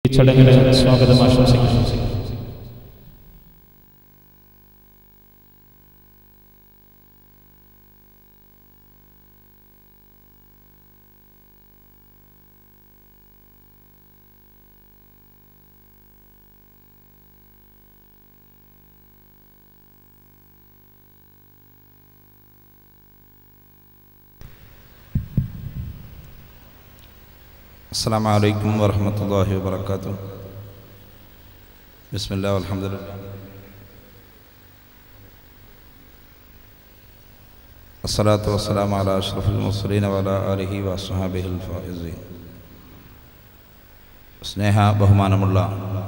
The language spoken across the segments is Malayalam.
ഈ ചടങ്ങിന് സ്വാഗതം ആശംസിക്കുന്നു السلام عليكم ورحمة الله وبركاته بسم الله والحمد لله الصلاة والسلام على أشرف المرسلين وعلى آله وأصحابه الفائزين സ്നേഹ ബഹുമാനമുള്ള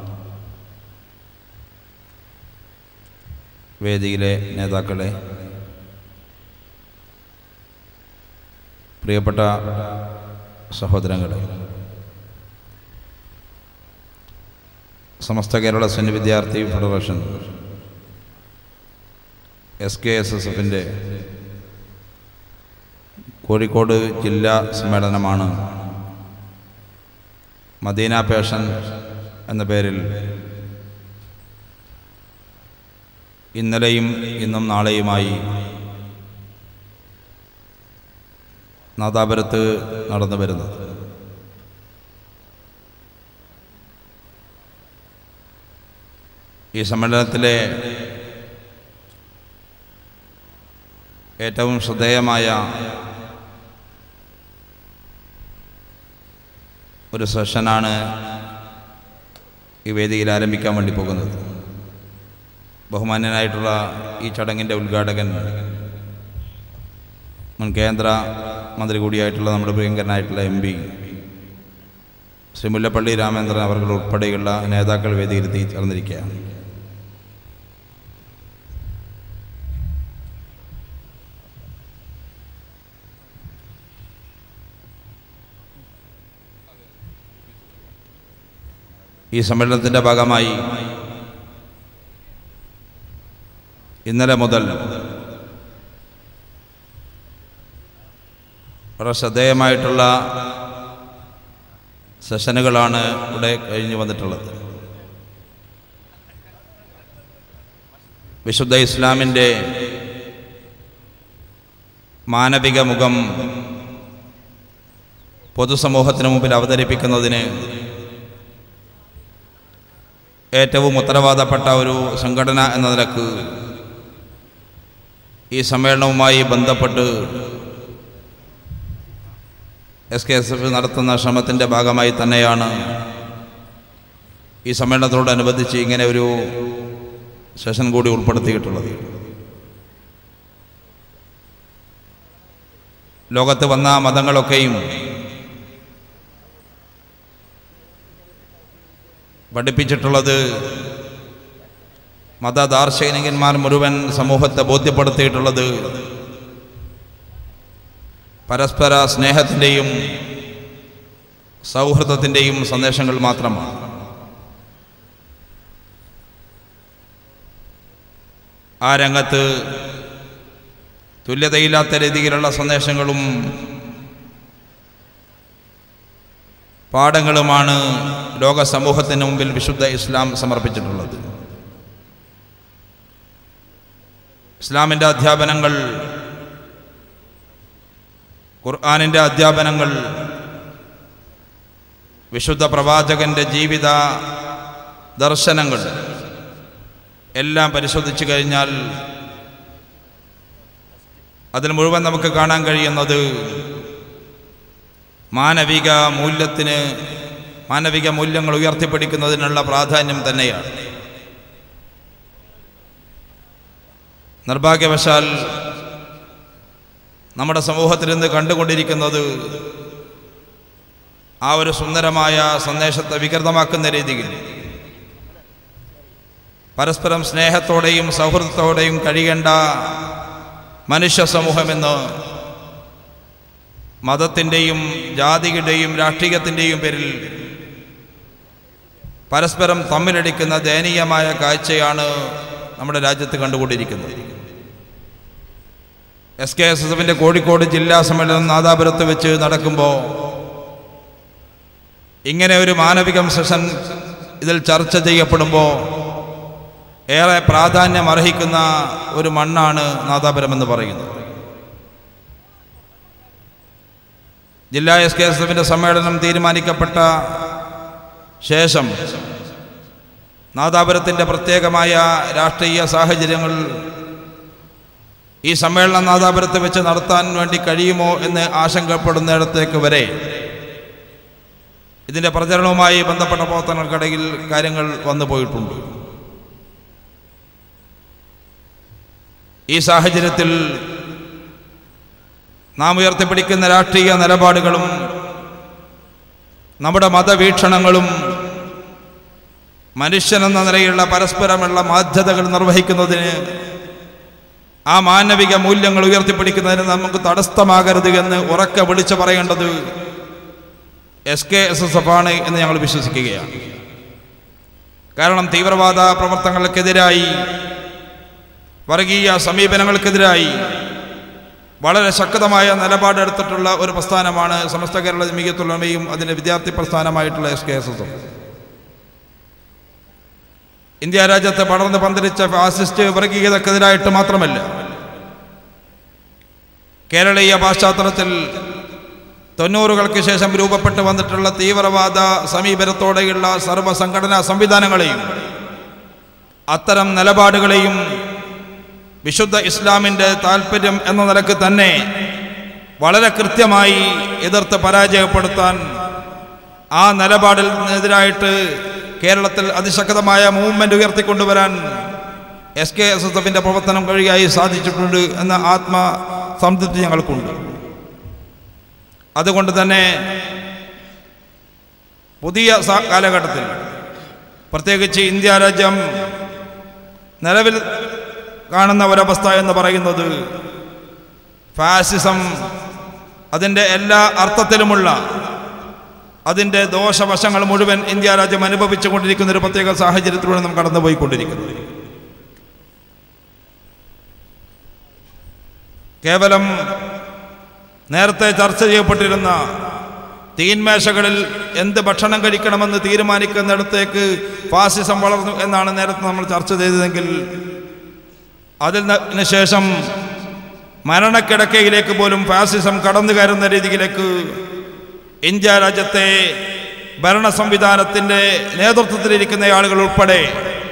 വേദിയിലെ നേതാക്കളെ പ്രിയപ്പെട്ട സഹോദരങ്ങളെ സമസ്ത Kerala Sunni Vidyarthi federation S K S S എഫിൻ്റെ കോഴിക്കോട് ജില്ലാ സമ്മേളനമാണ് മദീന പേഷൻ എന്ന പേരിൽ ഇന്നലെയും ഇന്നും നാളെയുമായി നാദാപുരത്ത് നടന്നു വരുന്നത് ഈ സമ്മേളനത്തിലെ ഏറ്റവും ശ്രദ്ധേയമായ ഒരു സെഷനാണ് ഈ വേദിയിൽ ആരംഭിക്കാൻ വേണ്ടി പോകുന്നത് ബഹുമാന്യനായിട്ടുള്ള ഈ ചടങ്ങിൻ്റെ ഉദ്ഘാടകൻ മുൻ കേന്ദ്ര മന്ത്രി കൂടിയായിട്ടുള്ള നമ്മുടെ പ്രിയങ്കരനായിട്ടുള്ള എം പി ശ്രീ മുല്ലപ്പള്ളി രാമേന്ദ്രൻ അവർ ഉൾപ്പെടെയുള്ള നേതാക്കൾ വേദിയിരുത്തി ചേർന്നിരിക്കുകയാണ് ഈ സമ്മേളനത്തിൻ്റെ ഭാഗമായി ഇന്നലെ മുതൽ വളരെ ശ്രദ്ധേയമായിട്ടുള്ള സെഷനുകളാണ് ഇവിടെ കഴിഞ്ഞു വന്നിട്ടുള്ളത് വിശുദ്ധ ഇസ്ലാമിൻ്റെ മാനവിക മുഖം പൊതുസമൂഹത്തിന് മുമ്പിൽ അവതരിപ്പിക്കുന്നതിന് ഏറ്റവും ഉത്തരവാദപ്പെട്ട ഒരു സംഘടന എന്ന നിലക്ക് ഈ സമ്മേളനവുമായി ബന്ധപ്പെട്ട് എസ് കെ എസ് എഫ് നടത്തുന്ന ശ്രമത്തിൻ്റെ ഭാഗമായി തന്നെയാണ് ഈ സമ്മേളനത്തോടനുബന്ധിച്ച് ഇങ്ങനെ ഒരു സെഷൻ കൂടി ഉൾപ്പെടുത്തിയിട്ടുള്ളത് ലോകത്ത് വന്ന മതങ്ങളൊക്കെയും പഠിപ്പിച്ചിട്ടുള്ളത് മതദാർശനികന്മാർ മുഴുവൻ സമൂഹത്തെ ബോധ്യപ്പെടുത്തിയിട്ടുള്ളത് പരസ്പര സ്നേഹത്തിൻ്റെയും സൗഹൃദത്തിൻ്റെയും സന്ദേശങ്ങൾ മാത്രമാണ് ആ രംഗത്ത് തുല്യതയില്ലാത്ത രീതിയിലുള്ള സന്ദേശങ്ങളും പാഠങ്ങളുമാണ് ലോക സമൂഹത്തിന് മുമ്പിൽ വിശുദ്ധ ഇസ്ലാം സമർപ്പിച്ചിട്ടുള്ളത് ഇസ്ലാമിൻ്റെ അധ്യാപനങ്ങൾ ഖുർആാനിൻ്റെ അധ്യാപനങ്ങൾ വിശുദ്ധ പ്രവാചകൻ്റെ ജീവിത ദർശനങ്ങൾ എല്ലാം പരിശോധിച്ചു കഴിഞ്ഞാൽ അതിൽ മുഴുവൻ നമുക്ക് കാണാൻ കഴിയുന്നത് മാനവിക മൂല്യത്തിന് മാനവിക മൂല്യങ്ങൾ ഉയർത്തിപ്പിടിക്കുന്നതിനുള്ള പ്രാധാന്യം തന്നെയാണ് നിർഭാഗ്യവശാൽ നമ്മുടെ സമൂഹത്തിൽ നിന്ന് കണ്ടുകൊണ്ടിരിക്കുന്നത് ആ ഒരു സുന്ദരമായ സന്ദേശത്തെ വികൃതമാക്കുന്ന രീതിയിൽ പരസ്പരം സ്നേഹത്തോടെയും സൗഹൃദത്തോടെയും കഴിയേണ്ട മനുഷ്യ സമൂഹമെന്ന് മതത്തിൻ്റെയും ജാതിയുടെയും രാഷ്ട്രീയത്തിൻ്റെയും പേരിൽ പരസ്പരം തമ്മിലടിക്കുന്ന ദയനീയമായ കാഴ്ചയാണ് നമ്മുടെ രാജ്യത്ത് കണ്ടുകൊണ്ടിരിക്കുന്നത് എസ് കെ എസ് എസ് എഫിൻ്റെ കോഴിക്കോട് ജില്ലാ സമ്മേളനം നാദാപുരത്ത് വെച്ച് നടക്കുമ്പോൾ ഇങ്ങനെ ഒരു മാനവികം സെഷൻ ഇതിൽ ചർച്ച ചെയ്യപ്പെടുമ്പോൾ ഏറെ പ്രാധാന്യം അർഹിക്കുന്ന ഒരു മണ്ണാണ് നാദാപുരം എന്ന് പറയുന്നത് ജില്ലാ എസ് കെ എസ് എഫിൻ്റെ സമ്മേളനം തീരുമാനിക്കപ്പെട്ട ശേഷം നാദാപുരത്തിൻ്റെ പ്രത്യേകമായ രാഷ്ട്രീയ സാഹചര്യങ്ങൾ ഈ സമ്മേളനം നാദാപുരത്ത് വെച്ച് നടത്താൻ വേണ്ടി കഴിയുമോ എന്ന് ആശങ്കപ്പെടുന്നിടത്തേക്ക് വരെ ഇതിൻ്റെ പ്രചരണവുമായി ബന്ധപ്പെട്ട പ്രവർത്തനങ്ങൾക്കിടയിൽ കാര്യങ്ങൾ വന്നു പോയിട്ടുണ്ട് ഈ സാഹചര്യത്തിൽ നാം ഉയർത്തിപ്പിടിക്കുന്ന രാഷ്ട്രീയ നിലപാടുകളും നമ്മുടെ മതവീക്ഷണങ്ങളും മനുഷ്യനെന്ന നിലയിലുള്ള പരസ്പരമുള്ള ബാധ്യതകൾ നിർവഹിക്കുന്നതിന് ആ മാനവിക മൂല്യങ്ങൾ ഉയർത്തിപ്പിടിക്കുന്നതിന് നമുക്ക് തടസ്സമാകരുത് എന്ന് ഉറക്കെ വിളിച്ചു പറയേണ്ടത് S K S S F ആണ് എന്ന് ഞങ്ങൾ വിശ്വസിക്കുകയാണ് കാരണം തീവ്രവാദ പ്രവർത്തനങ്ങൾക്കെതിരായി വർഗീയ സമീപനങ്ങൾക്കെതിരായി വളരെ ശക്തമായ നിലപാടെടുത്തിട്ടുള്ള ഒരു പ്രസ്ഥാനമാണ് സമസ്ത കേരള ജമീയത്തുള്ളമയും അതിൻ്റെ വിദ്യാർത്ഥി പ്രസ്ഥാനമായിട്ടുള്ള S K S S F India രാജ്യത്ത് പടർന്ന് പന്തലിച്ച ഫാസിസ്റ്റ് വർഗീയതക്കെതിരായിട്ട് മാത്രമല്ല കേരളീയ പശ്ചാത്തലത്തിൽ തൊണ്ണൂറുകൾക്ക് ശേഷം രൂപപ്പെട്ടു വന്നിട്ടുള്ള തീവ്രവാദ സമീപനത്തോടെയുള്ള സർവ്വ സംഘടനാ സംവിധാനങ്ങളെയും അത്തരം നിലപാടുകളെയും വിശുദ്ധ ഇസ്ലാമിൻ്റെ താല്പര്യം എന്ന നിലക്ക് തന്നെ വളരെ കൃത്യമായി എതിർത്ത് പരാജയപ്പെടുത്താൻ ആ നിലപാടിനെതിരായിട്ട് കേരളത്തിൽ അതിശക്തമായ മൂവ്മെൻ്റ് ഉയർത്തിക്കൊണ്ടുവരാൻ എസ് കെ എസ് എസ് എഫിൻ്റെ പ്രവർത്തനം വഴിയായി സാധിച്ചിട്ടുണ്ട് എന്ന ആത്മസംതൃപ്തി ഞങ്ങൾക്കുണ്ട് അതുകൊണ്ട് തന്നെ പുതിയ സ- കാലഘട്ടത്തിൽ പ്രത്യേകിച്ച് ഇന്ത്യ രാജ്യം നിലവിൽ കാണുന്ന ഒരവസ്ഥ എന്ന് പറയുന്നത് ഫാസിസം അതിൻ്റെ എല്ലാ അർത്ഥത്തിലുമുള്ള അതിൻ്റെ ദോഷവശങ്ങൾ മുഴുവൻ ഇന്ത്യ രാജ്യം അനുഭവിച്ചു കൊണ്ടിരിക്കുന്ന ഒരു പ്രത്യേക സാഹചര്യത്തിലൂടെ നാം കടന്നുപോയിക്കൊണ്ടിരിക്കുന്നത് കേവലം നേരത്തെ ചർച്ച ചെയ്യപ്പെട്ടിരുന്ന തീന്മേശകളിൽ എന്ത് ഭക്ഷണം കഴിക്കണമെന്ന് തീരുമാനിക്കുന്നിടത്തേക്ക് ഫാസിസം വളർന്നു എന്നാണ് നേരത്തെ നമ്മൾ ചർച്ച ചെയ്തതെങ്കിൽ അതിന് ശേഷം മരണക്കിടക്കയിലേക്ക് പോലും ഫാസിസം കടന്നു കയറുന്ന രീതിയിലേക്ക് ഇന്ത്യ രാജ്യത്തെ ഭരണ സംവിധാനത്തിൻ്റെ നേതൃത്വത്തിലിരിക്കുന്ന ആളുകൾ ഉൾപ്പെടെ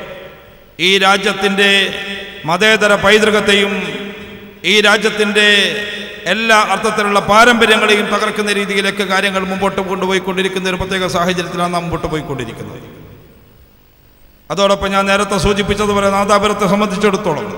ഈ രാജ്യത്തിൻ്റെ മതേതര പൈതൃകത്തെയും ഈ രാജ്യത്തിൻ്റെ എല്ലാ അർത്ഥത്തിലുള്ള പാരമ്പര്യങ്ങളെയും തകർക്കുന്ന രീതിയിലേക്ക് കാര്യങ്ങൾ മുമ്പോട്ട് കൊണ്ടുപോയിക്കൊണ്ടിരിക്കുന്ന ഒരു പ്രത്യേക സാഹചര്യത്തിലാണ് നാം മുമ്പോട്ട് പോയിക്കൊണ്ടിരിക്കുന്നത് അതോടൊപ്പം ഞാൻ നേരത്തെ സൂചിപ്പിച്ചതുപോലെ നാദാപുരത്തെ സംബന്ധിച്ചിടത്തോളം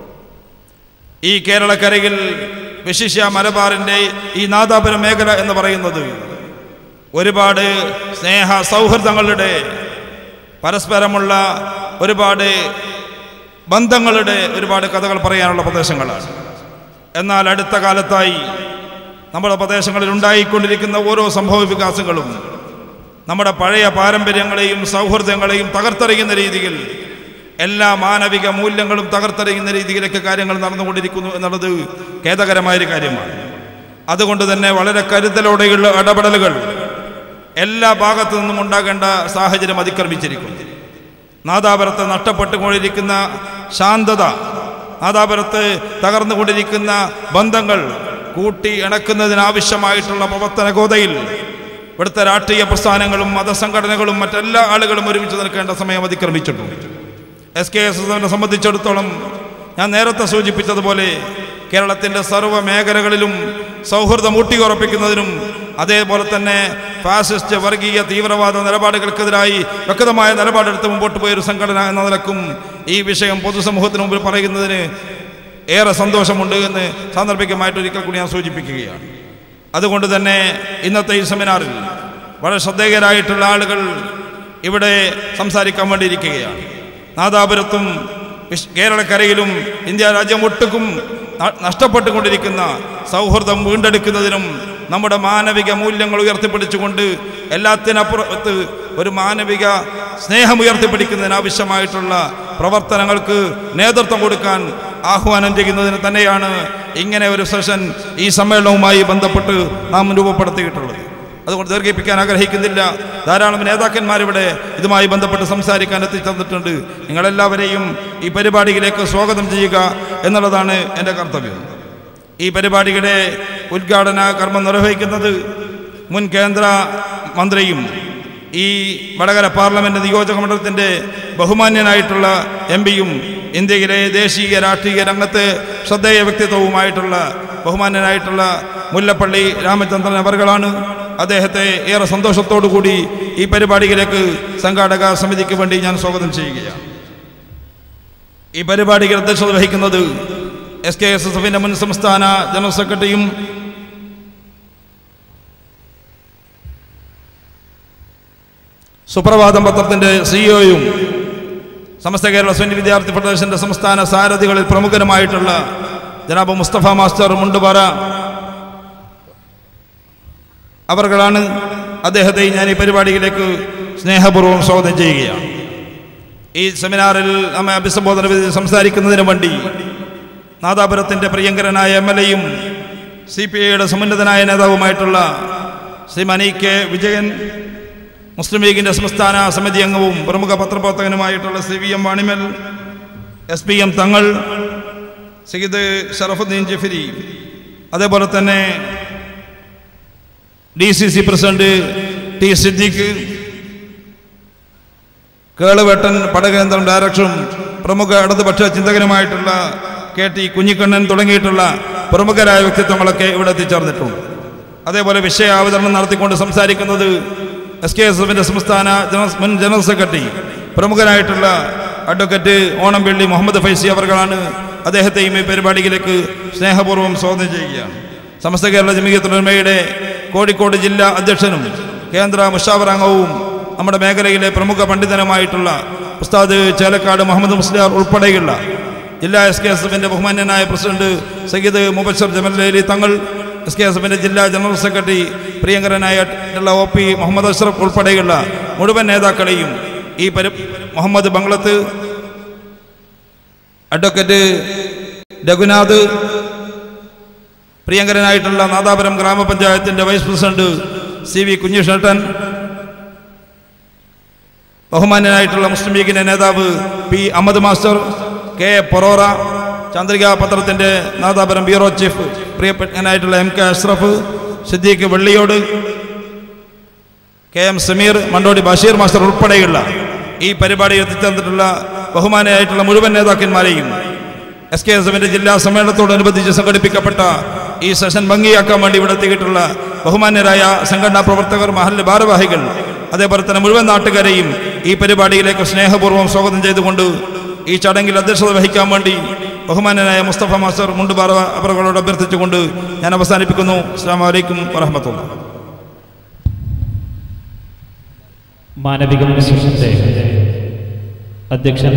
ഈ കേരളക്കരയിൽ വിശിഷ്യ മലബാറിൻ്റെ ഈ നാദാപുരം മേഖല എന്ന് പറയുന്നത് ഒരുപാട് സ്നേഹ സൗഹൃദങ്ങളുടെ പരസ്പരമുള്ള ഒരുപാട് ബന്ധങ്ങളുടെ ഒരുപാട് കഥകൾ പറയാനുള്ള പ്രദേശങ്ങളാണ് എന്നാൽ അടുത്ത കാലത്തായി നമ്മുടെ പ്രദേശങ്ങളിൽ ഉണ്ടായിക്കൊണ്ടിരിക്കുന്ന ഓരോ സംഭവ വികാസങ്ങളും നമ്മുടെ പഴയ പാരമ്പര്യങ്ങളെയും സൗഹൃദങ്ങളെയും തകർത്തെറിയുന്ന രീതിയിൽ എല്ലാ മാനവിക മൂല്യങ്ങളും തകർത്തെറിയുന്ന രീതിയിലൊക്കെ കാര്യങ്ങൾ നടന്നുകൊണ്ടിരിക്കുന്നു എന്നുള്ളത് ഖേദകരമായൊരു കാര്യമാണ് അതുകൊണ്ട് തന്നെ വളരെ കരുതലോടെയുള്ള ഇടപെടലുകൾ എല്ലാ ഭാഗത്തു നിന്നും ഉണ്ടാകേണ്ട സാഹചര്യം അതിക്രമിച്ചിരിക്കുന്നു നാദാപുരത്ത് നഷ്ടപ്പെട്ടുകൊണ്ടിരിക്കുന്ന ശാന്തത നാദാപുരത്ത് തകർന്നുകൊണ്ടിരിക്കുന്ന ബന്ധങ്ങൾ കൂട്ടി ഇണക്കുന്നതിനാവശ്യമായിട്ടുള്ള പ്രവർത്തന ഗോതയിൽ ഇവിടുത്തെ രാഷ്ട്രീയ പ്രസ്ഥാനങ്ങളും മതസംഘടനകളും മറ്റെല്ലാ ആളുകളും ഒരുമിച്ച് നിൽക്കേണ്ട സമയം അതിക്രമിച്ചിട്ടുണ്ട് എസ് കെ എസ് എസിനെ സംബന്ധിച്ചിടത്തോളം ഞാൻ നേരത്തെ സൂചിപ്പിച്ചതുപോലെ കേരളത്തിൻ്റെ സർവ്വ മേഖലകളിലും സൗഹൃദം ഊട്ടിയുറപ്പിക്കുന്നതിനും അതേപോലെ തന്നെ ഫാസിസ്റ്റ് വർഗീയ തീവ്രവാദ നിലപാടുകൾക്കെതിരായി വ്യക്തമായ നിലപാടെടുത്ത് മുമ്പോട്ട് പോയൊരു സംഘടന എന്ന നിലക്കും ഈ വിഷയം പൊതുസമൂഹത്തിന് മുമ്പിൽ പറയുന്നതിന് ഏറെ സന്തോഷമുണ്ട് എന്ന് സാന്ദർഭികമായിട്ട് ഒരിക്കൽ കൂടി ഞാൻ സൂചിപ്പിക്കുകയാണ് അതുകൊണ്ട് തന്നെ ഇന്നത്തെ ഈ സെമിനാറിൽ വളരെ ശ്രദ്ധേയരായിട്ടുള്ള ആളുകൾ ഇവിടെ സംസാരിക്കാൻ വേണ്ടിയിരിക്കുകയാണ് നാദാപുരത്തും വിശ്- കേരളക്കരയിലും ഇന്ത്യ രാജ്യം ഒട്ടുക്കും ന- നഷ്ടപ്പെട്ടുകൊണ്ടിരിക്കുന്ന സൗഹൃദം വീണ്ടെടുക്കുന്നതിനും നമ്മുടെ മാനവിക മൂല്യങ്ങൾ ഉയർത്തിപ്പിടിച്ചുകൊണ്ട് എല്ലാത്തിനപ്പുറത്ത് ഒരു മാനവിക സ്നേഹം ഉയർത്തിപ്പിടിക്കുന്നതിന് ആവശ്യമായിട്ടുള്ള പ്രവർത്തനങ്ങൾക്ക് നേതൃത്വം കൊടുക്കാൻ ആഹ്വാനം ചെയ്യുന്നതിന് തന്നെയാണ് ഇങ്ങനെ ഒരു സെഷൻ ഈ സമ്മേളനവുമായി ബന്ധപ്പെട്ട് നാം രൂപപ്പെടുത്തിയിട്ടുള്ളത് അതുകൊണ്ട് ദീർഘിപ്പിക്കാൻ ആഗ്രഹിക്കുന്നില്ല ധാരാളം നേതാക്കന്മാരിവിടെ ഇതുമായി ബന്ധപ്പെട്ട് സംസാരിക്കാൻ എത്തിച്ചേർന്നിട്ടുണ്ട് നിങ്ങളെല്ലാവരെയും ഈ പരിപാടിയിലേക്ക് സ്വാഗതം ചെയ്യുക എന്നുള്ളതാണ് എൻ്റെ കർത്തവ്യം ഈ പരിപാടിയുടെ ഉദ്ഘാടന കർമ്മം നിർവഹിക്കുന്നത് മുൻ കേന്ദ്ര മന്ത്രിയും ഈ വടകര പാർലമെന്റ് നിയോജക മണ്ഡലത്തിൻ്റെ ബഹുമാന്യനായിട്ടുള്ള എം പിയും ഇന്ത്യയിലെ ദേശീയ രാഷ്ട്രീയ രംഗത്ത് ശ്രദ്ധേയ വ്യക്തിത്വവുമായിട്ടുള്ള ബഹുമാന്യനായിട്ടുള്ള മുല്ലപ്പള്ളി രാമചന്ദ്രൻ അവർകളാണ് അദ്ദേഹത്തെ ഏറെ സന്തോഷത്തോടു കൂടി ഈ പരിപാടിയിലേക്ക് സംഘാടക സമിതിക്ക് വേണ്ടി ഞാൻ സ്വാഗതം ചെയ്യുകയാണ് ഈ പരിപാടിക്ക് അധ്യക്ഷത വഹിക്കുന്നത് എസ് കെ എസ് എസ് എഫിന്റെ മുൻ സംസ്ഥാന ജനറൽ സെക്രട്ടറിയും സുപ്രഭാതം പത്രത്തിന്റെ സിഇഒയും സമസ്ത കേരള സ്വന്റ് വിദ്യാർത്ഥി ഫെഡറേഷന്റെ സംസ്ഥാന സാരഥികളിൽ പ്രമുഖരുമായിട്ടുള്ള ജനാബ് മുസ്തഫ മാസ്റ്റർ മുണ്ടുപാറ അവർകളാണ് അദ്ദേഹത്തെ ഞാൻ ഈ പരിപാടിയിലേക്ക് സ്നേഹപൂർവ്വം സ്വാഗതം ചെയ്യുകയാണ് ഈ സെമിനാറിൽ നമ്മെ അഭിസംബോധന ചെയ്ത് സംസാരിക്കുന്നതിന് വേണ്ടി നാദാപുരത്തിൻ്റെ പ്രിയങ്കരനായ എം എൽ എയും സി പി ഐയുടെ സമുന്നതനായ നേതാവുമായിട്ടുള്ള ശ്രീ മണി കെ വിജയൻ മുസ്ലിം ലീഗിൻ്റെ സംസ്ഥാന സമിതി അംഗവും പ്രമുഖ പത്രപ്രവർത്തകനുമായിട്ടുള്ള C V M Vanimel S P M Thangal Sayyid Sharafuddin Jafari അതേപോലെ തന്നെ D C C president T Siddique Keluvettan പടകേന്ദ്രം ഡയറക്ടറും പ്രമുഖ ഇടതുപക്ഷ ചിന്തകനുമായിട്ടുള്ള കെ ടി കുഞ്ഞിക്കണ്ണൻ തുടങ്ങിയിട്ടുള്ള പ്രമുഖരായ വ്യക്തിത്വങ്ങളൊക്കെ ഇവിടെ എത്തിച്ചേർന്നിട്ടുണ്ട് അതേപോലെ വിഷയ അവതരണം നടത്തിക്കൊണ്ട് സംസാരിക്കുന്നത് എസ് കെ എസ് എഫിന്റെ സംസ്ഥാന ജനറൽ മുൻ ജനറൽ സെക്രട്ടറി പ്രമുഖനായിട്ടുള്ള അഡ്വക്കേറ്റ് ഓണംപള്ളി മുഹമ്മദ് ഫൈസി അവർകളാണ് അദ്ദേഹത്തെയും ഈ പരിപാടിയിലേക്ക് സ്നേഹപൂർവ്വം സ്വാഗതം ചെയ്യുകയാണ് സമസ്ത കേരള ജമീയത്തുലമയുടെ കോഴിക്കോട് ജില്ലാ അധ്യക്ഷനും കേന്ദ്ര മുഷാവർ അംഗവും നമ്മുടെ മേഖലയിലെ പ്രമുഖ പണ്ഡിതനുമായിട്ടുള്ള ഉസ്താദ് ചേലക്കാട് മുഹമ്മദ് മുസ്ലിയാർ ഉൾപ്പെടെയുള്ള ജില്ലാ എസ് കെ എസ് എഫിന്റെ ബഹുമാന്യനായ പ്രസിഡന്റ് സയ്യിദ് മുബഷർ ജമലേലി തങ്ങൾ എസ് കെ എസ് എഫിന്റെ ജില്ലാ ജനറൽ സെക്രട്ടറി പ്രിയങ്കരനായിട്ടുള്ള ഒ പി മുഹമ്മദ് അഷ്റഫ് ഉൾപ്പെടെയുള്ള മുഴുവൻ നേതാക്കളെയും ഈ പരി മുഹമ്മദ് ബംഗ്ലത്ത് അഡ്വക്കേറ്റ് രഘുനാഥ് പ്രിയങ്കരനായിട്ടുള്ള നാദാപുരം ഗ്രാമപഞ്ചായത്തിന്റെ vice president C V Kunhishettan ബഹുമാന്യനായിട്ടുള്ള മുസ്ലിം ലീഗിന്റെ നേതാവ് P Ahammed master K A Porora Chandrika പത്രത്തിന്റെ നാദാപുരം ബ്യൂറോ ചീഫ് പ്രിയപ്പെട്ടനായിട്ടുള്ള M K Ashraf Siddique Velliyode K M Sameer Mandodi Basheer master ഉൾപ്പെടെയുള്ള ഈ പരിപാടിയിൽ എത്തിച്ചേർന്നിട്ടുള്ള ബഹുമാനായിട്ടുള്ള മുഴുവൻ നേതാക്കന്മാരെയും എസ് കെ എസ് എഫിന്റെ ജില്ലാ സമ്മേളനത്തോടനുബന്ധിച്ച് സംഘടിപ്പിക്കപ്പെട്ട ഈ സെഷൻ ഭംഗിയാക്കാൻ വേണ്ടി ഇവിടെ എത്തിയിട്ടുള്ള ബഹുമാന്യരായ സംഘടനാ പ്രവർത്തകർ മഹല്ല് ഭാരവാഹികൾ അതേപോലെ തന്നെ മുഴുവൻ നാട്ടുകാരെയും ഈ പരിപാടിയിലേക്ക് സ്നേഹപൂർവ്വം സ്വാഗതം ചെയ്തുകൊണ്ട് ഈ ചടങ്ങിൽ അധ്യക്ഷത വഹിക്കാൻ വേണ്ടി ബഹുമാന്യനായ മുസ്തഫ മാസ്റ്റർ മുണ്ടുപാറ അവരോട് അഭ്യർത്ഥിച്ചുകൊണ്ട് ഞാൻ അവസാനിപ്പിക്കുന്നു അസ്സാം വലൈക്കും വറഹമത്തുള്ള മാനവിക മിഷന്റെ അധ്യക്ഷൻ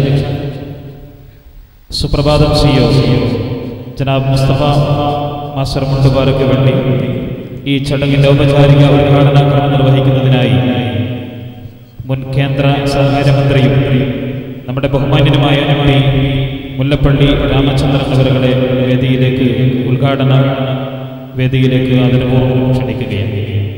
സുപ്രഭാതം സിഒ ജനാബ് മുസ്തഫ മാസ്റ്റർ മുണ്ടുപാറയ്ക്ക് വേണ്ടി ഈ ചടങ്ങിന്റെ ഔപചാരിക ഉദ്ഘാടന കർമ്മം നിർവഹിക്കുന്നതിനായി മുൻ കേന്ദ്ര സഹകാര്യമന്ത്രിയും നമ്മുടെ ബഹുമാന്യനുമായ എം പി മുല്ലപ്പള്ളി രാമചന്ദ്രൻ അവരുടെ വേദിയിലേക്ക് ഉദ്ഘാടന വേദിയിലേക്ക് ആദരപൂർവ്വം ക്ഷണിക്കുകയാണ്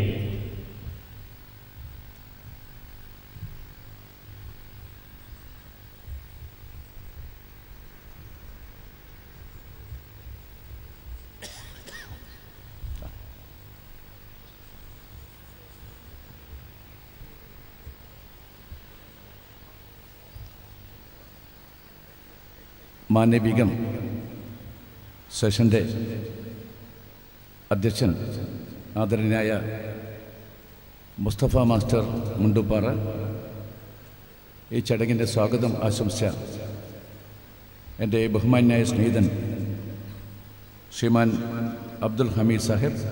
മാനവികം സെഷൻ്റെ അധ്യക്ഷൻ ആദരണീയായ മുസ്തഫ മാസ്റ്റർ മുണ്ടുപാറ ഈ ചടങ്ങിൻ്റെ സ്വാഗതം ആശംസിച്ച എൻ്റെ ബഹുമാന്യായ സ്നേഹിതൻ ശ്രീമാൻ അബ്ദുൽ ഹമീദ് സാഹിബ്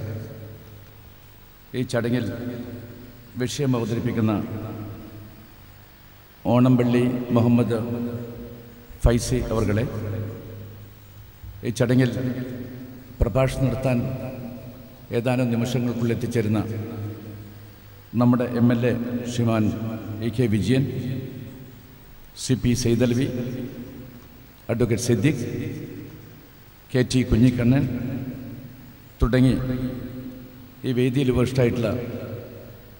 ഈ ചടങ്ങിൽ വിഷയം അവതരിപ്പിക്കുന്ന ഓണംപള്ളി മുഹമ്മദ് ഫൈസി അവർകളെ ഈ ചടങ്ങിൽ പ്രഭാഷണം നടത്താൻ ഏതാനും നിമിഷങ്ങൾക്കുള്ളിൽ എത്തിച്ചേരുന്ന നമ്മുടെ M L A Sriman A K Vijayan C P Saithalavi advocate Siddique K T Kunhikannan തുടങ്ങി ഈ വേദിയിൽ ഉപവിഷ്ടായിട്ടുള്ള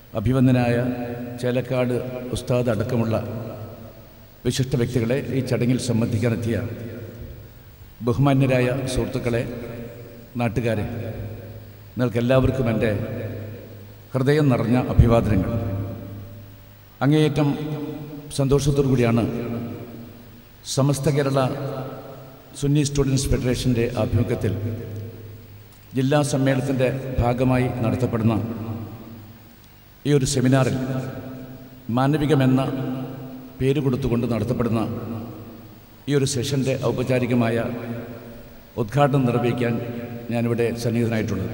അഭിവന്ദനായ ചേലക്കാട് ഉസ്താദ് അടക്കമുള്ള വിശിഷ്ട വ്യക്തികളെ ഈ ചടങ്ങിൽ സംബന്ധിക്കാനെത്തിയ ബഹുമാന്യരായ സുഹൃത്തുക്കളെ നാട്ടുകാരെ നിങ്ങൾക്കെല്ലാവർക്കും എൻ്റെ ഹൃദയം നിറഞ്ഞ അഭിവാദനങ്ങൾ അങ്ങേയറ്റം സന്തോഷത്തോടു കൂടിയാണ് സമസ്ത കേരള സുന്നി സ്റ്റുഡൻസ് ഫെഡറേഷൻ്റെ ആഭിമുഖ്യത്തിൽ ജില്ലാ സമ്മേളനത്തിൻ്റെ ഭാഗമായി നടത്തപ്പെടുന്ന ഈ ഒരു സെമിനാറിൽ മാനവികമെന്ന പേര് കൊടുത്തുകൊണ്ട് നടത്തപ്പെടുന്ന ഈ ഒരു സെഷൻ്റെ ഔപചാരികമായ ഉദ്ഘാടനം നിർവഹിക്കാൻ ഞാനിവിടെ സന്നിഹിതനായിട്ടുള്ളത്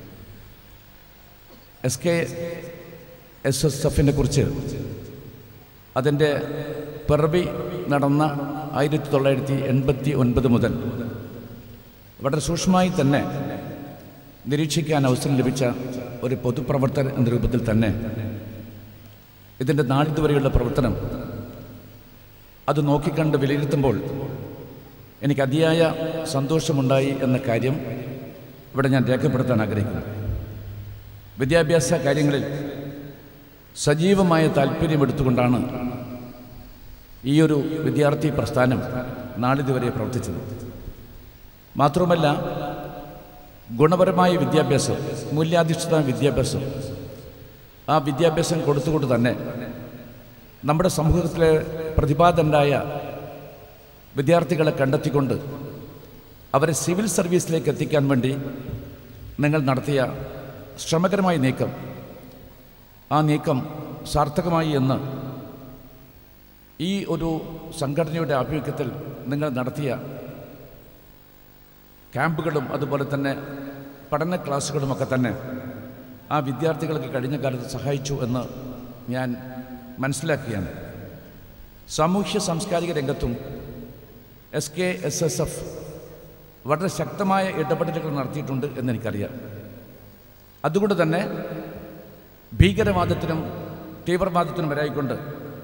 എസ് കെ എസ് എസ് എഫിനെ കുറിച്ച് അതിൻ്റെ പിറവി നടന്ന ആയിരത്തി തൊള്ളായിരത്തി എൺപത്തി ഒൻപത് മുതൽ വളരെ സൂക്ഷ്മമായി തന്നെ നിരീക്ഷിക്കാൻ അവസരം ലഭിച്ച ഒരു പൊതുപ്രവർത്തകൻ എന്ന രൂപത്തിൽ തന്നെ ഇതിൻ്റെ നാളിതുവരെയുള്ള പ്രവർത്തനം അത് നോക്കിക്കണ്ട് വിലയിരുത്തുമ്പോൾ എനിക്ക് അതിയായ സന്തോഷമുണ്ടായി എന്ന കാര്യം ഇവിടെ ഞാൻ രേഖപ്പെടുത്താൻ ആഗ്രഹിക്കുന്നു വിദ്യാഭ്യാസ കാര്യങ്ങളിൽ സജീവമായ താല്പര്യമെടുത്തുകൊണ്ടാണ് ഈ ഒരു വിദ്യാർത്ഥി പ്രസ്ഥാനം നാളിതുവരെ പ്രവർത്തിച്ചത് മാത്രമല്ല ഗുണപരമായ വിദ്യാഭ്യാസം മൂല്യാധിഷ്ഠിത വിദ്യാഭ്യാസം ആ വിദ്യാഭ്യാസം കൊടുത്തുകൊണ്ട് തന്നെ നമ്മുടെ സമൂഹത്തിലെ പ്രതിപാദനരായ വിദ്യാർത്ഥികളെ കണ്ടെത്തിക്കൊണ്ട് അവരെ സിവിൽ സർവീസിലേക്ക് എത്തിക്കാൻ വേണ്ടി നിങ്ങൾ നടത്തിയ ശ്രമകരമായ നീക്കം ആ നീക്കം സാർത്ഥകമായി എന്ന് ഈ ഒരു സംഘടനയുടെ ആഭിമുഖ്യത്തിൽ നിങ്ങൾ നടത്തിയ ക്യാമ്പുകളും അതുപോലെ തന്നെ പഠന ക്ലാസ്സുകളുമൊക്കെ തന്നെ ആ വിദ്യാർത്ഥികൾക്ക് കഴിഞ്ഞ കാലത്ത് സഹായിച്ചു എന്ന് ഞാൻ മനസ്സിലാക്കുകയാണ് സാമൂഹ്യ സാംസ്കാരിക രംഗത്തും S K S S F വളരെ ശക്തമായ ഇടപെടലുകൾ നടത്തിയിട്ടുണ്ട് എന്നെനിക്കറിയാം അതുകൊണ്ട് തന്നെ ഭീകരവാദത്തിനും തീവ്രവാദത്തിനും വരായിക്കൊണ്ട്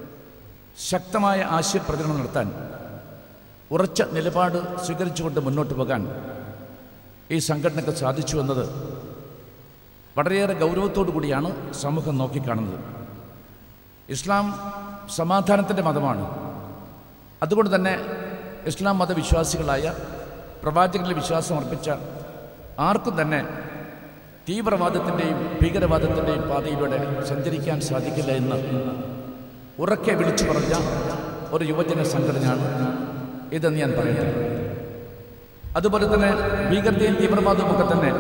ശക്തമായ ആശയപ്രചരണം നടത്താൻ ഉറച്ച നിലപാട് സ്വീകരിച്ചുകൊണ്ട് മുന്നോട്ട് പോകാൻ ഈ സംഘടനയ്ക്ക് സാധിച്ചു എന്നത് വളരെയേറെ ഗൗരവത്തോടു കൂടിയാണ് സമൂഹം നോക്കിക്കാണുന്നത് ഇസ്ലാം സമാധാനത്തിൻ്റെ മതമാണ് അതുകൊണ്ട് തന്നെ ഇസ്ലാം മതവിശ്വാസികളായ പ്രവാചകനിൽ വിശ്വാസം അർപ്പിച്ച ആർക്കും തന്നെ തീവ്രവാദത്തിൻ്റെയും ഭീകരവാദത്തിൻ്റെയും പാതയിലൂടെ സഞ്ചരിക്കാൻ സാധിക്കില്ല എന്ന് ഉറക്കെ വിളിച്ചു പറഞ്ഞ ഒരു യുവജന സംഘടനയാണ് ഇതെന്ന് ഞാൻ പറയട്ടെ അതുപോലെ തന്നെ ഭീകരതയും തീവ്രവാദവും ഒക്കെ തന്നെ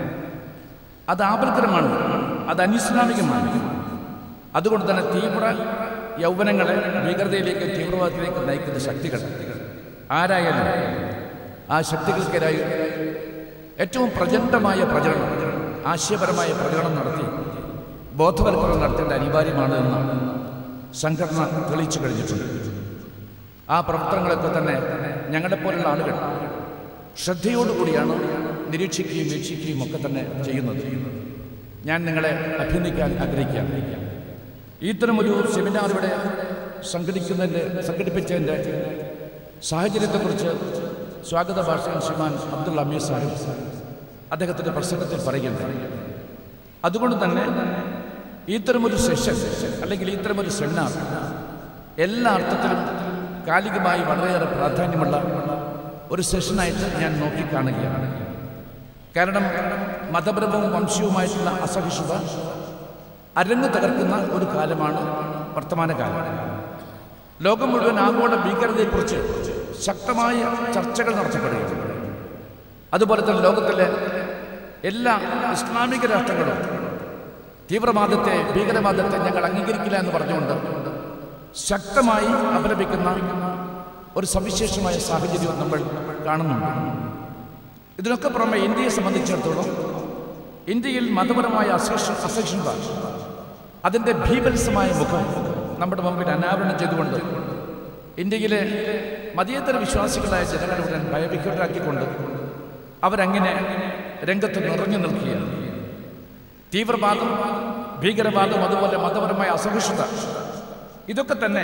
അത് ആപൽക്കരമാണ് അത് അനിസ്ലാമികമാണ് അതുകൊണ്ട് തന്നെ തീവ്ര യൗവനങ്ങളെ ഭീകരതയിലേക്ക് തീവ്രവാദത്തിലേക്ക് നയിക്കുന്ന ശക്തികൾ ആരായാലും ആ ശക്തികൾക്കെതിരായി ഏറ്റവും പ്രചണ്ഡമായ പ്രചരണം ആശയപരമായ പ്രചരണം നടത്തി ബോധവൽക്കരണം നടത്തേണ്ട അനിവാര്യമാണ് എന്ന് സംഘടന തെളിയിച്ചു കഴിഞ്ഞിട്ടുണ്ട് ആ പ്രവർത്തനങ്ങളൊക്കെ തന്നെ ഞങ്ങളെപ്പോലുള്ള ആളുകൾ ശ്രദ്ധയോടുകൂടിയാണ് നിരീക്ഷിക്കുകയും വീക്ഷിക്കുകയും ഒക്കെ തന്നെ ചെയ്യുന്നത് ഞാൻ നിങ്ങളെ അഭ്യർത്ഥിക്കാൻ ആഗ്രഹിക്കുകയാണ് ഇത്തരമൊരു സെമിനാർ ഇവിടെ സംഘടിക്കുന്നതിൻ്റെ സംഘടിപ്പിച്ചതിൻ്റെ സാഹചര്യത്തെക്കുറിച്ച് സ്വാഗത ഭാഷകൻ ശ്രീമാൻ അബ്ദുൾ അമീർ സാഹിബ് അദ്ദേഹത്തിൻ്റെ പ്രസംഗത്തിൽ പറയുകയുണ്ടായി അതുകൊണ്ട് തന്നെ ഇത്തരമൊരു സെഷൻ അല്ലെങ്കിൽ ഇത്തരമൊരു സെമിനാർ എല്ലാ അർത്ഥത്തിലും കാലികമായി വളരെയേറെ പ്രാധാന്യമുള്ള ഒരു സെഷനായിട്ട് ഞാൻ നോക്കിക്കാണുകയാണ് കാരണം മതപരവും വംശീയവുമായിട്ടുള്ള അസഹിഷ്ണുത അരങ്ങ് തകർക്കുന്ന ഒരു കാലമാണ് വർത്തമാനകാലം ലോകം മുഴുവൻ ആഗോള ഭീകരതയെക്കുറിച്ച് ശക്തമായ ചർച്ചകൾ നടത്തപ്പെടുകയാണ് അതുപോലെ തന്നെ ലോകത്തിലെ എല്ലാ ഇസ്ലാമിക രാഷ്ട്രങ്ങളും തീവ്രവാദത്തെ ഭീകരവാദത്തെ ഞങ്ങൾ അംഗീകരിക്കില്ല എന്ന് പറഞ്ഞുകൊണ്ട് ശക്തമായി അപലപിക്കുന്ന ഒരു സവിശേഷമായ സാഹചര്യവും നമ്മൾ കാണുന്നുണ്ട് ഇതിനൊക്കെ പുറമെ ഇന്ത്യയെ സംബന്ധിച്ചിടത്തോളം ഇന്ത്യയിൽ മതപരമായ അസഹിഷ്ണു അസഹിഷ്ണുത അതിൻ്റെ ഭീപത്സമായ മുഖം നമ്മുടെ മുമ്പിൽ അനാവരണം ചെയ്തുകൊണ്ട് ഇന്ത്യയിലെ മതേതര വിശ്വാസികളായ ജനങ്ങളെ ഉടൻ ഭയവിഹ്വരാക്കിക്കൊണ്ട് അവരങ്ങനെ രംഗത്ത് നിറഞ്ഞു നിൽക്കുകയാണ് തീവ്രവാദം ഭീകരവാദം അതുപോലെ മതപരമായ അസഹിഷ്ണുത ഇതൊക്കെ തന്നെ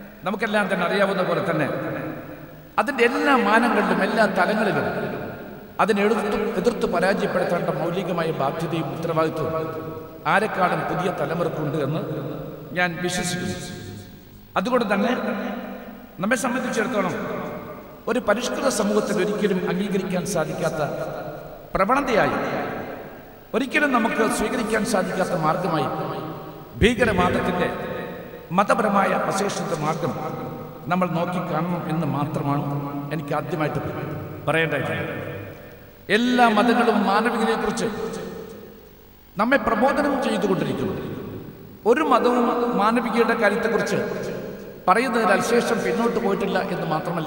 നമുക്കെല്ലാം തന്നെ അറിയാവുന്ന പോലെ തന്നെ അതിൻ്റെ എല്ലാ മാനങ്ങളിലും എല്ലാ തലങ്ങളിലും അതിനെ എതിർത്ത് എതിർത്ത് പരാജയപ്പെടുത്തേണ്ട മൗലികമായ ബാധ്യതയും ഉത്തരവാദിത്വവും ആരെക്കാളും പുതിയ തലമുറക്കുണ്ട് എന്ന് ഞാൻ വിശ്വസിക്കുന്നു അതുകൊണ്ട് തന്നെ നമ്മെ സംബന്ധിച്ചിടത്തോളം ഒരു പരിഷ്കൃത സമൂഹത്തിൽ ഒരിക്കലും അംഗീകരിക്കാൻ സാധിക്കാത്ത പ്രവണതയായി ഒരിക്കലും നമുക്ക് സ്വീകരിക്കാൻ സാധിക്കാത്ത മാർഗമായി ഭീകരവാദത്തിൻ്റെ മതപരമായ അശേഷിത മാർഗം നമ്മൾ നോക്കിക്കാണണം എന്ന് മാത്രമാണ് എനിക്ക് ആദ്യമായിട്ട് പറയേണ്ടതായിട്ടുള്ളത് എല്ലാ മതങ്ങളും മാനവികതയെക്കുറിച്ച് നമ്മെ പ്രബോധനം ചെയ്തുകൊണ്ടിരിക്കുന്നു ഒരു മതവും മാനവികയുടെ കാര്യത്തെക്കുറിച്ച് പറയുന്നതിൽ അൽശേഷം പിന്നോട്ട് പോയിട്ടില്ല എന്ന് മാത്രമല്ല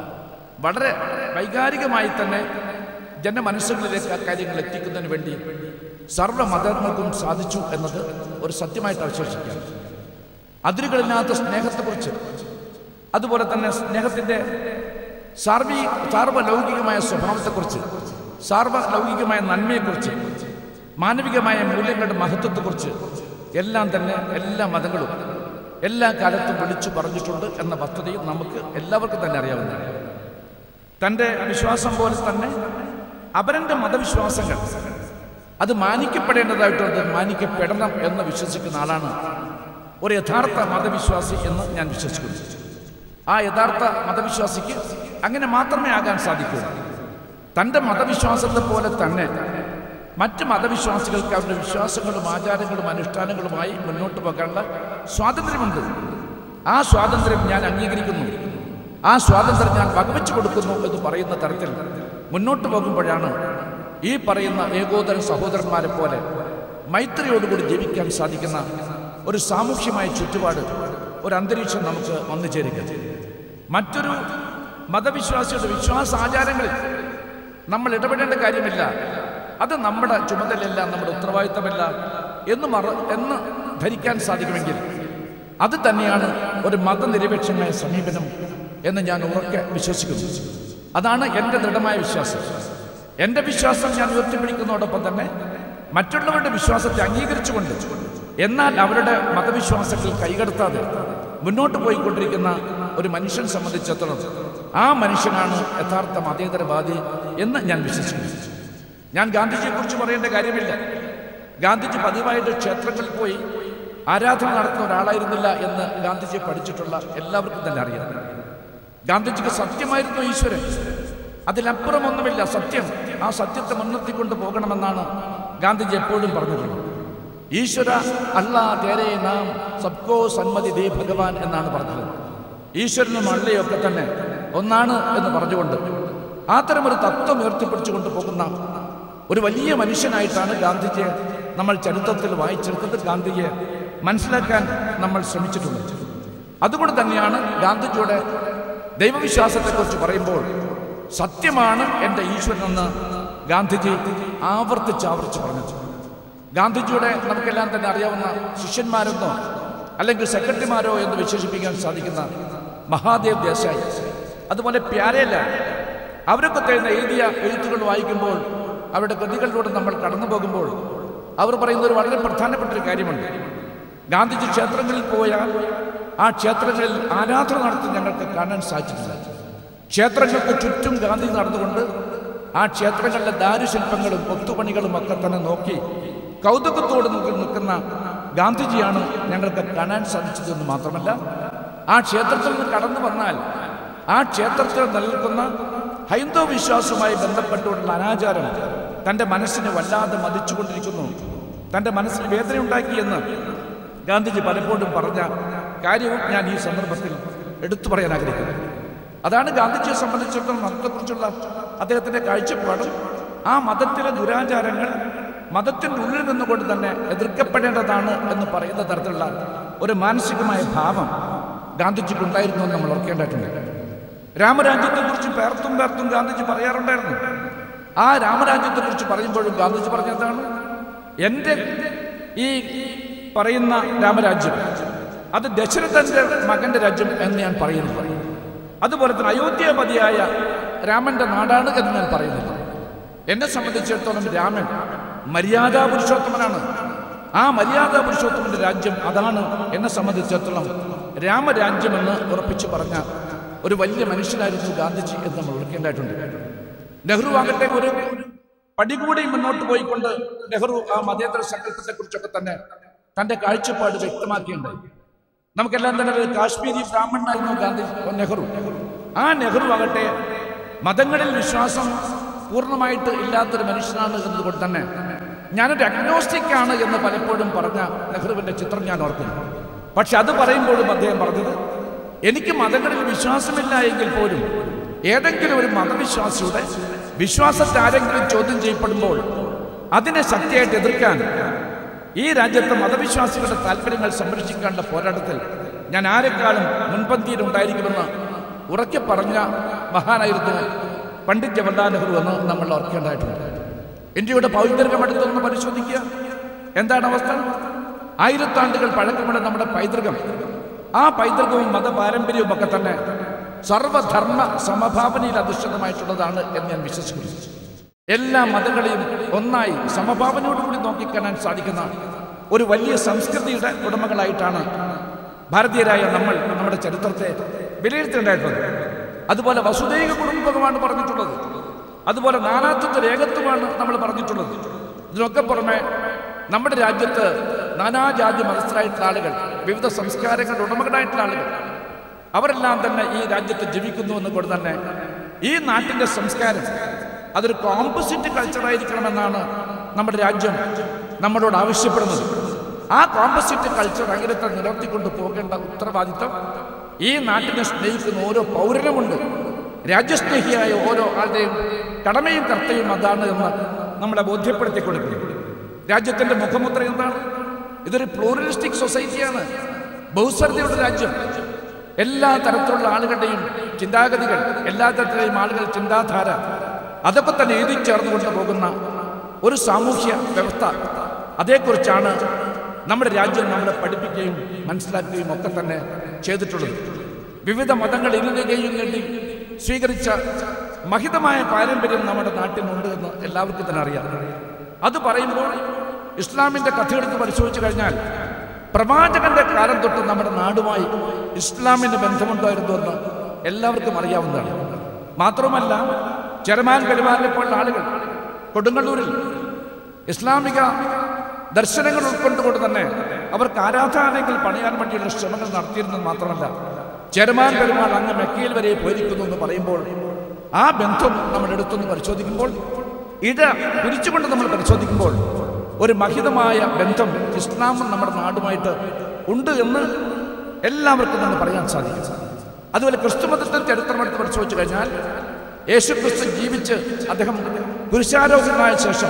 വളരെ വൈകാരികമായി തന്നെ ജനമനസ്സുകളിലേക്ക് ആ കാര്യങ്ങൾ എത്തിക്കുന്നതിന് വേണ്ടി സർവ്വ മതങ്ങൾക്കും സാധിച്ചു എന്നത് ഒരു സത്യമായിട്ട് അവശേഷിക്കാം അതിരുകളില്ലാത്ത സ്നേഹത്തെക്കുറിച്ച് അതുപോലെ തന്നെ സ്നേഹത്തിൻ്റെ സാർവീ സാർവലൗകികമായ സ്വഭാവത്തെക്കുറിച്ച് സാർവലൗകികമായ നന്മയെക്കുറിച്ച് മാനവികമായ മൂല്യങ്ങളുടെ മഹത്വത്തെക്കുറിച്ച് എല്ലാം തന്നെ എല്ലാ മതങ്ങളും എല്ലാ കാലത്തും വിളിച്ചു പറഞ്ഞിട്ടുണ്ട് എന്ന വസ്തുതയും നമുക്ക് എല്ലാവർക്കും തന്നെ അറിയാവുന്നതാണ് തൻ്റെ വിശ്വാസം പോലെ തന്നെ അവരൻ്റെ മതവിശ്വാസങ്ങൾ അത് മാനിക്കപ്പെടേണ്ടതായിട്ടുണ്ട് മാനിക്കപ്പെടണം എന്ന് വിശ്വസിക്കുന്ന ആളാണ് ഒരു യഥാർത്ഥ മതവിശ്വാസി എന്ന് ഞാൻ വിശ്വസിക്കുന്നു ആ യഥാർത്ഥ മതവിശ്വാസിക്ക് അങ്ങനെ മാത്രമേ ആകാൻ സാധിക്കൂ തൻ്റെ മതവിശ്വാസത്തെ പോലെ തന്നെ മറ്റ് മതവിശ്വാസികൾക്ക് അവരുടെ വിശ്വാസങ്ങളും ആചാരങ്ങളും അനുഷ്ഠാനങ്ങളുമായി മുന്നോട്ട് പോകാനുള്ള സ്വാതന്ത്ര്യമുണ്ട് ആ സ്വാതന്ത്ര്യം ഞാൻ അംഗീകരിക്കുന്നു ആ സ്വാതന്ത്ര്യം ഞാൻ വകവെച്ചു കൊടുക്കുന്നു എന്ന് പറയുന്ന തരത്തിൽ മുന്നോട്ട് പോകുമ്പോഴാണ് ഈ പറയുന്ന ഏകോദര സഹോദരന്മാരെ പോലെ മൈത്രിയോടുകൂടി ജീവിക്കാൻ സാധിക്കുന്ന ഒരു സാമൂഹ്യമായ ചുറ്റുപാട് ഒരു അന്തരീക്ഷം നമുക്ക് വന്നു ചേരുക മറ്റൊരു മതവിശ്വാസിയുടെ വിശ്വാസ ആചാരങ്ങളിൽ നമ്മൾ ഇടപെടേണ്ട കാര്യമില്ല അത് നമ്മുടെ ചുമതലയല്ല നമ്മുടെ ഉത്തരവാദിത്തമല്ല എന്ന് മറ എന്ന് ധരിക്കാൻ സാധിക്കുമെങ്കിൽ അത് തന്നെയാണ് ഒരു മതനിരപേക്ഷമായ സമീപനം എന്ന് ഞാൻ ഉറക്കെ വിശ്വസിക്കുന്നു അതാണ് എൻ്റെ ദൃഢമായ വിശ്വാസം എൻ്റെ വിശ്വാസം ഞാൻ ഉയർത്തിപ്പിടിക്കുന്നതോടൊപ്പം തന്നെ മറ്റുള്ളവരുടെ വിശ്വാസത്തെ അംഗീകരിച്ചുകൊണ്ട് എന്നാൽ അവരുടെ മതവിശ്വാസങ്ങൾ കൈകടത്താതെ മുന്നോട്ട് പോയിക്കൊണ്ടിരിക്കുന്ന ഒരു മനുഷ്യൻ സംബന്ധിച്ചിടത്തോളം ആ മനുഷ്യനാണ് യഥാർത്ഥ മതേതരവാദി എന്ന് ഞാൻ വിശ്വസിക്കുന്നു ഞാൻ ഗാന്ധിജിയെക്കുറിച്ച് പറയേണ്ട കാര്യമില്ല ഗാന്ധിജി പതിവായിട്ട് ക്ഷേത്രങ്ങളിൽ പോയി ആരാധന നടത്തുന്ന ഒരാളായിരുന്നില്ല എന്ന് ഗാന്ധിജിയെ പഠിച്ചിട്ടുള്ള എല്ലാവർക്കും തന്നെ അറിയാം ഗാന്ധിജിക്ക് സത്യമായിരുന്നു ഈശ്വരൻ അതിലപ്പുറമൊന്നുമില്ല സത്യം ആ സത്യത്തെ മുൻനിർത്തിക്കൊണ്ട് പോകണമെന്നാണ് ഗാന്ധിജി എപ്പോഴും പറഞ്ഞിട്ടുള്ളത് ഈശ്വര അല്ലാ തേരേ നാം സബ്കോ സന്മതി ദേ ഭഗവാൻ എന്നാണ് പറഞ്ഞത് ഈശ്വരനും അള്ളയൊക്കെ തന്നെ ഒന്നാണ് എന്ന് പറഞ്ഞുകൊണ്ട് അത്തരമൊരു തത്വം ഉയർത്തിപ്പിടിച്ചുകൊണ്ട് പോകുന്ന ഒരു വലിയ മനുഷ്യനായിട്ടാണ് ഗാന്ധിജിയെ നമ്മൾ ചരിത്രത്തിൽ വായിച്ചെടുത്തത് ഗാന്ധിജിയെ മനസ്സിലാക്കാൻ നമ്മൾ ശ്രമിച്ചിട്ടുള്ളത് അതുകൊണ്ട് തന്നെയാണ് ഗാന്ധിജിയുടെ ദൈവവിശ്വാസത്തെക്കുറിച്ച് പറയുമ്പോൾ സത്യമാണ് എൻ്റെ ഈശ്വരനെന്ന് ഗാന്ധിജി ആവർത്തിച്ച് ആവർത്തിച്ച് പറഞ്ഞത് ഗാന്ധിജിയുടെ നമുക്കെല്ലാം തന്നെ അറിയാവുന്ന ശിഷ്യന്മാരെന്നോ അല്ലെങ്കിൽ സെക്രട്ടറിമാരോ എന്ന് വിശേഷിപ്പിക്കാൻ സാധിക്കുന്ന മഹാദേവ് ദേശായി അതുപോലെ പ്യാരേല അവരൊക്കെ തരുന്ന എഴുതിയ എഴുത്തുകൾ വായിക്കുമ്പോൾ അവരുടെ കൃതികളിലൂടെ നമ്മൾ കടന്നു പോകുമ്പോൾ അവർ പറയുന്ന ഒരു വളരെ പ്രധാനപ്പെട്ട ഒരു കാര്യമുണ്ട് ഗാന്ധിജി ക്ഷേത്രങ്ങളിൽ പോയാൽ ആ ക്ഷേത്രങ്ങളിൽ ആരാധന നടത്തി ഞങ്ങൾക്ക് കാണാൻ സാധിച്ചിട്ടില്ല ക്ഷേത്രങ്ങൾക്ക് ചുറ്റും ഗാന്ധി നടന്നുകൊണ്ട് ആ ക്ഷേത്രങ്ങളിലെ ദാരുശില്പങ്ങളും കൊത്തുപണികളും ഒക്കെ തന്നെ നോക്കി കൗതുകത്തോട് നോക്കി നിൽക്കുന്ന ഗാന്ധിജിയാണ് ഞങ്ങൾക്ക് കാണാൻ സാധിച്ചതെന്ന് മാത്രമല്ല ആ ക്ഷേത്രത്തിൽ നിന്ന് കടന്നു വന്നാൽ ആ ക്ഷേത്രത്തിൽ നിലനിൽക്കുന്ന ഹൈന്ദവ വിശ്വാസവുമായി ബന്ധപ്പെട്ടുകൊണ്ടുള്ള അനാചാരം തൻ്റെ മനസ്സിനെ വല്ലാതെ മതിച്ചുകൊണ്ടിരിക്കുന്നു തൻ്റെ മനസ്സിന് വേദനയുണ്ടാക്കിയെന്ന് ഗാന്ധിജി പലപ്പോഴും പറഞ്ഞ കാര്യവും ഞാൻ ഈ സന്ദർഭത്തിൽ എടുത്തു പറയാൻ ആഗ്രഹിക്കുന്നു അതാണ് ഗാന്ധിജിയെ സംബന്ധിച്ചിടത്തോളം മതത്തെക്കുറിച്ചുള്ള അദ്ദേഹത്തിൻ്റെ കാഴ്ചപ്പാടും ആ മതത്തിലെ ദുരാചാരങ്ങൾ മതത്തിൻ്റെ ഉള്ളിൽ നിന്നുകൊണ്ട് തന്നെ എതിർക്കപ്പെടേണ്ടതാണ് എന്ന് പറയുന്ന തരത്തിലുള്ള ഒരു മാനസികമായ ഭാവം ഗാന്ധിജിക്ക് ഉണ്ടായിരുന്നു എന്ന് നമ്മൾ ഓർക്കേണ്ടതായിട്ടുണ്ട് രാമരാജ്യത്തെക്കുറിച്ച് പേർത്തും പേർത്തും ഗാന്ധിജി പറയാറുണ്ടായിരുന്നു ആ രാമരാജ്യത്തെക്കുറിച്ച് പറയുമ്പോഴും ഗാന്ധിജി പറഞ്ഞതാണ് എൻ്റെ ഈ പറയുന്ന രാമരാജ്യം അത് ദശരഥന്റെ മകന്റെ രാജ്യം എന്ന് ഞാൻ പറയുന്നില്ല അതുപോലെ തന്നെ അയോധ്യാപതിയായ രാമന്റെ നാടാണ് എന്ന് ഞാൻ പറയുന്നില്ല എന്നെ സംബന്ധിച്ചിടത്തോളം രാമൻ മര്യാദാ പുരുഷോത്തമനാണ് ആ മര്യാദാ പുരുഷോത്തമന്റെ രാജ്യം അതാണ് എന്നെ സംബന്ധിച്ചിടത്തോളം രാമരാജ്യമെന്ന് ഉറപ്പിച്ചു പറഞ്ഞ ഒരു വലിയ മനുഷ്യനായിരുന്നു ഗാന്ധിജി എന്ന് നമ്മൾ ഓർക്കേണ്ടതായിട്ടുണ്ട് നെഹ്റു ആകട്ടെ ഒരു പടി കൂടി മുന്നോട്ട് പോയിക്കൊണ്ട് നെഹ്റു ആ മതേതര സങ്കല്പത്തെ കുറിച്ചൊക്കെ തന്നെ തന്റെ കാഴ്ചപ്പാട് വ്യക്തമാക്കിയിട്ടുണ്ടായി നമുക്കെല്ലാം തന്നെ ഒരു കാശ്മീരി ബ്രാഹ്മണനായിരുന്നു ഗാന്ധി നെഹ്റു ആ നെഹ്റു ആകട്ടെ മതങ്ങളിൽ വിശ്വാസം പൂർണ്ണമായിട്ട് ഇല്ലാത്തൊരു മനുഷ്യനാണ് എന്നതുകൊണ്ട് തന്നെ ഞാനൊരു അഗ്നോസ്റ്റിക് ആണ് എന്ന് പലപ്പോഴും പറഞ്ഞ നെഹ്റുവിന്റെ ചിത്രം ഞാൻ ഓർക്കുന്നു പക്ഷെ അത് പറയുമ്പോഴും അദ്ദേഹം പറഞ്ഞത് എനിക്ക് മതങ്ങളിൽ വിശ്വാസമില്ല എങ്കിൽ പോലും ഏതെങ്കിലും ഒരു മതവിശ്വാസിയുടെ വിശ്വാസത്തെ ആരെങ്കിലും ചോദ്യം ചെയ്യപ്പെടുമ്പോൾ അതിനെ ശക്തിയായിട്ട് എതിർക്കാൻ ഈ രാജ്യത്തെ മതവിശ്വാസികളുടെ താല്പര്യങ്ങൾ സംരക്ഷിക്കാനുള്ള പോരാട്ടത്തിൽ ഞാൻ ആരെക്കാളും മുൻപന്തിയിൽ ഉണ്ടായിരിക്കുമെന്ന് ഉറക്കെ പറഞ്ഞ മഹാനായിരുന്നു പണ്ഡിറ്റ് ജവഹർലാൽ നെഹ്റു എന്ന് നമ്മൾ ഓർക്കേണ്ടതായിട്ടുണ്ട് ഇന്ത്യയുടെ പൈതൃകം എടുത്തൊന്ന് പരിശോധിക്കുക എന്താണ് അവസ്ഥ ആയിരത്താണ്ടുകൾ പഴക്കമുള്ള നമ്മുടെ പൈതൃകം ആ പൈതൃകവും മതപാരമ്പര്യവും ഒക്കെ തന്നെ സർവധർമ്മ സമഭാവനയിൽ അധിഷ്ഠിതമായിട്ടുള്ളതാണ് എന്ന് ഞാൻ വിശ്വസിക്കുന്നു എല്ലാ മതങ്ങളെയും ഒന്നായി സമഭാവനയോടുകൂടി നോക്കിക്കാണാൻ സാധിക്കുന്ന ഒരു വലിയ സംസ്കൃതിയുടെ ഉടമകളായിട്ടാണ് ഭാരതീയരായ നമ്മൾ നമ്മുടെ ചരിത്രത്തെ വിലയിരുത്തേണ്ടതായിട്ടുള്ളത് അതുപോലെ വസുദൈവ കുടുംബകമാണ് പറഞ്ഞിട്ടുള്ളത് അതുപോലെ നാനാത്വത്തിൽ ഏകത്വമാണ് നമ്മൾ പറഞ്ഞിട്ടുള്ളത് ഇതിനൊക്കെ പുറമെ നമ്മുടെ രാജ്യത്ത് നാനാജാതി മതസ്ഥരായിട്ടുള്ള ആളുകൾ വിവിധ സംസ്കാരങ്ങളുടെ ഉടമകളായിട്ടുള്ള ആളുകൾ അവരെല്ലാം തന്നെ ഈ രാജ്യത്ത് ജീവിക്കുന്നു എന്നുകൊണ്ട് തന്നെ ഈ നാട്ടിന്റെ സംസ്കാരം അതൊരു കോമ്പോസിറ്റ് കൾച്ചറായിരിക്കണമെന്നാണ് നമ്മുടെ രാജ്യം നമ്മളോട് ആവശ്യപ്പെടുന്നത് ആ കോമ്പോസിറ്റ് കൾച്ചർ അങ്ങനത്തെ നിലർത്തിക്കൊണ്ട് പോകേണ്ട ഉത്തരവാദിത്വം ഈ നാട്ടിനെ സ്നേഹിക്കുന്ന ഓരോ പൗരനുമുണ്ട് രാജ്യസ്നേഹിയായ ഓരോ ആളുടെയും കടമയും കർത്തയും അതാണ് എന്ന് നമ്മളെ ബോധ്യപ്പെടുത്തി കൊടുക്കുന്നു രാജ്യത്തിന്റെ മുഖമുദ്ര എന്താണ് ഇതൊരു പ്ലൂറലിസ്റ്റിക് സൊസൈറ്റിയാണ് ബഹുസ്വരതയുടെ രാജ്യം എല്ലാ തരത്തിലുള്ള ആളുകളുടെയും ചിന്താഗതികൾ എല്ലാ തരത്തിലെയും ആളുകൾ ചിന്താധാര അതൊക്കെ തന്നെ എഴുതി ചേർന്നുകൊണ്ട് പോകുന്ന ഒരു സാമൂഹ്യ വ്യവസ്ഥ അതേക്കുറിച്ചാണ് നമ്മുടെ രാജ്യം നമ്മളെ പഠിപ്പിക്കുകയും മനസ്സിലാക്കുകയും ഒക്കെ തന്നെ ചെയ്തിട്ടുള്ളത് വിവിധ മതങ്ങൾ ഇരുന്നുകയും നേടി സ്വീകരിച്ച മഹിതമായ പാരമ്പര്യം നമ്മുടെ നാട്ടിലുണ്ട് എന്ന് എല്ലാവർക്കും തന്നെ അറിയാം അത് പറയുമ്പോൾ ഇസ്ലാമിന്റെ കഥയെടുത്ത് പരിശോധിച്ചു കഴിഞ്ഞാൽ പ്രവാചകന്റെ കാലം തൊട്ട് നമ്മുടെ നാടുമായി ഇസ്ലാമിന് ബന്ധമുണ്ടായിരുന്നു എന്ന് എല്ലാവർക്കും അറിയാവുന്നതാണ് മാത്രമല്ല ചെറുമാൻ പെരുമാറിനെ പോലുള്ള ആളുകൾ കൊടുങ്ങല്ലൂരിൽ ഇസ്ലാമിക ദർശനങ്ങൾ ഉൾക്കൊണ്ടുകൊണ്ട് തന്നെ അവർക്ക് ആരാധനാലയങ്ങൾ പണിയാൻ വേണ്ടിയുള്ള ശ്രമങ്ങൾ നടത്തിയിരുന്നത് മാത്രമല്ല ചെറുമാൻ പെരുമാൾ അങ്ങ് മെക്കയിൽ വരെ പോയിരിക്കുന്നു എന്ന് പറയുമ്പോൾ ആ ബന്ധം നമ്മൾ എടുത്തൊന്ന് പരിശോധിക്കുമ്പോൾ ഇട പിരിച്ചുകൊണ്ട് നമ്മൾ പരിശോധിക്കുമ്പോൾ ഒരു മഹിതമായ ബന്ധം ഇസ്ലാമും നമ്മുടെ നാടുമായിട്ട് ഉണ്ട് എന്ന് എല്ലാവർക്കും തന്നെ പറയാൻ സാധിക്കും അതുപോലെ ക്രിസ്തുമതത്തിന്റെ ചരിത്രമെടുത്ത് പരിശോധിച്ചു കഴിഞ്ഞാൽ യേശു ക്രിസ്തു ജീവിച്ച് അദ്ദേഹം കുരിശാരോഹനായ ശേഷം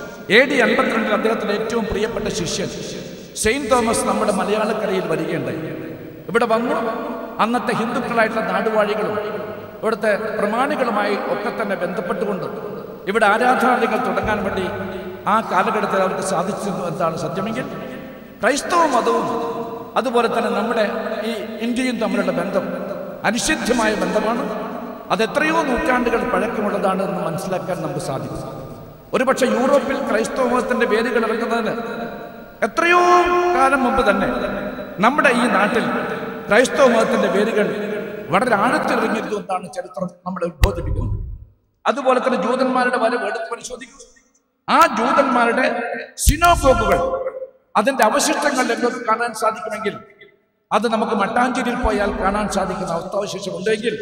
എ ഡി അൻപത്തിരണ്ടിൽ അദ്ദേഹത്തിന്റെ ഏറ്റവും പ്രിയപ്പെട്ട ശിഷ്യൻ സെയിന്റ് തോമസ് നമ്മുടെ മലയാളക്കരയിൽ വരികയുണ്ടായി ഇവിടെ വന്നു അന്നത്തെ ഹിന്ദുക്കളായിട്ടുള്ള നാടുവാഴികളും ഇവിടുത്തെ പ്രമാണികളുമായി ഒക്കെ തന്നെ ബന്ധപ്പെട്ടുകൊണ്ട് ഇവിടെ ആരാധനാലയങ്ങൾ തുടങ്ങാൻ വേണ്ടി ആ കാലഘട്ടത്തിൽ അവർക്ക് സാധിച്ചിരുന്നു എന്താണ് സത്യമെങ്കിൽ ക്രൈസ്തവ മതവും അതുപോലെ തന്നെ നമ്മുടെ ഈ ഇന്ത്യയും തമ്മിലുള്ള ബന്ധം അനിഷിധ്യമായ ബന്ധമാണ് അത് എത്രയോ നൂറ്റാണ്ടുകൾ പഴക്കമുള്ളതാണ് എന്ന് മനസ്സിലാക്കാൻ നമുക്ക് സാധിക്കും ഒരുപക്ഷെ യൂറോപ്പിൽ ക്രൈസ്തവ മതത്തിന്റെ വേരുകൾ ഇറങ്ങുന്നതിന് എത്രയോ കാലം മുമ്പ് തന്നെ നമ്മുടെ ഈ നാട്ടിൽ ക്രൈസ്തവ മതത്തിന്റെ വേരുകൾ വളരെ ആഴത്തിലിറങ്ങിയിരുന്നു എന്നാണ് ചരിത്രം നമ്മളെ ഉദ്ബോധിപ്പിക്കുന്നത് അതുപോലെ തന്നെ ജൂതന്മാരുടെ വരവ് എടുത്ത് പരിശോധിക്കും ആ ജൂതന്മാരുടെ സിനോഗോഗുകൾ അതിന്റെ അവശിഷ്ടങ്ങൾ നിങ്ങൾക്ക് കാണാൻ സാധിക്കുമെങ്കിൽ അത് നമുക്ക് മട്ടാഞ്ചേരിയിൽ പോയാൽ കാണാൻ സാധിക്കുന്ന അവസ്ഥാവശേഷം ഉണ്ടെങ്കിൽ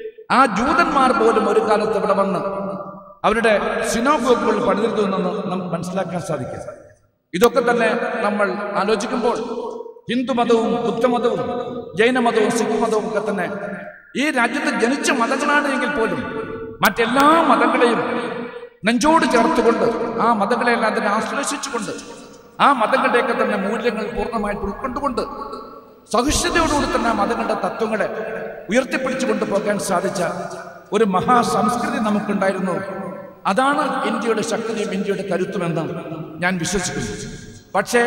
ആ ജൂതന്മാർ പോലും ഒരു കാലത്ത് ഇവിടെ വന്ന് അവരുടെ സിനോഗോഗുകൾ പണിതിരുന്നു എന്ന് നമുക്ക് മനസ്സിലാക്കാൻ സാധിക്കും ഇതൊക്കെ തന്നെ നമ്മൾ ആലോചിക്കുമ്പോൾ ഹിന്ദുമതവും ബുദ്ധമതവും ജൈനമതവും സിഖ് മതവും ഒക്കെ തന്നെ ഈ രാജ്യത്ത് ജനിച്ച മതങ്ങളാണ് എങ്കിൽ പോലും മറ്റെല്ലാ മതങ്ങളെയും നെഞ്ചോട് ചേർത്തുകൊണ്ട് ആ മതങ്ങളെല്ലാം തന്നെ ആശ്ലേഷിച്ചുകൊണ്ട് ആ മതങ്ങളുടെയൊക്കെ തന്നെ മൂല്യങ്ങൾ പൂർണ്ണമായിട്ട് ഉൾക്കൊണ്ടുകൊണ്ട് സഹിഷ്ണുതയോടുകൂടി തന്നെ ആ മതങ്ങളുടെ തത്വങ്ങളെ ഉയർത്തിപ്പിടിച്ചു കൊണ്ടുപോകാൻ സാധിച്ച ഒരു മഹാസംസ്കൃതി നമുക്കുണ്ടായിരുന്നു അതാണ് ഇന്ത്യയുടെ ശക്തിയും ഇന്ത്യയുടെ കരുത്തുമെന്ന് ഞാൻ വിശ്വസിക്കുന്നു പക്ഷേ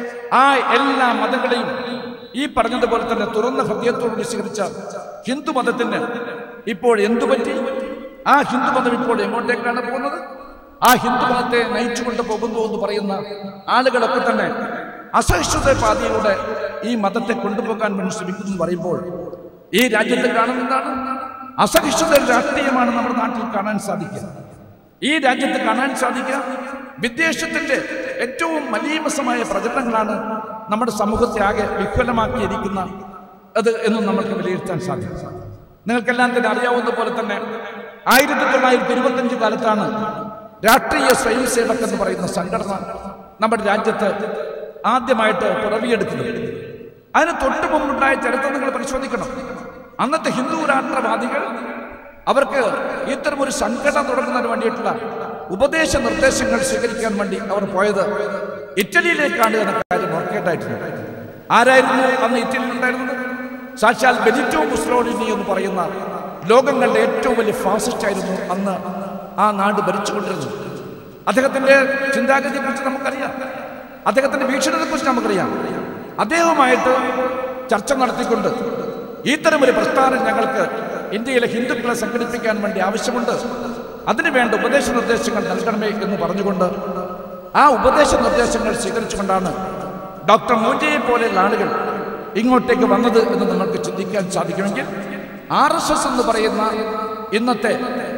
ആ എല്ലാ മതങ്ങളെയും ഈ പറഞ്ഞതുപോലെ തന്നെ തുറന്ന ഹൃദയത്തോട് സ്വീകരിച്ച ഹിന്ദു മതത്തിന് ഇപ്പോൾ എന്തു പറ്റി ആ ഹിന്ദു മതം ഇപ്പോൾ എങ്ങോട്ടേക്കാണ് പോകുന്നത് ആ ഹിന്ദു മതത്തെ നയിച്ചുകൊണ്ട് പോകുന്നു എന്ന് പറയുന്ന ആളുകളൊക്കെ തന്നെ അസഹിഷ്ണുത പാതയിലൂടെ ഈ മതത്തെ കൊണ്ടുപോകാൻ വേണ്ടി ശ്രമിക്കുന്നു എന്ന് പറയുമ്പോൾ ഈ രാജ്യത്ത് കാണുന്നതാണ് അസഹിഷ്ണുത രാഷ്ട്രീയമാണ് നമ്മുടെ നാട്ടിൽ കാണാൻ സാധിക്കുക ഈ രാജ്യത്ത് കാണാൻ സാധിക്കുക വിദ്വേഷത്തിന്റെ ഏറ്റവും മലീമസമായ പ്രചരണങ്ങളാണ് നമ്മുടെ സമൂഹത്തെ ആകെ വിഹ്വലമാക്കിയിരിക്കുന്ന അത് എന്നും നമുക്ക് വിലയിരുത്താൻ സാധിക്കും നിങ്ങൾക്കെല്ലാം തന്നെ അറിയാവുന്ന പോലെ തന്നെ ആയിരത്തി തൊള്ളായിരത്തി ഇരുപത്തഞ്ച് കാലത്താണ് രാഷ്ട്രീയ സ്വയം സേവക് എന്ന് പറയുന്ന സംഘടന നമ്മുടെ രാജ്യത്ത് ആദ്യമായിട്ട് പിറവിയെടുക്കുന്നത് അതിന് തൊട്ട് മുമ്പുണ്ടായ ചരിത്രം നിങ്ങൾ പരിശോധിക്കണം അന്നത്തെ ഹിന്ദു രാഷ്ട്രവാദികൾ അവർക്ക് ഇത്തരം ഒരു സംഘടന തുടങ്ങുന്നതിന് വേണ്ടിയിട്ടുള്ള ഉപദേശ നിർദ്ദേശങ്ങൾ സ്വീകരിക്കാൻ വേണ്ടി അവർ പോയത് ഇറ്റലിയിലേക്കാണ് എന്ന കാര്യം ഓർക്കേണ്ടതായിട്ടുണ്ട് ആരായിരുന്നു അന്ന് ഇറ്റലിയിൽ ഉണ്ടായിരുന്നത് സാക്ഷാൽ ബെനിറ്റോ മുസ്ലോളിനി എന്ന് പറയുന്ന ലോകം കണ്ട ഏറ്റവും വലിയ ഫാസിസ്റ്റ് ആയിരുന്നു അന്ന് ആ നാട് ഭരിച്ചുകൊണ്ടിരുന്നത് അദ്ദേഹത്തിന്റെ ചിന്താഗതിയെ കുറിച്ച് നമുക്കറിയാം അദ്ദേഹത്തിന്റെ വീക്ഷണത്തെ കുറിച്ച് നമുക്കറിയാം അദ്ദേഹവുമായിട്ട് ചർച്ച നടത്തിക്കൊണ്ട് ഇത്തരം ഒരു പ്രസ്ഥാനം ഞങ്ങൾക്ക് ഇന്ത്യയിലെ ഹിന്ദുക്കളെ സംഘടിപ്പിക്കാൻ വേണ്ടി ആവശ്യമുണ്ട് അതിനുവേണ്ട ഉപദേശ നിർദ്ദേശങ്ങൾ നൽകണമേ എന്ന് പറഞ്ഞുകൊണ്ട് ആ ഉപദേശ നിർദ്ദേശങ്ങൾ സ്വീകരിച്ചുകൊണ്ടാണ് ഡോക്ടർ മോജയെ പോലെയുള്ള ആളുകൾ ഇങ്ങോട്ടേക്ക് വന്നത് എന്ന് നമുക്ക് ചിന്തിക്കാൻ സാധിക്കുമെങ്കിൽ ആർ എസ് എസ് എന്ന് പറയുന്ന ഇന്നത്തെ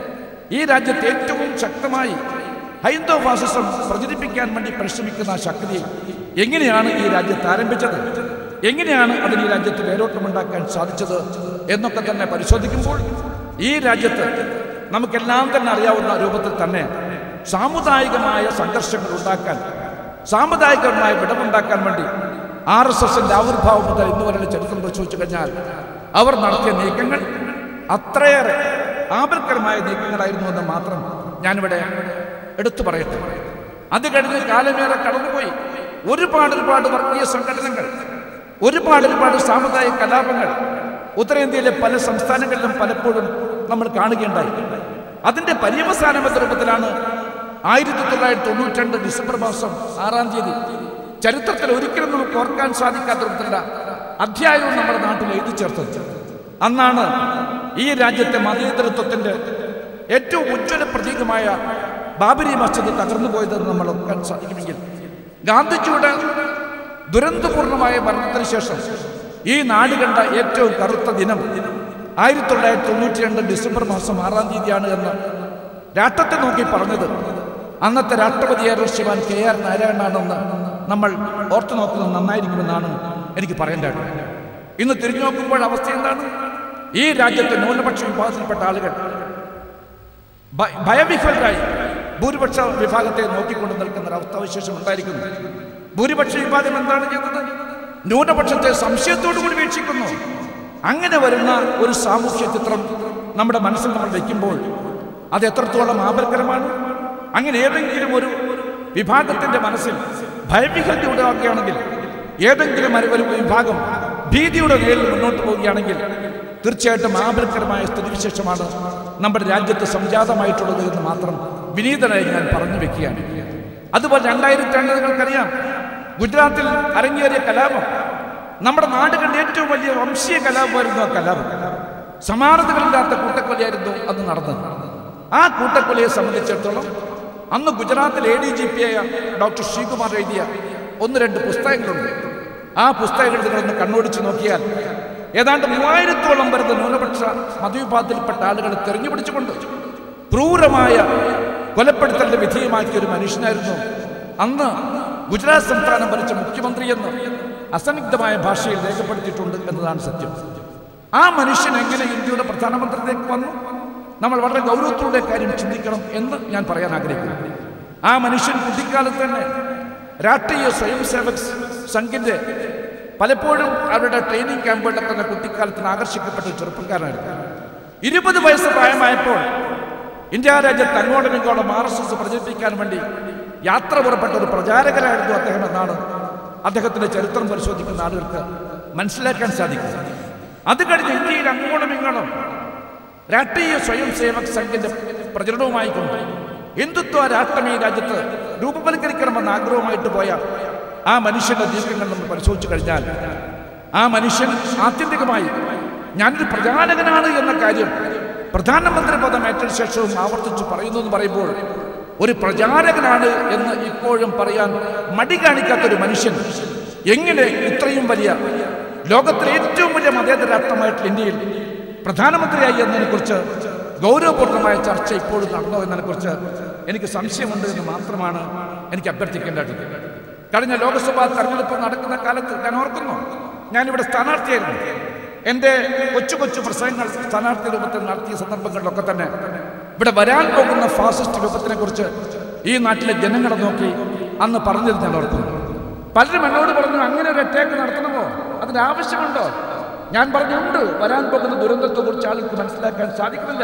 ഈ രാജ്യത്ത് ഏറ്റവും ശക്തമായി ഹൈന്ദവ ഫാസിസം പ്രചരിപ്പിക്കാൻ വേണ്ടി പരിശ്രമിക്കുന്ന ആ ശക്തി എങ്ങനെയാണ് ഈ രാജ്യത്ത് ആരംഭിച്ചത് എങ്ങനെയാണ് അതിന് ഈ രാജ്യത്ത് വേരോട്ടമുണ്ടാക്കാൻ സാധിച്ചത് എന്നൊക്കെ തന്നെ പരിശോധിക്കുമ്പോൾ ഈ രാജ്യത്ത് നമുക്കെല്ലാം തന്നെ അറിയാവുന്ന രൂപത്തിൽ തന്നെ സാമുദായികമായ സംഘർഷങ്ങൾ ഉണ്ടാക്കാൻ സാമുദായികമായ വിടവുണ്ടാക്കാൻ വേണ്ടി ആർ എസ് എസിന്റെ ആവിർഭാവം മുതൽ ഇന്ന് വരെയുള്ള ചരിത്രം പരിശോധിച്ചു കഴിഞ്ഞാൽ അവർ നടത്തിയ നീക്കങ്ങൾ അത്രയേറെ ആപൽക്കരമായ നീക്കങ്ങളായിരുന്നു എന്ന് മാത്രം ഞാനിവിടെ എടുത്തു പറയട്ടെ അത് കഴിഞ്ഞ് കാലമേറെ കടന്നുപോയി ഒരുപാട് ഒരുപാട് വർഗീയ സംഘടനകൾ ഒരുപാട് ഒരുപാട് സാമുദായിക കലാപങ്ങൾ ഉത്തരേന്ത്യയിലെ പല സംസ്ഥാനങ്ങളിലും പലപ്പോഴും നമ്മൾ കാണുകയുണ്ടായി അതിന്റെ പര്യവസാനം എന്ന രൂപത്തിലാണ് ആയിരത്തി തൊള്ളായിരത്തി തൊണ്ണൂറ്റി രണ്ട് ഡിസംബർ മാസം ആറാം തീയതി ചരിത്രത്തിൽ ഒരിക്കലും നമുക്ക് ഓർക്കാൻ സാധിക്കാത്ത രൂപത്തിലുള്ള അധ്യായവും നമ്മുടെ നാട്ടിൽ എഴുതി ചേർത്തത് അന്നാണ് ഈ രാജ്യത്തെ മതേതരത്വത്തിന്റെ ഏറ്റവും ഉജ്ജ്വല പ്രതീകമായ ബാബരി മസ്ജിദ് തകർന്നു പോയതെന്ന് നമ്മൾ ഓർക്കാൻ സാധിക്കുമെങ്കിൽ ഗാന്ധിജിയുടെ ദുരന്തപൂർണമായ മരണത്തിന് ശേഷം ഈ നാട് കണ്ട ഏറ്റവും കറുത്ത ദിനം ആയിരത്തി തൊള്ളായിരത്തി തൊണ്ണൂറ്റി രണ്ട് ഡിസംബർ മാസം ആറാം തീയതിയാണ് എന്ന് രാഷ്ട്രത്തെ നോക്കി പറഞ്ഞത് അന്നത്തെ രാഷ്ട്രപതിയായ ശിവാൻ കെ ആർ നാരായണനാണെന്ന് നമ്മൾ ഓർത്തു നോക്കുന്നത് നന്നായിരിക്കുമെന്നാണ് എനിക്ക് പറയേണ്ടത് ഇന്ന് തിരിഞ്ഞു നോക്കുമ്പോൾ അവസ്ഥ എന്താണ് ഈ രാജ്യത്തെ ന്യൂനപക്ഷ വിഭാഗത്തിൽപ്പെട്ട ആളുകൾ ഭ- ഭയവിഹ്വലരായി ഭൂരിപക്ഷ വിഭാഗത്തെ നോക്കിക്കൊണ്ട് നിൽക്കുന്ന ഒരു അവസ്ഥാവിശേഷം ഉണ്ടായിരിക്കുന്നു ഭൂരിപക്ഷ വിഭാഗം എന്താണ് ചെയ്യുന്നത് ന്യൂനപക്ഷത്തെ സംശയത്തോടു കൂടി വീക്ഷിക്കുന്നു അങ്ങനെ വരുന്ന ഒരു സാമൂഹ്യ ചിത്രം നമ്മുടെ മനസ്സിൽ നമ്മൾ വയ്ക്കുമ്പോൾ അത് എത്രത്തോളം ആപൽക്കരമാണ് അങ്ങനെ ഏതെങ്കിലും ഒരു വിഭാഗത്തിന്റെ മനസ്സിൽ ഭയവിഹ്വലത ഉണ്ടാവുകയാണെങ്കിൽ ഏതെങ്കിലും ഒരു ഒരു വിഭാഗം ഭീതിയുടെ നേരിൽ മുന്നോട്ട് പോവുകയാണെങ്കിൽ തീർച്ചയായിട്ടും ആപൽക്കരമായ സ്ഥിതിവിശേഷമാണ് നമ്മുടെ രാജ്യത്ത് സംജാതമായിട്ടുള്ളത് എന്ന് മാത്രം വിനീതനായി ഞാൻ പറഞ്ഞു വെക്കുകയാണ് അതുപോലെ രണ്ടായിരത്തി രണ്ട് നിങ്ങൾക്കറിയാം ഗുജറാത്തിൽ അരങ്ങേറിയ കലാപം നമ്മുടെ നാട് കണ്ട ഏറ്റവും വലിയ വംശീയ കലാപമായിരുന്നു ആ കലാപം സമാനതകളില്ലാത്ത കൂട്ടക്കൊലയായിരുന്നു അന്ന് നടന്നത് ആ കൂട്ടക്കൊലയെ സംബന്ധിച്ചിടത്തോളം അന്ന് ഗുജറാത്തിൽ എ ഡി ജി പി ആയ ഡോക്ടർ ശ്രീകുമാർ എഴുതിയ ഒന്ന് രണ്ട് പുസ്തകങ്ങളുണ്ട് ആ പുസ്തകങ്ങൾ നിങ്ങളൊന്ന് കണ്ണോടിച്ച് നോക്കിയാൽ ഏതാണ്ട് മൂവായിരത്തോളം വരുന്ന ന്യൂനപക്ഷ മതവിഭാഗത്തിൽപ്പെട്ട ആളുകളെ തെരഞ്ഞുപിടിച്ചുകൊണ്ട് ക്രൂരമായ കൊലപ്പെടുത്തലിന്റെ വിധേയമാക്കിയ ഒരു മനുഷ്യനായിരുന്നു അന്ന് ഗുജറാത്ത് സംസ്ഥാനം ഭരിച്ച മുഖ്യമന്ത്രി എന്ന് അസന്നിഗ്ധമായ ഭാഷയിൽ രേഖപ്പെടുത്തിയിട്ടുണ്ട് എന്നതാണ് സത്യം ആ മനുഷ്യൻ എങ്ങനെ ഇന്ത്യയുടെ പ്രധാനമന്ത്രിയിലേക്ക് വന്നു നമ്മൾ വളരെ ഗൗരവത്തോടെ കാര്യം ചിന്തിക്കണം എന്ന് ഞാൻ പറയാൻ ആഗ്രഹിക്കുന്നു ആ മനുഷ്യൻ കുട്ടിക്കാലത്ത് തന്നെ രാഷ്ട്രീയ സ്വയം സേവക് സംഘിന്റെ പലപ്പോഴും അവരുടെ ട്രെയിനിങ് ക്യാമ്പുകളിലൊക്കെ തന്നെ കുട്ടിക്കാലത്തിന് ആകർഷിക്കപ്പെട്ട ഒരു ചെറുപ്പക്കാരനായിരുന്നു ഇരുപത് വയസ്സ് പ്രായമായപ്പോൾ ഇന്ത്യ രാജ്യത്ത് അങ്ങോട്ടും ഇങ്ങോട്ടും ആർ എസ് എസ് പ്രചരിപ്പിക്കാൻ വേണ്ടി യാത്ര പുറപ്പെട്ട ഒരു പ്രചാരകരായിരുന്നു അദ്ദേഹം എന്നാണ് അദ്ദേഹത്തിന്റെ ചരിത്രം പരിശോധിക്കുന്ന ആളുകൾക്ക് മനസ്സിലാക്കാൻ സാധിക്കും അത് കഴിഞ്ഞ് ഇന്ത്യയിൽ അങ്ങോട്ടും ഇങ്ങോട്ടും രാഷ്ട്രീയ സ്വയം സേവക് സംഘിന്റെ പ്രചരണവുമായി കൊണ്ട് ഹിന്ദുത്വ രാഷ്ട്രം ഈ രാജ്യത്ത് രൂപവൽക്കരിക്കണമെന്ന ആഗ്രഹമായിട്ട് പോയ ആ മനുഷ്യന്റെ ദീർഘങ്ങൾ നമ്മൾ പരിശോധിച്ചു കഴിഞ്ഞാൽ ആ മനുഷ്യൻ ആത്യന്തികമായി ഞാനൊരു പ്രചാരകനാണ് എന്ന കാര്യം പ്രധാനമന്ത്രി പദം ഏറ്റ ശേഷവും ആവർത്തിച്ച് പറയുന്നു എന്ന് പറയുമ്പോൾ ഒരു പ്രചാരകനാണ് എന്ന് ഇപ്പോഴും പറയാൻ മടി കാണിക്കാത്ത ഒരു മനുഷ്യൻ എങ്ങനെ ഇത്രയും വലിയ ലോകത്തിലെ ഏറ്റവും വലിയ മതേതര രാഷ്ട്രമായിട്ടുള്ള ഇന്ത്യയിൽ പ്രധാനമന്ത്രിയായി എന്നതിനെ കുറിച്ച് ഗൗരവപൂർണ്ണമായ ചർച്ച ഇപ്പോഴും നടന്നോ എന്നതിനെക്കുറിച്ച് എനിക്ക് സംശയമുണ്ട് എന്ന് മാത്രമാണ് എനിക്ക് അഭ്യർത്ഥിക്കേണ്ടത് കഴിഞ്ഞ ലോക്സഭാ തെരഞ്ഞെടുപ്പ് നടക്കുന്ന കാലത്ത് ഞാൻ ഓർക്കുന്നു ഞാനിവിടെ സ്ഥാനാർത്ഥിയായിരുന്നു എൻ്റെ കൊച്ചു കൊച്ചു പ്രസംഗങ്ങൾ സ്ഥാനാർത്ഥി രൂപത്തിൽ നടത്തിയ സന്ദർഭങ്ങളിലൊക്കെ തന്നെ ഇവിടെ വരാൻ പോകുന്ന ഫാസിസ്റ്റ് വിപത്തിനെ കുറിച്ച് ഈ നാട്ടിലെ ജനങ്ങളെ നോക്കി അന്ന് പറഞ്ഞത് ഞാൻ ഓർക്കുന്നു പലരും എന്നോട് പറഞ്ഞു അങ്ങനെ ഒരു അറ്റാക്ക് നടത്തണമോ അതിന് ആവശ്യമുണ്ടോ ഞാൻ പറഞ്ഞുണ്ട് വരാൻ പോകുന്ന ദുരന്തത്തെ കുറിച്ച് ആൾക്ക് മനസ്സിലാക്കാൻ സാധിക്കുന്നില്ല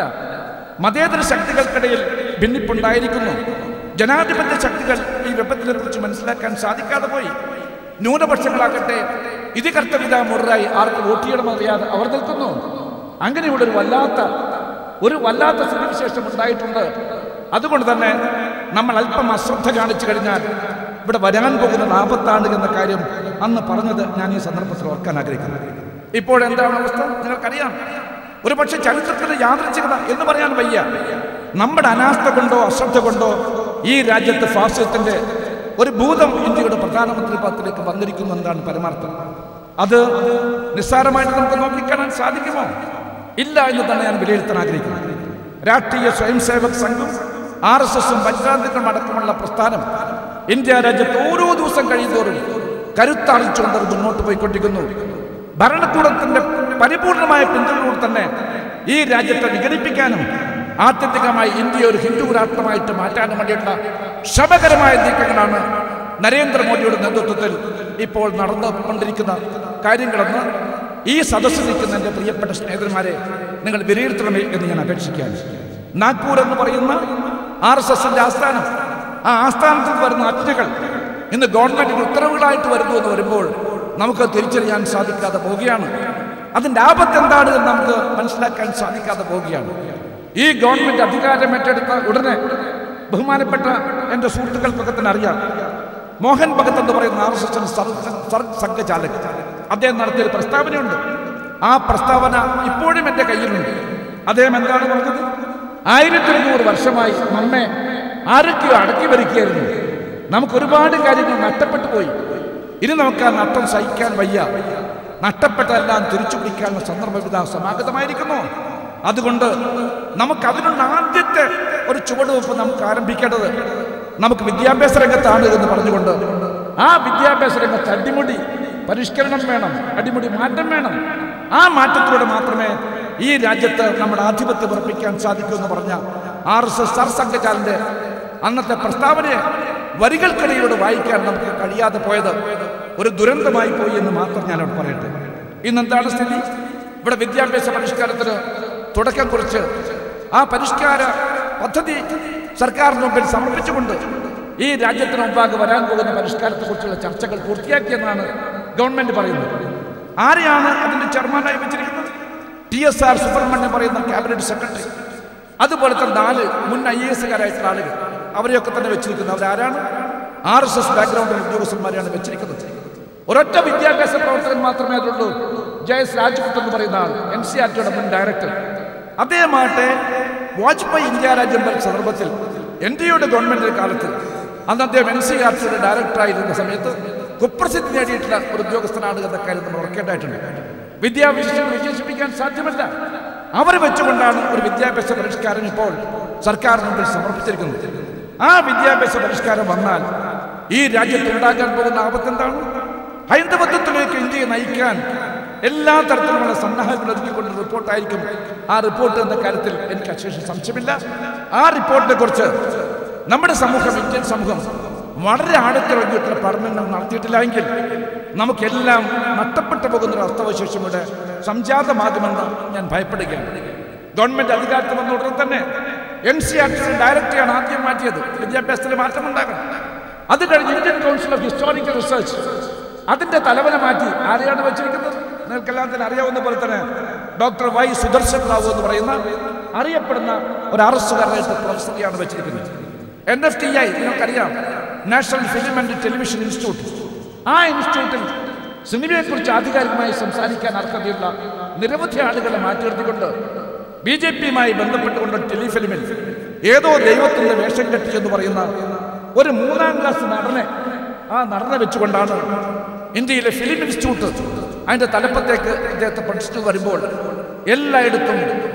മതേതര ശക്തികൾക്കിടയിൽ ഭിന്നിപ്പുണ്ടായിരിക്കുന്നു ജനാധിപത്യ ശക്തികൾ ഈ വിപത്തിനെ കുറിച്ച് മനസ്സിലാക്കാൻ സാധിക്കാതെ പോയി ന്യൂനപക്ഷങ്ങളാകട്ടെ ഇത് കർത്തവ്യത മുറായി ആർക്ക് വോട്ട് ചെയ്യണമെന്നറിയാതെ അവർ നിൽക്കുന്നു അങ്ങനെയുള്ള ഒരു വല്ലാത്ത ഒരു വല്ലാത്ത സ്ഥിതിവിശേഷം ഉണ്ടായിട്ടുണ്ട് അതുകൊണ്ട് തന്നെ നമ്മൾ അല്പം അശ്രദ്ധ കാണിച്ചു കഴിഞ്ഞാൽ ഇവിടെ വരാൻ പോകുന്നത് ആപത്താണ് എന്ന കാര്യം അന്ന് പറഞ്ഞത് ഞാൻ ഈ സന്ദർഭത്തിൽ ഓർക്കാൻ ആഗ്രഹിക്കുന്നു ഇപ്പോൾ എന്താണ് അവസ്ഥ നിങ്ങൾക്കറിയാം ഒരു പക്ഷേ ചരിത്രത്തിന്റെ യാദൃച്ഛികത എന്ന് പറയാൻ വയ്യ നമ്മുടെ അനാസ്ഥ കൊണ്ടോ അശ്രദ്ധ കൊണ്ടോ ഈ രാജ്യത്ത് ഫാസിസത്തിന്റെ ഒരു ഭൂതം ഇന്ത്യയുടെ പ്രധാനമന്ത്രി പദത്തിലേക്ക് വന്നിരിക്കുന്നു എന്നതാണ് പരമാർത്ഥം അത് നിസ്സാരമായിട്ട് നമുക്ക് നോക്കിക്കാണാൻ സാധിക്കുമോ ഇല്ല എന്ന് തന്നെ ഞാൻ വിലയിരുത്താൻ ആഗ്രഹിക്കുന്നു രാഷ്ട്രീയ സ്വയം സേവക് സംഘം ആർ എസ് എസും വജ്രാന്തങ്ങളും അടക്കമുള്ള പ്രസ്ഥാനം ഇന്ത്യ രാജ്യത്ത് ഓരോ ദിവസം കഴിയുന്തോറും കരുത്താർജിച്ചുകൊണ്ട് അത് മുന്നോട്ട് പോയിക്കൊണ്ടിരിക്കുന്നു ഭരണകൂടത്തിന്റെ പരിപൂർണമായ പിന്തുണയോട് തന്നെ ഈ രാജ്യത്തെ വിഘടിപ്പിക്കാനും ആത്യന്തികമായി ഇന്ത്യ ഒരു ഹിന്ദു രാഷ്ട്രമായിട്ട് മാറ്റാനും വേണ്ടിയുള്ള ശ്രമകരമായ നീക്കങ്ങളാണ് നരേന്ദ്രമോദിയുടെ നേതൃത്വത്തിൽ ഇപ്പോൾ നടന്നുകൊണ്ടിരിക്കുന്ന കാര്യങ്ങളെന്ന് ഈ സദസ്സിൽ നിൽക്കുന്ന എൻ്റെ പ്രിയപ്പെട്ട സ്നേഹിതന്മാരെ നിങ്ങൾ വിലയിരുത്തണമേ എന്ന് ഞാൻ അപേക്ഷിക്കുകയാണ് നാഗ്പൂർ എന്ന് പറയുന്ന ആർ എസ് എസിന്റെ ആസ്ഥാനം ആ ആസ്ഥാനത്തിൽ വരുന്ന ആജ്ഞകൾ ഇന്ന് ഗവൺമെന്റിന് ഉത്തരവുകളായിട്ട് വരുന്നു എന്ന് വരുമ്പോൾ നമുക്ക് തിരിച്ചറിയാൻ സാധിക്കാതെ പോവുകയാണ് അതിന്റെ ആപത്ത് എന്താണ് എന്ന് നമുക്ക് മനസ്സിലാക്കാൻ സാധിക്കാതെ പോവുകയാണ് ഈ ഗവൺമെന്റ് അധികാരം ഏറ്റെടുത്ത ഉടനെ ബഹുമാനപ്പെട്ട എൻ്റെ സുഹൃത്തുക്കൾക്കൊക്കെ തന്നെ അറിയാം മോഹൻ ഭഗത് എന്ന് പറയുന്ന ആർ എസ് എസിന് സംഘചാലക് അദ്ദേഹം നടത്തിയൊരു പ്രസ്താവനയുണ്ട് ആ പ്രസ്താവന ഇപ്പോഴും എൻ്റെ കയ്യിലുണ്ട് അദ്ദേഹം എന്താണ് പറഞ്ഞത് ആയിരത്തി ഇരുന്നൂറ് വർഷമായി നമ്മെ ആരൊക്കെയോ അടക്കി ഭരിക്കുകയായിരുന്നു നമുക്ക് ഒരുപാട് കാര്യങ്ങൾ നഷ്ടപ്പെട്ടു പോയി ഇനി നമുക്ക് ആ നഷ്ടം സഹിക്കാൻ വയ്യ നഷ്ടപ്പെട്ടതെല്ലാം തിരിച്ചു പിടിക്കാനുള്ള സന്ദർഭം ഇതാ സമാഗതമായിരിക്കുന്നു അതുകൊണ്ട് നമുക്ക് അതിനുള്ള ആദ്യത്തെ ഒരു ചുവടുവെപ്പ് നമുക്ക് ആരംഭിക്കേണ്ടത് നമുക്ക് വിദ്യാഭ്യാസ രംഗത്താണ് എന്ന് പറഞ്ഞുകൊണ്ട് ആ വിദ്യാഭ്യാസ രംഗത്ത് അടിമുടി പരിഷ്കരണം വേണം അടിമുടി മാറ്റം വേണം ആ മാറ്റത്തിലൂടെ മാത്രമേ ഈ രാജ്യത്ത് നമ്മുടെ ആധിപത്യം ഉറപ്പിക്കാൻ സാധിക്കൂ എന്ന് പറഞ്ഞ ആർ എസ് എസ് സർസംഘചാലിന്റെ അന്നത്തെ പ്രസ്താവനയെ വരികൾക്കിടയിലൂടെ വായിക്കാൻ നമുക്ക് കഴിയാതെ പോയത് ഒരു ദുരന്തമായി പോയി എന്ന് മാത്രം ഞാനോട് പറയട്ടെ ഇന്നെന്താണ് സ്ഥിതി ഇവിടെ വിദ്യാഭ്യാസ പരിഷ്കാരത്തിന് തുടക്കം കുറിച്ച് ആ പരിഷ്കാര പദ്ധതി സർക്കാരിന് മുമ്പിൽ സമർപ്പിച്ചുകൊണ്ട് ഈ രാജ്യത്തിന് മുമ്പാകെ വരാൻ പോകുന്ന പരിഷ്കാരത്തെക്കുറിച്ചുള്ള ചർച്ചകൾ പൂർത്തിയാക്കിയെന്നാണ് ഗവൺമെന്റ് പറയുന്നത് ആരെയാണ് അതിന്റെ ചെയർമാനായി വെച്ചിരിക്കുന്നത് ടി എസ് ആർ സുബ്രഹ്മണ്യം പറയുന്ന ക്യാബിനറ്റ് സെക്രട്ടറി അതുപോലത്തെ നാല് മുൻ ഐ എ എസുകാരായിട്ടുള്ള ആളുകൾ അവരെയൊക്കെ തന്നെ വെച്ചിരിക്കുന്നത് അവരാരാണ് ആർ എസ് എസ് ബാക്ക്ഗ്രൗണ്ടിൽ ഉദ്യോഗസ്ഥന്മാരെയാണ് വെച്ചിരിക്കുന്നത് ഒരൊറ്റ വിദ്യാഭ്യാസ പ്രവർത്തകൻ മാത്രമേ അതുള്ളൂ ജയസ് രാജ്പുത് എന്ന് പറയുന്ന ആൾ എൻ സി ആർ ടിയുടെ മുൻ ഡയറക്ടർ അദ്ദേഹമാകട്ടെ വാജ്പേയി ഇന്ത്യ രാജ്യം ഭരിച്ച സന്ദർഭത്തിൽ എൻ ഡി എയുടെ ഗവൺമെന്റിന്റെ കാലത്ത് അന്ന് അദ്ദേഹം എൻ സി ആർ ടിയുടെ ഡയറക്ടറായിരുന്ന സമയത്ത് കുപ്രസിദ്ധി നേടിയിട്ടുള്ള ഒരു ഉദ്യോഗസ്ഥനാണ് എന്ന കാര്യം നമ്മൾ ഓർക്കേണ്ടതായിട്ടുണ്ട് വിദ്യാഭ്യാസം വിശേഷിപ്പിക്കാൻ സാധ്യമല്ല അവർ വെച്ചുകൊണ്ടാണ് ഒരു വിദ്യാഭ്യാസ പരിഷ്കാരം ഇപ്പോൾ സർക്കാരിന് മുമ്പിൽ സമർപ്പിച്ചിരിക്കുന്നത് ആ വിദ്യാഭ്യാസ പരിഷ്കാരം വന്നാൽ ഈ രാജ്യത്ത് ഉണ്ടാകാൻ പോകുന്ന ആപത്ത് എന്താണ് ഹൈന്ദവത്വത്തിലേക്ക് ഇന്ത്യയെ നയിക്കാൻ എല്ലാ തരത്തിലുമുള്ള സന്നാഹങ്ങൾ ഒരുക്കിക്കൊണ്ട് റിപ്പോർട്ടായിരിക്കും ആ റിപ്പോർട്ട് എന്ന കാര്യത്തിൽ എനിക്ക് അശേഷം സംശയമില്ല ആ റിപ്പോർട്ടിനെ കുറിച്ച് നമ്മുടെ സമൂഹം ഇന്ത്യൻ സമൂഹം വളരെ ആഴത്തിറങ്ങിയിട്ടുള്ള പഠനങ്ങൾ നടത്തിയിട്ടില്ല എങ്കിൽ നമുക്കെല്ലാം നഷ്ടപ്പെട്ടു പോകുന്ന ഒരു അർത്ഥവിശേഷം ഇവിടെ സംജാതമാകുമെന്ന് ഞാൻ ഭയപ്പെടുകയാണ് ഗവൺമെന്റ് അധികാരത്തിൽ വന്ന ഉടനെ തന്നെ എൻ സി ആർ ഡയറക്ടറെയാണ് ആദ്യം മാറ്റിയത് വിദ്യാഭ്യാസത്തിൽ മാറ്റമുണ്ടാകണം അത് കഴിഞ്ഞ് Indian council of historical research അതിന്റെ തലവനെ മാറ്റി ആരെയാണ് വെച്ചിരിക്കുന്നത് നിങ്ങൾക്കെല്ലാം തന്നെ അറിയാവുന്ന പോലെ തന്നെ ഡോക്ടർ വൈ സുദർശൻ റാവു എന്ന് പറയുന്ന അറിയപ്പെടുന്ന ഒരു അറസ്റ്റുകാരനായിട്ട് പ്രൊഫസറിയാണ് വെച്ചിരിക്കുന്നത് എൻ എഫ് ടി ഐ നിങ്ങൾക്കറിയാം national film and television institute ആ ഇൻസ്റ്റിറ്റ്യൂട്ടിൽ സിനിമയെക്കുറിച്ച് ആധികാരികമായി സംസാരിക്കാൻ അർഹതയുള്ള നിരവധി ആളുകളെ മാറ്റി നിർത്തിക്കൊണ്ട് ബി ജെ പിയുമായി ബന്ധപ്പെട്ടുകൊണ്ട് ടെലിഫിലിമിൽ ഏതോ ദൈവത്തിന്റെ വേഷം കെട്ടി എന്ന് പറയുന്ന ഒരു മൂന്നാം ക്ലാസ് നടനെ ആ നടനെ വെച്ചുകൊണ്ടാണ് ഇന്ത്യയിലെ ഫിലിം ഇൻസ്റ്റിറ്റ്യൂട്ട് അതിന്റെ തലപ്പത്തേക്ക് അദ്ദേഹത്തെ പഠിച്ചിട്ട് വരുമ്പോൾ എല്ലായിടത്തും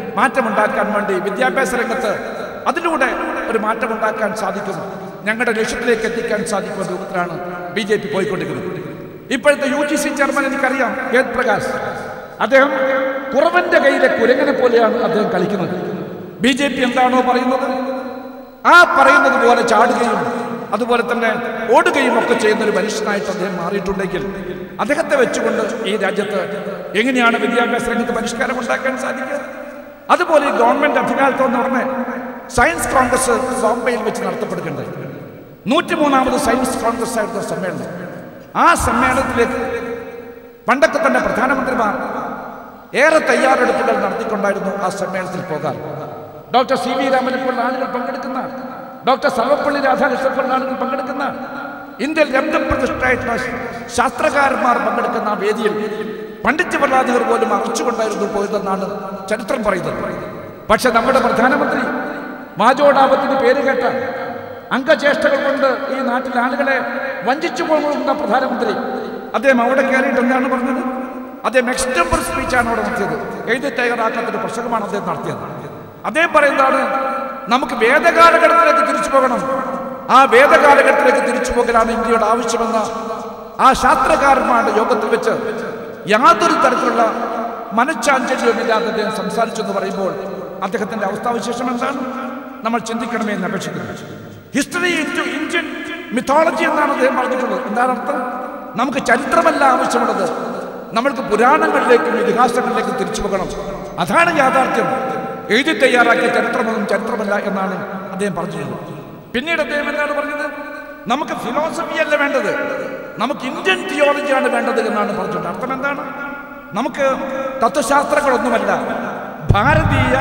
മാറ്റമുണ്ടാക്കാൻ വേണ്ടി വിദ്യാഭ്യാസ രംഗത്ത് അതിലൂടെ ഒരു മാറ്റമുണ്ടാക്കാൻ സാധിക്കും ഞങ്ങളുടെ ലക്ഷ്യത്തിലേക്ക് എത്തിക്കാൻ സാധിക്കുന്ന രൂപത്തിലാണ് ബി ജെ പി പോയിക്കൊണ്ടിരിക്കുന്നത് ഇപ്പോഴത്തെ യു ജി സി ചെയർമാൻ എനിക്കറിയാം വേദ് പ്രകാശ് അദ്ദേഹം കുറവന്റെ കയ്യിലെ കുരങ്ങനെ പോലെയാണ് അദ്ദേഹം കളിക്കുന്നത് ബി ജെ പി എന്താണോ പറയുന്നത് ആ പറയുന്നത് പോലെ ചാടുകയും അതുപോലെ തന്നെ ഓടുകയും ഒക്കെ ചെയ്യുന്ന ഒരു മനുഷ്യനായിട്ട് അദ്ദേഹം മാറിയിട്ടുണ്ടെങ്കിൽ അദ്ദേഹത്തെ വെച്ചുകൊണ്ട് ഈ രാജ്യത്ത് എങ്ങനെയാണ് വിദ്യാഭ്യാസ രംഗത്ത് പരിഷ്കാരം ഉണ്ടാക്കാൻ സാധിക്കുക അതുപോലെ ഈ ഗവൺമെന്റ് അധികാരത്തിൽ വന്ന ഉടനെ സയൻസ് കോൺഗ്രസ് ബോംബെയിൽ വെച്ച് നടത്തപ്പെടുകയുണ്ടായി നൂറ്റിമൂന്നാമത് സയൻസ് കോൺഗ്രസ് ആയിരുന്നു സമ്മേളനം ആ സമ്മേളനത്തിലേക്ക് പണ്ടൊക്കെ തന്നെ പ്രധാനമന്ത്രിമാർ ഏറെ തയ്യാറെടുപ്പുകൾ നടത്തിക്കൊണ്ടായിരുന്നു ആ സമ്മേളനത്തിൽ പോകാൻ ഡോക്ടർ സി വി രാമനെ പോലുള്ള ആളുകൾ പങ്കെടുക്കുന്ന ഡോക്ടർ സർവപ്പള്ളി രാധാകൃഷ്ണൻ പോലുള്ള ആളുകൾ പങ്കെടുക്കുന്ന ഇന്ത്യയിൽ രംഗപ്രതിഷ്ഠായിട്ടുള്ള ശാസ്ത്രകാരന്മാർ പങ്കെടുക്കുന്ന ആ വേദിയിൽ പണ്ഡിറ്റ് പ്രഹ്ലാദികർ പോലും അറച്ചുകൊണ്ടായിരുന്നു പോയതെന്നാണ് ചരിത്രം പറയുന്നത് പക്ഷെ നമ്മുടെ പ്രധാനമന്ത്രി വാചോടാപത്തിന് പേര് കേട്ട അംഗചേഷ്ടകൾ കൊണ്ട് ഈ നാട്ടിലെ ആളുകളെ വഞ്ചിച്ചു പോകുന്ന പ്രധാനമന്ത്രി അദ്ദേഹം അവിടെ കയറിയിട്ട് എന്താണ് പറഞ്ഞത് അദ്ദേഹം എക്സ്റ്റംബർ സ്പീച്ചാണ് അവിടെ നടത്തിയത് എഴുതി തയ്യാറാക്കാത്തൊരു പ്രസംഗമാണ് അദ്ദേഹം നടത്തിയത് അദ്ദേഹം പറയുന്നതാണ് നമുക്ക് വേദകാലഘട്ടത്തിലേക്ക് തിരിച്ചു പോകണം ആ വേദകാലഘട്ടത്തിലേക്ക് തിരിച്ചു പോകലാണ് ഇന്ത്യയുടെ ആവശ്യമെന്ന ആ ശാസ്ത്രകാരന്മാരുടെ യോഗത്തിൽ വെച്ച് യാതൊരു തരത്തിലുള്ള മനഃചാഞ്ചല്യവുമില്ലാതെ അദ്ദേഹം സംസാരിച്ചു എന്ന് പറയുമ്പോൾ അദ്ദേഹത്തിന്റെ അവസ്ഥാവിശേഷം എന്താണ് നമ്മൾ ചിന്തിക്കണമേ എന്ന് അപേക്ഷിക്കുന്നു ഹിസ്റ്ററി ഇൻറ്റു ഇന്ത്യൻ മിത്തോളജി എന്നാണ് അദ്ദേഹം പറഞ്ഞിട്ടുള്ളത് എന്താണ് അർത്ഥം നമുക്ക് ചരിത്രമല്ല ആവശ്യമുള്ളത് നമ്മൾക്ക് പുരാണങ്ങളിലേക്കും ഇതിഹാസങ്ങളിലേക്കും തിരിച്ചു പോകണം അതാണ് യാഥാർത്ഥ്യം എഴുതി തയ്യാറാക്കിയ ചരിത്രമൊന്നും ചരിത്രമല്ല എന്നാണ് അദ്ദേഹം പറഞ്ഞത് പിന്നീട് അദ്ദേഹം എന്താണ് പറഞ്ഞത് നമുക്ക് ഫിലോസഫി അല്ല വേണ്ടത് നമുക്ക് ഇന്ത്യൻ തിയോളജിയാണ് വേണ്ടത് എന്നാണ് പറഞ്ഞത് അർത്ഥം എന്താണ് നമുക്ക് തത്വശാസ്ത്രങ്ങളൊന്നുമല്ല ഭാരതീയ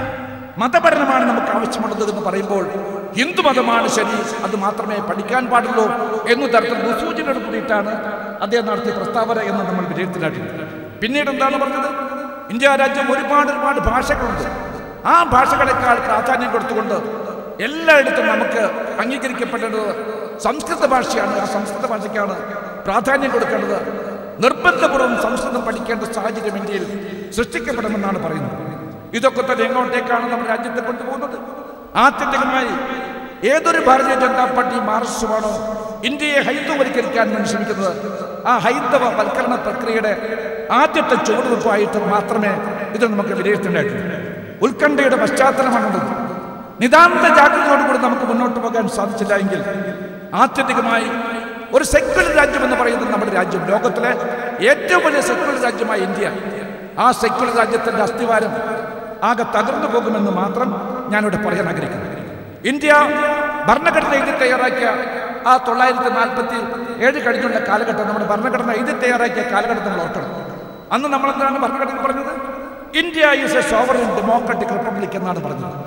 മതപഠനമാണ് നമുക്ക് ആവശ്യമുള്ളത് എന്ന് പറയുമ്പോൾ ഹിന്ദു മതമാണ് ശരി അത് മാത്രമേ പഠിക്കാൻ പാടുള്ളൂ എന്ന തരത്തിൽ മുസൂചനയോട് കൂടിയിട്ടാണ് അദ്ദേഹം നടത്തിയ പ്രസ്താവന എന്ന് നമ്മൾ വിലയിരുത്തലാക്കുന്നത് പിന്നീട് എന്താണ് പറഞ്ഞത് ഇന്ത്യ രാജ്യം ഒരുപാട് ഒരുപാട് ഭാഷകളുണ്ട് ആ ഭാഷകളെക്കാൾ പ്രാധാന്യം കൊടുത്തുകൊണ്ട് എല്ലായിടത്തും നമുക്ക് അംഗീകരിക്കപ്പെടേണ്ടത് സംസ്കൃത ഭാഷയാണ് ആ സംസ്കൃത ഭാഷയ്ക്കാണ് പ്രാധാന്യം കൊടുക്കേണ്ടത് നിർബന്ധപൂർവ്വം സംസ്കൃതം പഠിക്കേണ്ട സാഹചര്യം ഇന്ത്യയിൽ സൃഷ്ടിക്കപ്പെടുമെന്നാണ് പറയുന്നത് ഇതൊക്കെ തന്നെ എങ്ങോട്ടേക്കാണ് നമ്മുടെ രാജ്യത്തെ കൊണ്ടുപോകുന്നത് ആത്യന്തികമായി ഏതൊരു ഭാരതീയ ജനതാ പാർട്ടി മാർക്സുമാണോ ഇന്ത്യയെ ഹൈന്ദവവൽക്കരിക്കാൻ വേണ്ടി ശ്രമിക്കുന്നത് ആ ഹൈന്ദവ വൽക്കരണ പ്രക്രിയയുടെ ആദ്യത്തെ ചുവടുവെപ്പായിട്ട് മാത്രമേ ഇത് നമുക്ക് വിലയിരുത്തേണ്ടതായിട്ടുള്ളൂ ഉത്കണ്ഠയുടെ പശ്ചാത്തലമാണുള്ളത് നിതാന്ത ജാഗ്രതയോടുകൂടി നമുക്ക് മുന്നോട്ട് പോകാൻ സാധിച്ചില്ല എങ്കിൽ ആത്യന്തികമായി ഒരു സെക്യുലർ രാജ്യം എന്ന് പറയുന്നത് നമ്മുടെ രാജ്യം ലോകത്തിലെ ഏറ്റവും വലിയ സെക്യുലർ രാജ്യമായ ഇന്ത്യ ആ സെക്യുലർ രാജ്യത്തിന്റെ അസ്ഥിവാരം ആകെ തകർന്നു പോകുമെന്ന് മാത്രം ഞാനിവിടെ പറയാൻ ആഗ്രഹിക്കുന്നു ഇന്ത്യ ഭരണഘടന എഴുതി തയ്യാറാക്കിയ ആ തൊള്ളായിരത്തി നാൽപ്പത്തി ഏഴ് കഴിഞ്ഞുള്ള കാലഘട്ടം നമ്മുടെ ഭരണഘടന എഴുതി തയ്യാറാക്കിയ കാലഘട്ടം നമ്മൾ ഓർക്കണം അന്ന് നമ്മൾ എന്താണ് ഭരണഘടന പറഞ്ഞത് India is a sovereign democratic republic എന്നാണ് പറഞ്ഞത്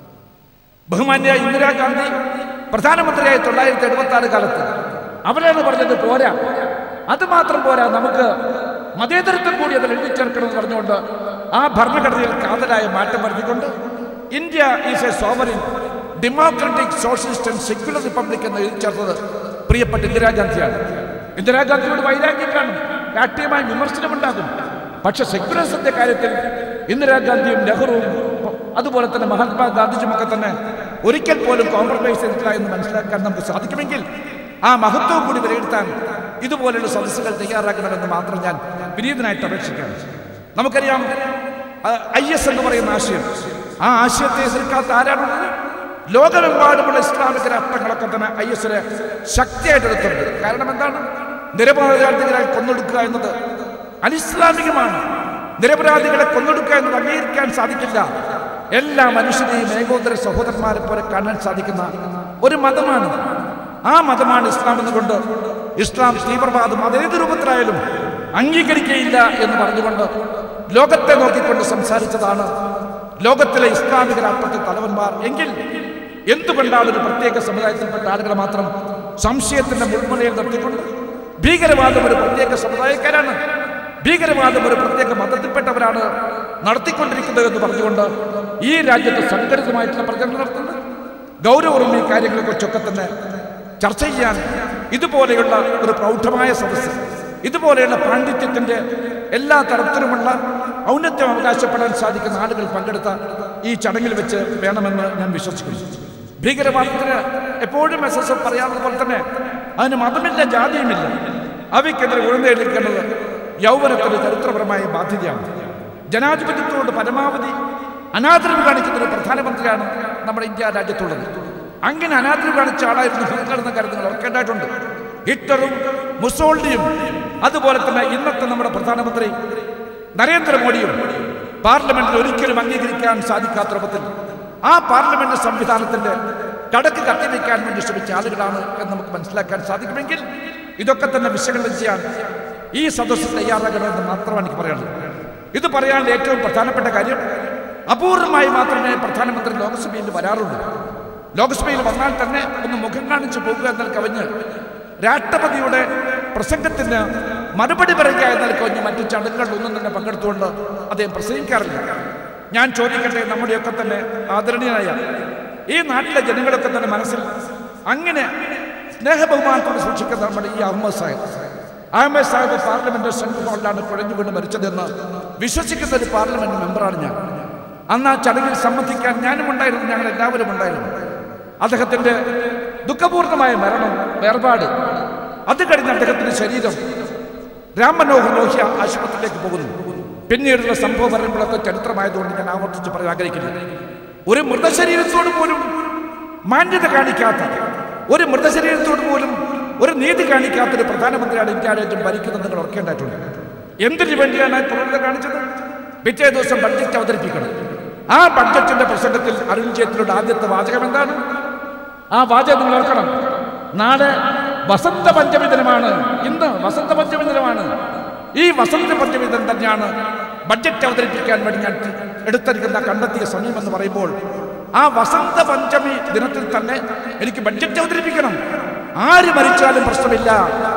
ബഹുമാന്യ ഇന്ദിരാഗാന്ധി പ്രധാനമന്ത്രിയായി തൊള്ളായിരത്തി എഴുപത്തി ആറ് കാലത്ത് അവരാണ് പറഞ്ഞത് പോരാ അത് മാത്രം പോരാ നമുക്ക് മതേതരത്വം കൂടി അതിൽ എഴുതി ചേർക്കണമെന്ന് പറഞ്ഞുകൊണ്ട് ആ ഭരണഘടനയിൽ കാതലായ മാറ്റം വരുത്തിക്കൊണ്ട് India is a sovereign democratic socialist and secular republic എന്ന് എഴുതി ചേർത്തത് പ്രിയപ്പെട്ട ഇന്ദിരാഗാന്ധിയാണ് ഇന്ദിരാഗാന്ധിയോട് വൈരാഗ്യം കാണും രാഷ്ട്രീയമായ വിമർശനമുണ്ടാകും പക്ഷെ സെക്യുലറിസത്തിന്റെ കാര്യത്തിൽ ഇന്ദിരാഗാന്ധിയും നെഹ്റുവും അതുപോലെ തന്നെ മഹാത്മാഗാന്ധിജും ഒക്കെ തന്നെ ഒരിക്കൽ പോലും കോംപ്രമൈസ് ചെയ്തിട്ടില്ല എന്ന് മനസ്സിലാക്കാൻ നമുക്ക് സാധിക്കുമെങ്കിൽ ആ മഹത്വം കൂടി വിലയിരുത്താൻ ഇതുപോലെയുള്ള സദസ്സുകൾ തയ്യാറാക്കണമെന്ന് മാത്രം ഞാൻ വിനീതനായിട്ട് അപേക്ഷിക്കുകയാണ് നമുക്കറിയാം ഐ എസ് എന്ന് പറയുന്ന ആശയം ആ ആശയത്തെ എതിർക്കാത്ത ആരാണുള്ളത് ലോകമെമ്പാടുമുള്ള ഇസ്ലാമിക രാഷ്ട്രങ്ങളൊക്കെ തന്നെ ഐ എസിനെ ശക്തിയായിട്ട് എടുത്തിട്ടുണ്ട് കാരണം എന്താണ് നിരപരാധികളെ കൊന്നൊടുക്കുക എന്നത് അനിസ്ലാമികമാണ് നിരപരാധികളെ കൊന്നൊടുക്കുക എന്നത് അംഗീകരിക്കാൻ സാധിക്കില്ല എല്ലാ മനുഷ്യരെയും ഏകോദര സഹോദരന്മാരെ പോലെ കാണാൻ സാധിക്കുന്ന ഒരു മതമാണ് ആ മതമാണ് ഇസ്ലാം എന്നുകൊണ്ട് ഇസ്ലാം തീവ്രവാദം അതേത് രൂപത്തിലായാലും അംഗീകരിക്കുകയില്ല എന്ന് പറഞ്ഞുകൊണ്ട് ലോകത്തെ നോക്കിക്കൊണ്ട് സംസാരിച്ചതാണ് ലോകത്തിലെ ഇസ്ലാമിക രാഷ്ട്രത്തെ തലവന്മാർ എങ്കിൽ എന്തുകൊണ്ടാണ് ഒരു പ്രത്യേക സമുദായത്തിൽപ്പെട്ട ആളുകളെ മാത്രം സംശയത്തിന്റെ മുൾമുനയിൽ നിർത്തിക്കൊണ്ട് ഭീകരവാദം ഒരു പ്രത്യേക സമുദായക്കാരാണ് ഭീകരവാദം ഒരു പ്രത്യേക മതത്തിൽപ്പെട്ടവരാണ് നടത്തിക്കൊണ്ടിരിക്കുന്നത് എന്ന് പറഞ്ഞുകൊണ്ട് ഈ രാജ്യത്ത് സംഘടിതമായിട്ടുള്ള പ്രചരണം നടത്തുന്നത് ഗൗരവവും ഈ കാര്യങ്ങളെക്കുറിച്ചൊക്കെ തന്നെ ചർച്ച ചെയ്യാൻ ഇതുപോലെയുള്ള ഒരു പ്രൗഢമായ സദസ്സ് ഇതുപോലെയുള്ള പാണ്ഡിത്യത്തിന്റെ എല്ലാ തരത്തിലുമുള്ള ഔന്നത്യം അവകാശപ്പെടാൻ സാധിക്കുന്ന ആളുകൾ പങ്കെടുത്ത ഈ ചടങ്ങിൽ വെച്ച് വേണമെന്ന് ഞാൻ വിശ്വസിക്കുന്നു ഭീകരവാദത്തിന് എപ്പോഴും എസ് എസ് എഫ് പറയാവുന്ന പോലെ തന്നെ അതിന് മതമില്ല ജാതിയുമില്ല അവയ്ക്കെതിരെ ഉയർന്നെടുക്കേണ്ടത് യൗവനത്തിന്റെ ചരിത്രപരമായ ബാധ്യതയാണ് ജനാധിപത്യത്തോട് പരമാവധി അനാദരവ് കാണിക്കുന്ന ഒരു പ്രധാനമന്ത്രിയാണ് നമ്മുടെ ഇന്ത്യ രാജ്യത്തുള്ളത് അങ്ങനെ അനാദരവ് കാണിച്ച ആളായിരുന്നു ഹിറ്റ്ലർ എന്ന കാര്യം നിങ്ങൾ ഓർക്കേണ്ടതായിട്ടുണ്ട് ഹിറ്റ്ലറും മുസോളിനിയും അതുപോലെ തന്നെ ഇന്നത്തെ നമ്മുടെ പ്രധാനമന്ത്രി നരേന്ദ്രമോദിയും പാർലമെന്റിൽ ഒരിക്കലും അംഗീകരിക്കാൻ സാധിക്കാത്ത രൂപത്തിൽ ആ പാർലമെന്റ് സംവിധാനത്തിന്റെ കടക്ക് കത്തിവെക്കാൻ വേണ്ടി ശ്രമിച്ച ആളുകളാണ് എന്ന് നമുക്ക് മനസ്സിലാക്കാൻ സാധിക്കുമെങ്കിൽ ഇതൊക്കെ തന്നെ വിശകലനം ചെയ്യാൻ ഈ സദസ്സ് തയ്യാറാകണമെന്ന് മാത്രമാണ് എനിക്ക് പറയാനുള്ളത് ഇത് പറയാനുള്ള ഏറ്റവും പ്രധാനപ്പെട്ട കാര്യം അപൂർവമായി മാത്രമേ പ്രധാനമന്ത്രി ലോക്സഭയിൽ വരാറുള്ളൂ ലോക്സഭയിൽ വന്നാൽ തന്നെ ഒന്ന് മുഖം കാണിച്ചു പോകുക എന്നാൽ കവിഞ്ഞ് രാഷ്ട്രപതിയുടെ പ്രസംഗത്തിന് മറുപടി പറയുക എന്നാൽ കവിഞ്ഞ് മറ്റു ചടങ്ങുകളിലൊന്നും തന്നെ പങ്കെടുത്തുകൊണ്ട് അദ്ദേഹം പ്രസംഗിക്കാറില്ല ഞാൻ ചോദിക്കട്ടെ നമ്മുടെയൊക്കെ തന്നെ ആദരണീയനായ ഈ നാട്ടിലെ ജനങ്ങളൊക്കെ തന്നെ മനസ്സിൽ അങ്ങനെ സ്നേഹബഹുമാനത്തോടെ സൂക്ഷിക്കുന്ന നമ്മുടെ ഈ അഹമ്മദ് സാഹിബ് അഹമ്മദ് സാഹിബ് പാർലമെന്റ് സെൻട്രൽ ഹാളിലാണ് കുഴഞ്ഞു വീണ് മരിച്ചതെന്ന് വിശ്വസിക്കുന്ന ഒരു പാർലമെന്റ് മെമ്പറാണ് ഞാൻ അന്ന് ആ ചടങ്ങിൽ സംബന്ധിക്കാൻ ഞാനും ഉണ്ടായിരുന്നു ഞങ്ങൾ എല്ലാവരും ഉണ്ടായിരുന്നു അദ്ദേഹത്തിന്റെ ദുഃഖപൂർണമായ മരണം വേർപാട് അത് കഴിഞ്ഞ് അദ്ദേഹത്തിന്റെ ശരീരം രാം മനോഹർ ലോഹ്യ ആശുപത്രിയിലേക്ക് പോകുന്നു പിന്നീടുള്ള സംഭവം പറയുമ്പോഴൊക്കെ ചരിത്രമായതുകൊണ്ട് ഞാൻ ആവർത്തിച്ച് പറയാൻ ആഗ്രഹിക്കില്ല ഒരു മൃതശരീരത്തോട് പോലും മാന്യത കാണിക്കാത്ത ഒരു മൃതശരീരത്തോട് പോലും ഒരു നീതി കാണിക്കാത്ത ഒരു പ്രധാനമന്ത്രിയാണ് ഇന്ത്യ രാജ്യം ഭരിക്കുന്നത് നിങ്ങൾ ഓർക്കേണ്ടതായിട്ടുണ്ട് എന്തിനു വേണ്ടിയാണ് ആ ക്രൂരത കാണിച്ചത് പിറ്റേ ദിവസം ബഡ്ജറ്റ് അവതരിപ്പിക്കണം ആ ബഡ്ജറ്റിന്റെ പ്രസംഗത്തിൽ അരുൺ ജെയ്റ്റ്ലിയുടെ ആദ്യത്തെ വാചകം എന്താണ് ആ വാചകം നിങ്ങൾ ഓർക്കണം നാളെ വസന്ത പഞ്ചമി ദിനമാണ് ഇന്ന് വസന്ത പഞ്ചമി ദിനമാണ് ഈ വസന്ത പഞ്ചമി ദിനം തന്നെയാണ് ബഡ്ജറ്റ് അവതരിപ്പിക്കാൻ വേണ്ടി ഞാൻ എടുത്തിരിക്കുന്ന കണ്ടെത്തിയ സമയം എന്ന് പറയുമ്പോൾ ആ വസന്ത പഞ്ചമി ദിനത്തിൽ തന്നെ എനിക്ക് ബഡ്ജറ്റ് അവതരിപ്പിക്കണം ആര് മരിച്ചാലും പ്രശ്നമില്ല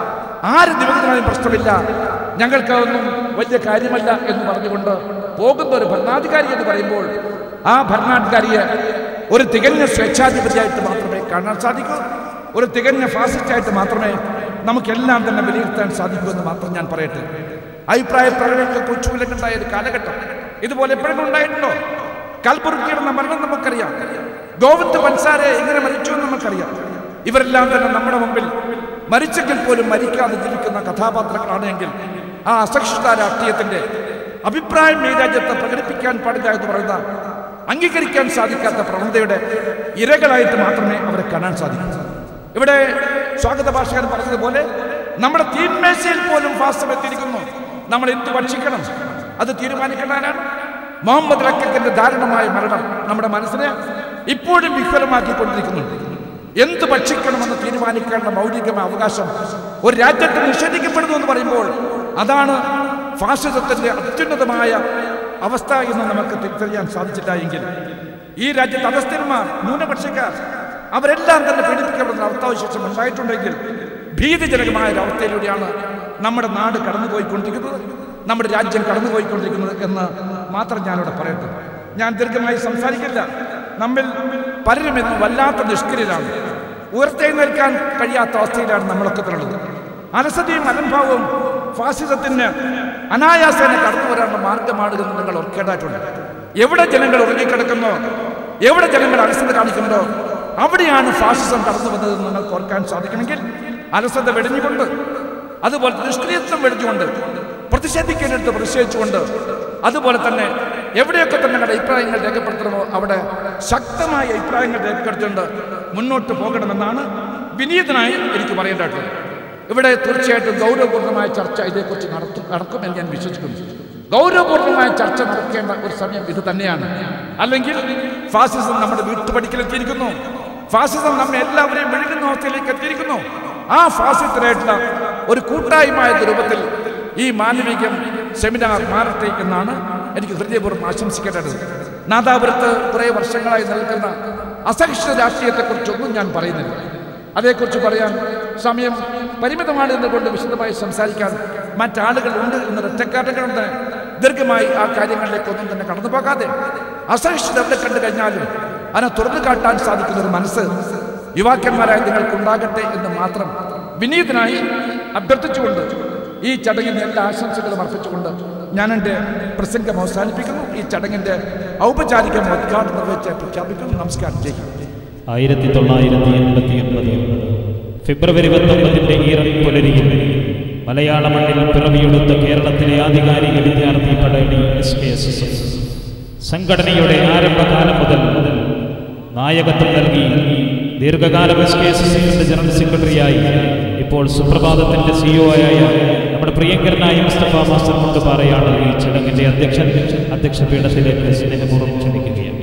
ആര് ദിവസമായും പ്രശ്നമില്ല ഞങ്ങൾക്കതൊന്നും വലിയ കാര്യമല്ല എന്ന് പറഞ്ഞുകൊണ്ട് പോകുന്ന ഒരു ഭരണാധികാരി എന്ന് പറയുമ്പോൾ ആ ഭരണാധികാരിയെ ഒരു തികഞ്ഞ സ്വേച്ഛാധിപതിയായിട്ട് മാത്രമേ കാണാൻ സാധിക്കൂ ഒരു തികഞ്ഞ ഫാസിസ്റ്റായിട്ട് മാത്രമേ നമുക്കെല്ലാം തന്നെ വിലയിരുത്താൻ സാധിക്കൂ എന്ന് മാത്രം ഞാൻ പറയട്ടെ അഭിപ്രായ പ്രകടനങ്ങൾക്ക് കൊച്ചുവിലക്കുണ്ടായ ഒരു കാലഘട്ടം ഇതുപോലെ എപ്പോഴും ഉണ്ടായിട്ടുണ്ടോ കൽബുർഗിയുടെ മരണം നമുക്കറിയാം ഗോവിന്ദ് പൻസാരെ എങ്ങനെ മരിച്ചു എന്ന് നമുക്കറിയാം ഇവരെല്ലാം തന്നെ നമ്മുടെ മുമ്പിൽ മരിച്ചെങ്കിൽ പോലും മരിക്കാതെ ജീവിക്കുന്ന കഥാപാത്രങ്ങളാണ് എങ്കിൽ ആ അസഹിഷ്ണുത രാഷ്ട്രീയത്തിന്റെ അഭിപ്രായം ഈ രാജ്യത്ത് പ്രകടിപ്പിക്കാൻ പാടില്ല എന്ന് പറയുന്ന അംഗീകരിക്കാൻ സാധിക്കാത്ത പ്രവണതയുടെ ഇരകളായിട്ട് മാത്രമേ അവരെ കാണാൻ സാധിക്കൂ ഇവിടെ സ്വാഗത ഭാഷകൻ പറഞ്ഞതുപോലെ നമ്മുടെ തീന്മേശയിൽ പോലും ഫാസം എത്തിയിരിക്കുന്നു നമ്മൾ എന്ത് ഭക്ഷിക്കണം അത് തീരുമാനിക്കേണ്ടവരാണ് മുഹമ്മദ് ലക്കത്തിന്റെ ദാരുണമായ മരണം നമ്മുടെ മനസ്സിനെ ഇപ്പോഴും വിഹ്വലമാക്കിക്കൊണ്ടിരിക്കുന്നുണ്ട് എന്ത് ഭക്ഷിക്കണമെന്ന് തീരുമാനിക്കേണ്ട മൗലികമായ അവകാശം ഒരു രാജ്യത്ത് നിഷേധിക്കപ്പെടുന്നു എന്ന് പറയുമ്പോൾ അതാണ് ഫാസിസത്തിന്റെ അത്യുന്നതമായ അവസ്ഥ എന്ന് നമുക്ക് തിരിച്ചറിയാൻ സാധിച്ചില്ല എങ്കിൽ ഈ രാജ്യത്ത് അധസ്ഥന്മാർ ന്യൂനപക്ഷക്കാർ അവരെല്ലാം തന്നെ പീഡിപ്പിക്കപ്പെടുന്ന അവസ്ഥാവിശേഷം ഉണ്ടായിട്ടുണ്ടെങ്കിൽ ഭീതിജനകമായ ഒരു അവസ്ഥയിലൂടെയാണ് നമ്മുടെ നാട് കടന്നുപോയിക്കൊണ്ടിരിക്കുന്നത് നമ്മുടെ രാജ്യം കടന്നുപോയിക്കൊണ്ടിരിക്കുന്നത് എന്ന് മാത്രം ഞാനിവിടെ പറയട്ടെ ഞാൻ ദീർഘമായി സംസാരിക്കില്ല നമ്മിൽ പലരും ഇന്ന് വല്ലാത്ത നിഷ്ക്രിയരാണ് ഉയർത്തെഴുന്നേൽക്കാൻ കഴിയാത്ത അവസ്ഥയിലാണ് നമ്മളൊക്കെ ഉള്ളത് അലസതയും അലംഭാവവും ഫാസിസത്തിന് അനായാസേന കടന്നു വരാനുള്ള മാർഗമാണ് എന്ന് നിങ്ങൾ ഓർക്കേണ്ടതായിട്ടുണ്ട് എവിടെ ജനങ്ങൾ ഉറങ്ങിക്കിടക്കുന്നോ എവിടെ ജനങ്ങൾ അലസത കാണിക്കുന്നുണ്ടോ അവിടെയാണ് ഫാസിസം കടന്നു വന്നതെന്ന് നിങ്ങൾക്ക് ഓർക്കാൻ സാധിക്കുമെങ്കിൽ അലസത വെടിഞ്ഞുകൊണ്ട് അതുപോലെ നിഷ്ക്രിയത്വം വെടിഞ്ഞുകൊണ്ട് പ്രതിഷേധിക്കേണ്ടടുത്ത് പ്രതിഷേധിച്ചുകൊണ്ട് അതുപോലെ തന്നെ എവിടെയൊക്കെ തന്നെ ഞങ്ങളുടെ അഭിപ്രായങ്ങൾ രേഖപ്പെടുത്തണമോ അവിടെ ശക്തമായ അഭിപ്രായങ്ങൾ രേഖപ്പെടുത്തിക്കൊണ്ട് മുന്നോട്ട് പോകണമെന്നാണ് വിനീതനായി എനിക്ക് പറയേണ്ടതായിട്ടുള്ളത് ഇവിടെ തീർച്ചയായിട്ടും ഗൗരവപൂർണ്ണമായ ചർച്ച ഇതേക്കുറിച്ച് നടത്തും നടക്കുമെന്ന് ഞാൻ വിശ്വസിക്കുന്നു ഗൗരവപൂർണ്ണമായ ചർച്ച നടക്കേണ്ട ഒരു സമയം ഇത് തന്നെയാണ് അല്ലെങ്കിൽ ഫാസിസം നമ്മുടെ വീട്ടുപടിക്കലെത്തിയിരിക്കുന്നു ഫാസിസം നമ്മെ എല്ലാവരെയും വിഴുകുന്ന അവസ്ഥയിലേക്ക് എത്തിയിരിക്കുന്നു ആ ഫാസിസത്തിനായിട്ടുള്ള ഒരു കൂട്ടായ്മ രൂപത്തിൽ ഈ മാനവികം സെമിനാർ മാറട്ടെ എന്നാണ് എനിക്ക് ഹൃദയപൂർവ്വം ആശംസിക്കേണ്ടത് നാദാപുരത്ത് കുറേ വർഷങ്ങളായി നിൽക്കുന്ന അസഹിഷ്ണുത രാഷ്ട്രീയത്തെക്കുറിച്ചൊന്നും ഞാൻ പറയുന്നില്ല അതേക്കുറിച്ച് പറയാൻ സമയം പരിമിതമാണ് എന്നുകൊണ്ട് വിശദമായി സംസാരിക്കാൻ മറ്റാളുകൾ ഉണ്ട് എന്ന ഒറ്റക്കാരങ്ങളുണ്ട് ദീർഘമായി ആ കാര്യങ്ങളിലേക്കൊന്നും തന്നെ കടന്നു പോകാതെ അസഹിഷ്ണുത എവിടെ കണ്ടു കഴിഞ്ഞാലും അതിനെ തുറന്നു കാട്ടാൻ സാധിക്കുന്ന ഒരു മനസ്സ് യുവാക്കന്മാരായ നിങ്ങൾക്കുണ്ടാകട്ടെ എന്ന് മാത്രം വിനീതനായി അഭ്യർത്ഥിച്ചുകൊണ്ട് ഈ ചടങ്ങിന് എല്ലാ ആശംസകളും അർപ്പിച്ചുകൊണ്ട് ഞാൻ എൻ്റെ പ്രസംഗം അവസാനിപ്പിക്കുന്നു ഈ ചടങ്ങിൻ്റെ ഔപചാരിക ഉദ്ഘാടനം നിർവഹിച്ച് പ്രഖ്യാപിക്കുന്നു നമസ്കാരം ചെയ്യും ആയിരത്തി തൊള്ളായിരത്തി എൺപത്തി ഒൻപത് ഫെബ്രുവരി പത്തൊമ്പതിന്റെ ഈറൻ പുലരിയിൽ മലയാള മണ്ണിൽ പിറവിയെടുത്ത കേരളത്തിലെ ആധികാരിക വിദ്യാർത്ഥി പടയണി S K S S F സംഘടനയുടെ ആരംഭകാലം മുതൽ നായകത്വം നൽകി ദീർഘകാലം എസ് കെ എസ് എസ് എഫിന്റെ ജനറൽ സെക്രട്ടറിയായി ഇപ്പോൾ സുപ്രഭാതത്തിന്റെ സിഇഒ ആയ നമ്മുടെ പ്രിയങ്കരനായ മുസ്തഫ മാസ്റ്റർ മുണ്ടുപാറയാണ് ഈ ചടങ്ങിന്റെ അധ്യക്ഷൻ അധ്യക്ഷ പീഠത്തിലേക്ക് സ്നേഹപൂർവ്വം ക്ഷണിക്കുകയാണ്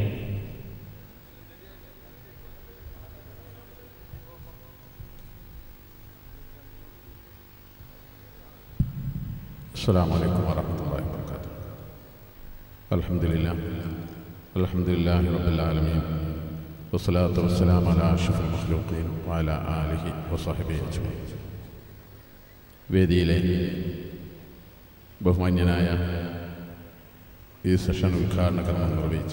السلام عليكم ورحمة الله وبركاته الحمد لله الحمد لله رب العالمين والصلاة والسلام على أشرف المخلوقين وعلى آله وصحبه أجمعين വേദിയിലെ ബഹുമാന്യനായ ഈ സെഷൻ ഉദ്ഘാടന കർമ്മം നിർവഹിച്ച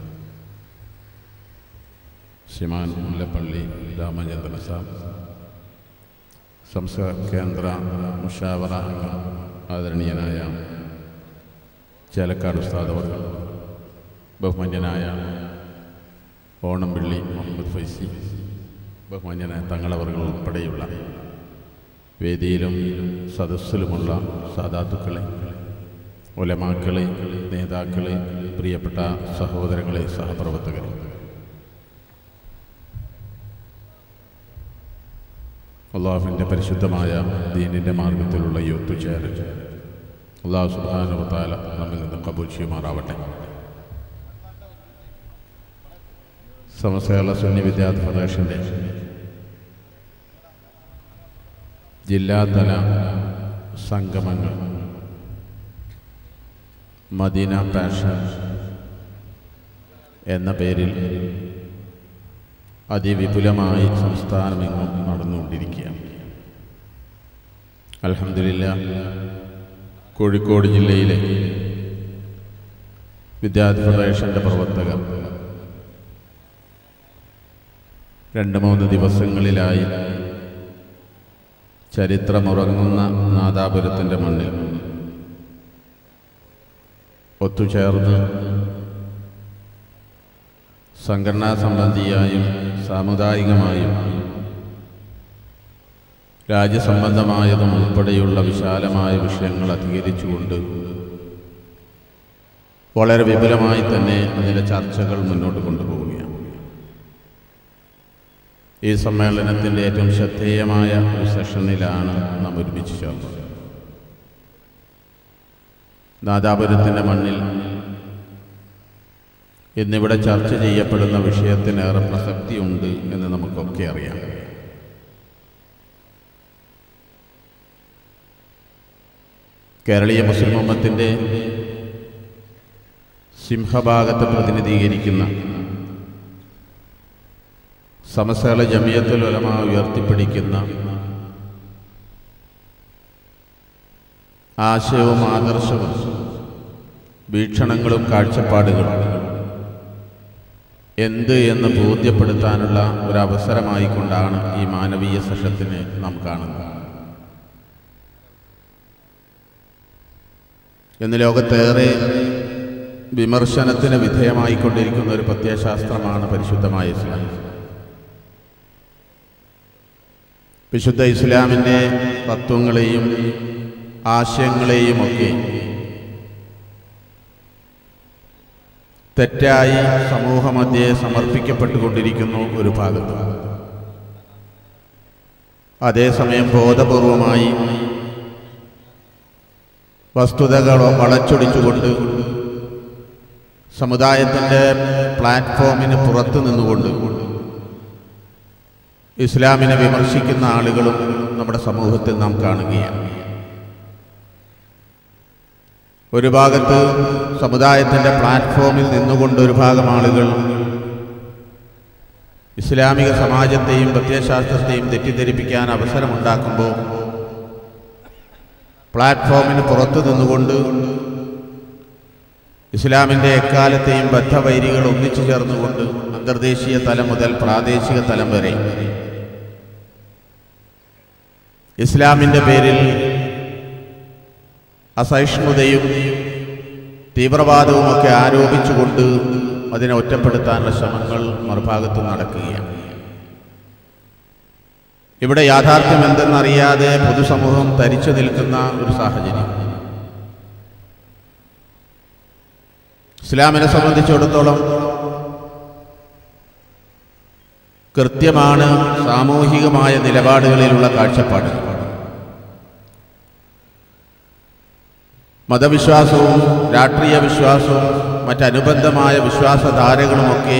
ശ്രീമാൻ മുല്ലപ്പള്ളി രാമചന്ദ്രൻ സാർ സംസ്കാര കേന്ദ്ര മുഷാവറ അംഗം ആദരണീയനായ ചേലക്കാട് ഉസ്താദ് അവർ ബഹുമാന്യനായ ഓണംപിള്ളി മുഹമ്മദ് ഫൈസി ബഹുമാന്യനായ തങ്ങളവറുകൾ ഉൾപ്പെടെയുള്ള വേദിയിലും സദസ്സിലുമുള്ള സാധാത്തുക്കളെ ഒലമാക്കളെ നേതാക്കളെ പ്രിയപ്പെട്ട സഹോദരങ്ങളെ സഹപ്രവർത്തകരെ അള്ളാഹുവിൻ്റെ പരിശുദ്ധമായ ദീനിൻ്റെ മാർഗത്തിലുള്ള ഈ ഒത്തുചേരൽ അള്ളാഹു സുബാനുവത്താല നമ്മിൽ നിന്ന് കബൂൽ ചെയ്യുമാറാവട്ടെ സമസ്തകേരള സുന്നി വിദ്യാർത്ഥി ഫെഡറേഷൻ്റെ ജില്ലാതല സംഗമങ്ങൾ മദീന പാഷൻ എന്ന പേരിൽ അതിവിപുലമായി സംസ്ഥാനമെങ്ങും നടന്നുകൊണ്ടിരിക്കുകയാണ് അലഹമില്ല കോഴിക്കോട് ജില്ലയിലെ വിദ്യാർത്ഥി ഫെഡറേഷൻ്റെ പ്രവർത്തകർ രണ്ട് മൂന്ന് ദിവസങ്ങളിലായി ചരിത്രമുറങ്ങുന്ന നാദാപുരത്തിൻ്റെ മണ്ണിൽ ഒത്തുചേർന്ന് സംഘടനാ സംബന്ധിയായും സാമുദായികമായും രാജ്യസംബന്ധമായതും ഉൾപ്പെടെയുള്ള വിശാലമായ വിഷയങ്ങൾ അധികരിച്ചുകൊണ്ട് വളരെ വിപുലമായി തന്നെ അതിലെ ചർച്ചകൾ മുന്നോട്ട് കൊണ്ടുപോവുകയാണ് ഈ സമ്മേളനത്തിൻ്റെ ഏറ്റവും ശ്രദ്ധേയമായ ഒരു സെഷനിലാണ് നാം ഒരുമിച്ച് ചേർന്നത് നാദാപുരത്തിൻ്റെ മണ്ണിൽ ഇന്നിവിടെ ചർച്ച ചെയ്യപ്പെടുന്ന വിഷയത്തിനേറെ പ്രസക്തിയുണ്ട് എന്ന് നമുക്കൊക്കെ അറിയാം കേരളീയ മുസ്ലിം ഉമ്മത്തിൻ്റെ സിംഹഭാഗത്തെ പ്രതിനിധീകരിക്കുന്ന സമസ്തകളെ ജമിയത്തുൽ ഉലമ ഉയർത്തിപ്പിടിക്കുന്ന ആശയവും ആദർശവും വീക്ഷണങ്ങളും കാഴ്ചപ്പാടുകളും എന്ത് എന്ന് ബോധ്യപ്പെടുത്താനുള്ള ഒരു അവസരമായിക്കൊണ്ടാണ് ഈ മാനവീയ സെഷത്തിനെ നാം കാണുന്നത് ഇന്ന് ലോകത്തേറെ വിമർശനത്തിന് വിധേയമായിക്കൊണ്ടിരിക്കുന്ന ഒരു പ്രത്യയശാസ്ത്രമാണ് പരിശുദ്ധമായ ഇസ്ലാം വിശുദ്ധ ഇസ്ലാമിൻ്റെ തത്വങ്ങളെയും ആശയങ്ങളെയും ഒക്കെ തെറ്റായി സമൂഹമധ്യേ സമർപ്പിക്കപ്പെട്ടുകൊണ്ടിരിക്കുന്നു ഒരു ഭാഗത്ത് അതേസമയം ബോധപൂർവമായി വസ്തുതകൾ വളച്ചൊടിച്ചുകൊണ്ട് സമുദായത്തിൻ്റെ പ്ലാറ്റ്ഫോമിന് പുറത്തു നിന്നുകൊണ്ട് ഇസ്ലാമിനെ വിമർശിക്കുന്ന ആളുകളും നമ്മുടെ സമൂഹത്തിൽ നാം കാണുകയാണ് ഒരു ഭാഗത്ത് സമുദായത്തിൻ്റെ പ്ലാറ്റ്ഫോമിൽ നിന്നുകൊണ്ട് ഒരു ഭാഗം ആളുകൾ ഇസ്ലാമിക സമാജത്തെയും പ്രത്യയശാസ്ത്രത്തെയും തെറ്റിദ്ധരിപ്പിക്കാൻ അവസരമുണ്ടാക്കുമ്പോൾ പ്ലാറ്റ്ഫോമിന് പുറത്തു നിന്നുകൊണ്ട് ഇസ്ലാമിൻ്റെ എക്കാലത്തെയും ബദ്ധവൈരികൾ ഒന്നിച്ചു ചേർന്നുകൊണ്ട് അന്തർദേശീയ തലം മുതൽ പ്രാദേശിക തലം വരെ ഇസ്ലാമിൻ്റെ പേരിൽ അസഹിഷ്ണുതയും തീവ്രവാദവുമൊക്കെ ആരോപിച്ചുകൊണ്ട് അതിനെ ഒറ്റപ്പെടുത്താനുള്ള ശ്രമങ്ങൾ മറുഭാഗത്ത് നടക്കുകയാണ് ഇവിടെ യാഥാർത്ഥ്യം എന്തെന്നറിയാതെ പൊതുസമൂഹം തരിച്ചു നിൽക്കുന്ന ഒരു സാഹചര്യം ഇസ്ലാമിനെ സംബന്ധിച്ചിടത്തോളം കൃത്യമാണ് സാമൂഹികമായ നിലപാടുകളിലുള്ള കാഴ്ചപ്പാട് മതവിശ്വാസവും രാഷ്ട്രീയ വിശ്വാസവും മറ്റനുബന്ധമായ വിശ്വാസധാരകളുമൊക്കെ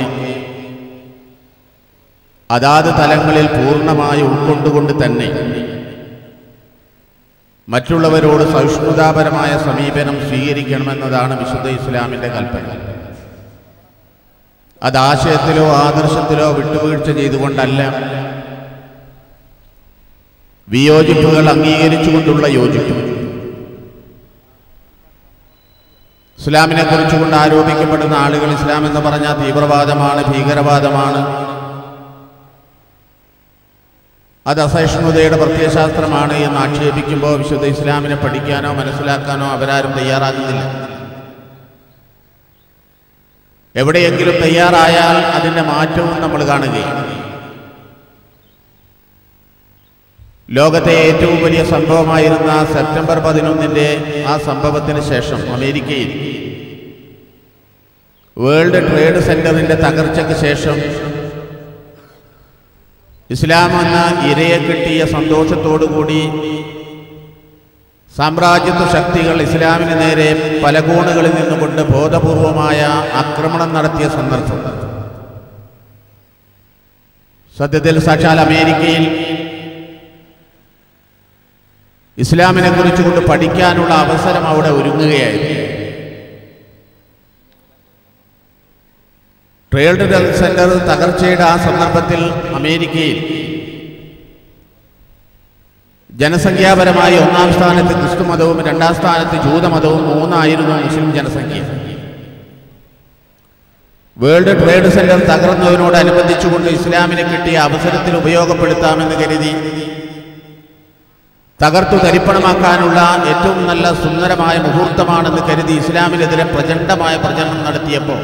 അതാത് തലങ്ങളിൽ പൂർണ്ണമായി ഉൾക്കൊണ്ടുകൊണ്ട് തന്നെ മറ്റുള്ളവരോട് സഹിഷ്ണുതാപരമായ സമീപനം സ്വീകരിക്കണമെന്നതാണ് വിശുദ്ധ ഇസ്ലാമിൻ്റെ കൽപ്പന അത് ആശയത്തിലോ ആദർശത്തിലോ വിട്ടുവീഴ്ച ചെയ്തുകൊണ്ടല്ല വിയോജിപ്പുകൾ അംഗീകരിച്ചുകൊണ്ടുള്ള യോജിപ്പ് ഇസ്ലാമിനെ കുറിച്ചുകൊണ്ട് ആരോപിക്കപ്പെടുന്ന ആളുകൾ ഇസ്ലാം എന്ന് പറഞ്ഞാൽ തീവ്രവാദമാണ് ഭീകരവാദമാണ് അത് അസഹിഷ്ണുതയുടെ പ്രത്യയശാസ്ത്രമാണ് എന്ന് ആക്ഷേപിക്കുമ്പോൾ വിശുദ്ധ ഇസ്ലാമിനെ പഠിക്കാനോ മനസ്സിലാക്കാനോ അവരാരും തയ്യാറാകുന്നില്ല എവിടെയെങ്കിലും തയ്യാറായാൽ അതിൻ്റെ മാറ്റവും നമ്മൾ കാണുകയാണ് ലോകത്തെ ഏറ്റവും വലിയ സംഭവമായിരുന്ന സെപ്റ്റംബർ പതിനൊന്നിൻ്റെ ആ സംഭവത്തിന് ശേഷം അമേരിക്കയിൽ വേൾഡ് ട്രേഡ് സെന്ററിന്റെ തകർച്ചയ്ക്ക് ശേഷം ഇസ്ലാം എന്ന ഇരയെ കിട്ടിയ സന്തോഷത്തോടുകൂടി സാമ്രാജ്യത്വ ശക്തികൾ ഇസ്ലാമിന് നേരെ പല കോണുകളിൽ നിന്നുകൊണ്ട് ബോധപൂർവമായ ആക്രമണം നടത്തിയ സന്ദർഭം സത്യത്തിൽ സാക്ഷാൽ അമേരിക്കയിൽ ഇസ്ലാമിനെ കുറിച്ചുകൊണ്ട് പഠിക്കാനുള്ള അവസരം അവിടെ ഒരുങ്ങുകയായിരുന്നു ട്രേഡ് സെന്റർ തകർച്ചയുടെ ആ സന്ദർഭത്തിൽ അമേരിക്കയിൽ ജനസംഖ്യാപരമായി ഒന്നാം സ്ഥാനത്ത് ക്രിസ്തുമതവും രണ്ടാം സ്ഥാനത്ത് ജൂതമതവും മൂന്നായിരുന്നു മുസ്ലിം ജനസംഖ്യ വേൾഡ് ട്രേഡ് സെന്റർ തകർന്നതിനോടനുബന്ധിച്ചുകൊണ്ട് ഇസ്ലാമിന് കിട്ടിയ അവസരത്തിൽ ഉപയോഗപ്പെടുത്താമെന്ന് കരുതി തകർത്തു തരിപ്പണമാക്കാനുള്ള ഏറ്റവും നല്ല സുന്ദരമായ മുഹൂർത്തമാണെന്ന് കരുതി ഇസ്ലാമിനെതിരെ പ്രചണ്ഡമായ പ്രചരണം നടത്തിയപ്പോൾ